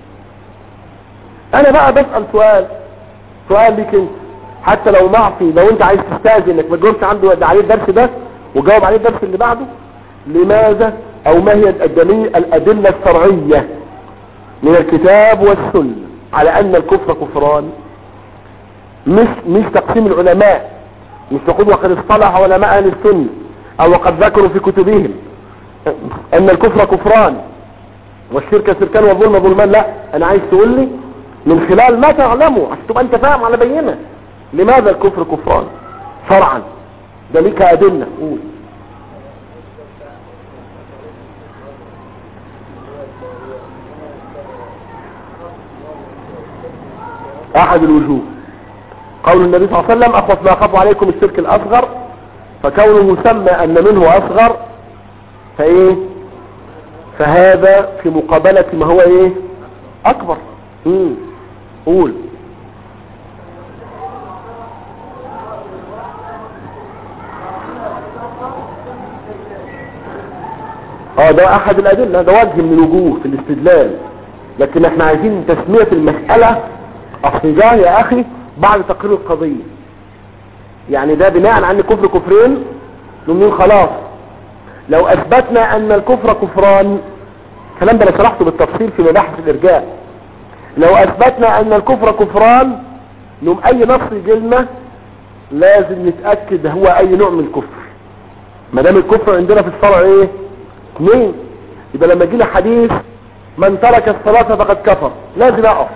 انا بقى بسال سؤال سؤال ليك انت حتى لو معصي لو انت عايز تستاذن انك ما تجاوبش عنده عليه الدرس ده وجاوب عليه الدرس اللي بعده لماذا او ما هي الدليل الادله الشرعيه من الكتاب والسنه على ان الكفر كفران مش مش تقسيم العلماء مش تقول وقد اصطلح علماء اهل السنه او وقد ذكروا في كتبهم ان الكفر كفران والشرك شركان والظلم ظلمان لا انا عايز تقول لي من خلال ما تعلمه عشان تبقى انت فاهم على بينه لماذا الكفر كفران شرعا ده ليك ادله قول احد الوجوه قول النبي صلى الله عليه وسلم اخوف ما اخاف عليكم الشرك الاصغر فكونه سمى ان منه اصغر فايه فهذا في مقابلة ما هو ايه اكبر امم قول اه ده احد الادلة ده وجه من الوجوه في الاستدلال لكن احنا عايزين تسمية المسألة اصل جاء يا اخي بعد تقرير القضية يعني ده بناء عن كفر كفرين نقول خلاص لو اثبتنا ان الكفر كفران الكلام ده انا شرحته بالتفصيل في مباحث الارجاء لو اثبتنا ان الكفر كفران نقوم اي نص يجي لنا لازم نتاكد هو اي نوع من الكفر ما دام الكفر عندنا في الشرع ايه اثنين يبقى لما يجي لي حديث من ترك الصلاه فقد كفر لازم اقف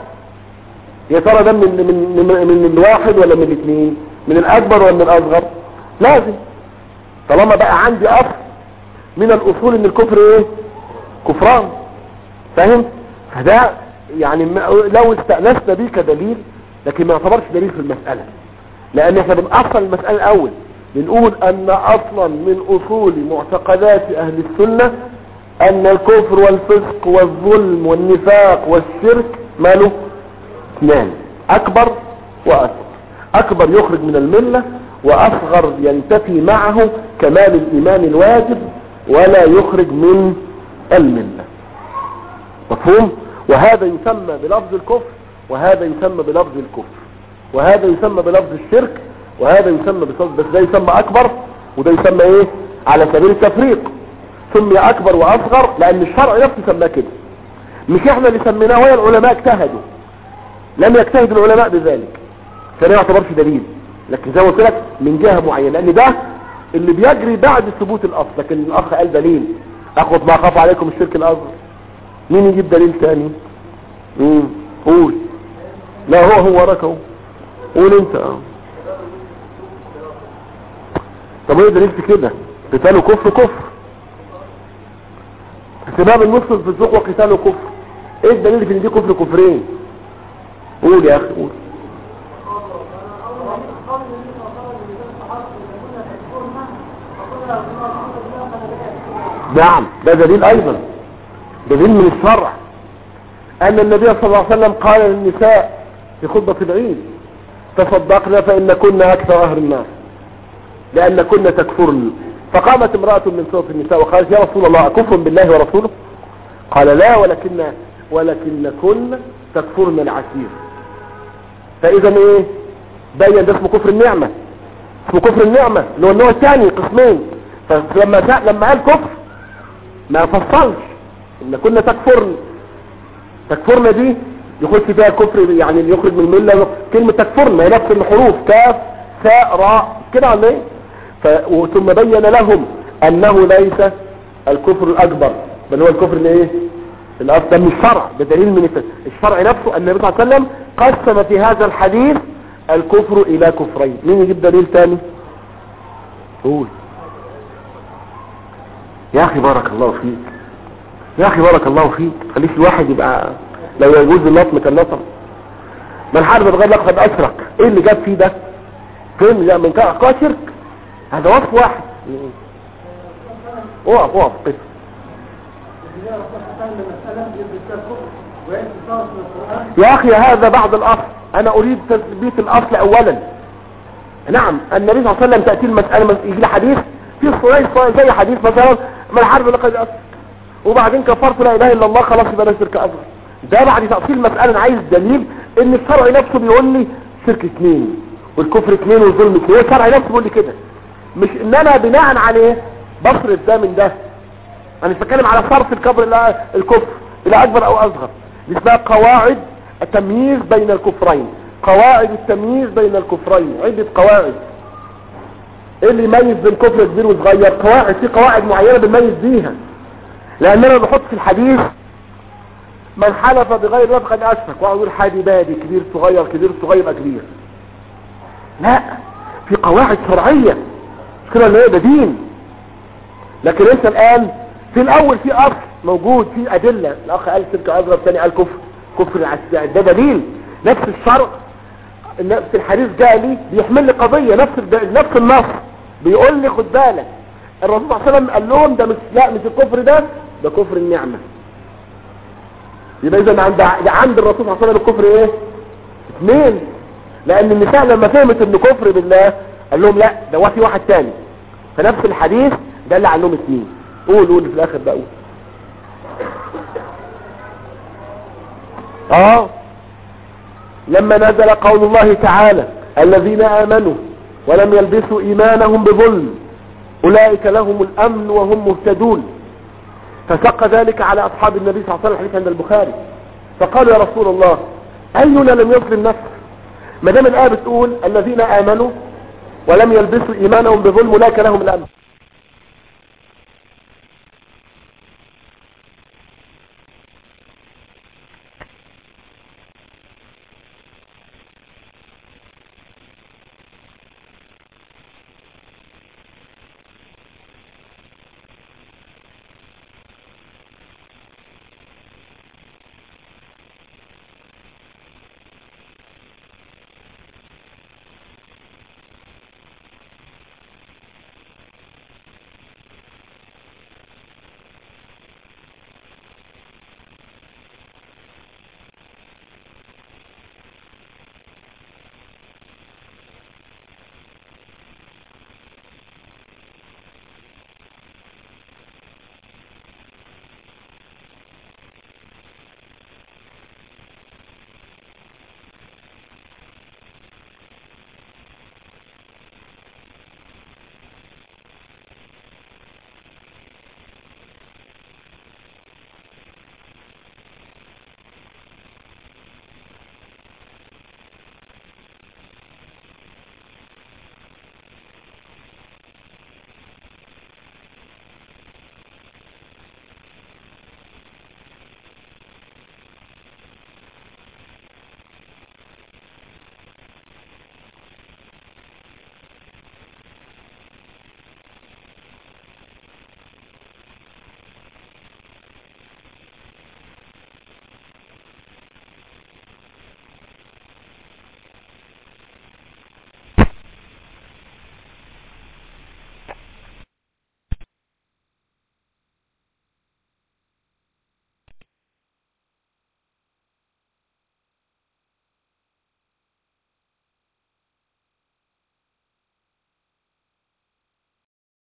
يا ترى ده من من من, من الواحد ولا من الاثنين من الاكبر ولا من الاصغر لازم طالما بقى عندي اصل من الاصول ان الكفر ايه كفران فاهم فده يعني لو استأنسنا بيه كدليل لكن ما يعتبرش دليل في المسألة لان احنا بنأصل المسألة الاول بنقول ان اصلا من اصول معتقدات اهل السنة ان الكفر والفسق والظلم والنفاق والشرك ماله اثنان اكبر واصغر اكبر يخرج من الملة واصغر ينتفي معه كمال الايمان الواجب ولا يخرج من الملة مفهوم وهذا يسمى بلفظ الكفر وهذا يسمى بلفظ الكفر وهذا يسمى بلفظ الشرك وهذا يسمى بصوت بس ده يسمى اكبر وده يسمى ايه على سبيل التفريق سمي اكبر واصغر لان الشرع نفسه سماه كده مش احنا اللي سميناه ولا العلماء اجتهدوا لم يجتهد العلماء بذلك فده ما يعتبرش دليل لكن زي ما قلت لك من جهه معينه لان ده اللي بيجري بعد ثبوت الاصل لكن الاخ قال دليل اخذ ما اخاف عليكم الشرك الاصغر مين يجيب دليل ثاني امم قول لا هو هو وراك اهو قول انت اه طب ايه دليل في كده قتاله كفر كفر سباب المسلم في السوق وقتاله كفر ايه الدليل في ان دي كفر كفرين قول يا اخي قول نعم ده دليل ايضا دليل من الشرع ان النبي صلى الله عليه وسلم قال للنساء في خطبة العيد تصدقنا فان كنا اكثر اهل النار لان كنا تكفرن فقامت امرأة من صوت النساء وقالت يا رسول الله اكفر بالله ورسوله قال لا ولكن ولكن كن تكفرن العسير فاذا ايه بين ده اسمه كفر النعمة اسمه كفر النعمة اللي هو النوع الثاني قسمين فلما لما قال كفر ما فصلش ان كنا تكفرن تكفرنا دي يخش فيها كفر يعني يخرج من المله كلمه تكفرنا هي نفس الحروف كاف ساء راء كده ولا ايه ف- ثم بين لهم انه ليس الكفر الاكبر بل هو الكفر الايه الاصل ده من الشرع ده دليل من الت- الشرع نفسه ان النبي صلى الله عليه وسلم قسم في هذا الحديث الكفر الى كفرين مين يجيب دليل تاني قول يا اخي بارك الله فيك يا اخي بارك الله فيك خليش الواحد يبقى لو يجوز اللطم كان لطم من حارب بغير لقد اشرك ايه اللي جاب فيه ده فين لا من كان شرك هذا وصف واحد اقف اقف قف يا اخي هذا بعض الاصل انا اريد تثبيت الاصل اولا نعم النبي صلى الله عليه وسلم تأتي المسألة مس- يجي لي حديث في صحيح زي حديث مثلا من حرب لقد أسر وبعدين كفرت لا اله الا الله خلاص يبقى ده شرك اصغر ده بعد تأصيل المسألة انا عايز دليل ان الشرع نفسه بيقول لي شرك اثنين والكفر اثنين والظلم اثنين هو الشرع نفسه بيقول لي كده مش ان انا بناء عليه بصرف ده من ده انا مش بتكلم على صرف الكفر الى الكفر الى اكبر او اصغر دي اسمها قواعد التمييز بين الكفرين قواعد التمييز بين الكفرين عدة قواعد ايه اللي يميز بين كفر كبير وصغير قواعد في قواعد معينة بنميز بيها لاننا بحط في الحديث من حلف بغير الله فقد اشرك واقعد اقول حادي بادي كبير صغير كبير صغير يبقى كبير لا في قواعد شرعية مش كده اللي هي ده دين لكن انت الان في الاول في اصل موجود في ادلة الاخ قال شرك اصغر الثاني قال كفر كفر العس- ده دليل نفس الشرع نفس الحديث جاء لي بيحمل لي قضية نفس الد- نفس النص بيقول لي خد بالك الرسول صلى الله عليه وسلم قال لهم ده مش لا مش الكفر ده ده كفر النعمة يبقى اذا عند عند الرسول صلى الله عليه وسلم الكفر ايه اثنين لان النساء لما فهمت ان كفر بالله قال لهم لا ده هو في واحد تاني فنفس الحديث دل عليهم اثنين قول قول في الاخر بقى قول اه لما نزل قول الله تعالى الذين آمنوا ولم يلبسوا إيمانهم بظلم أولئك لهم الأمن وهم مهتدون فشق ذلك على أصحاب النبي صلى الله عليه وسلم الحديث عند البخاري فقالوا يا رسول الله أينا لم يظلم نفسه ما دام الآية بتقول الذين آمنوا ولم يلبسوا إيمانهم بظلم أولئك لهم الأمن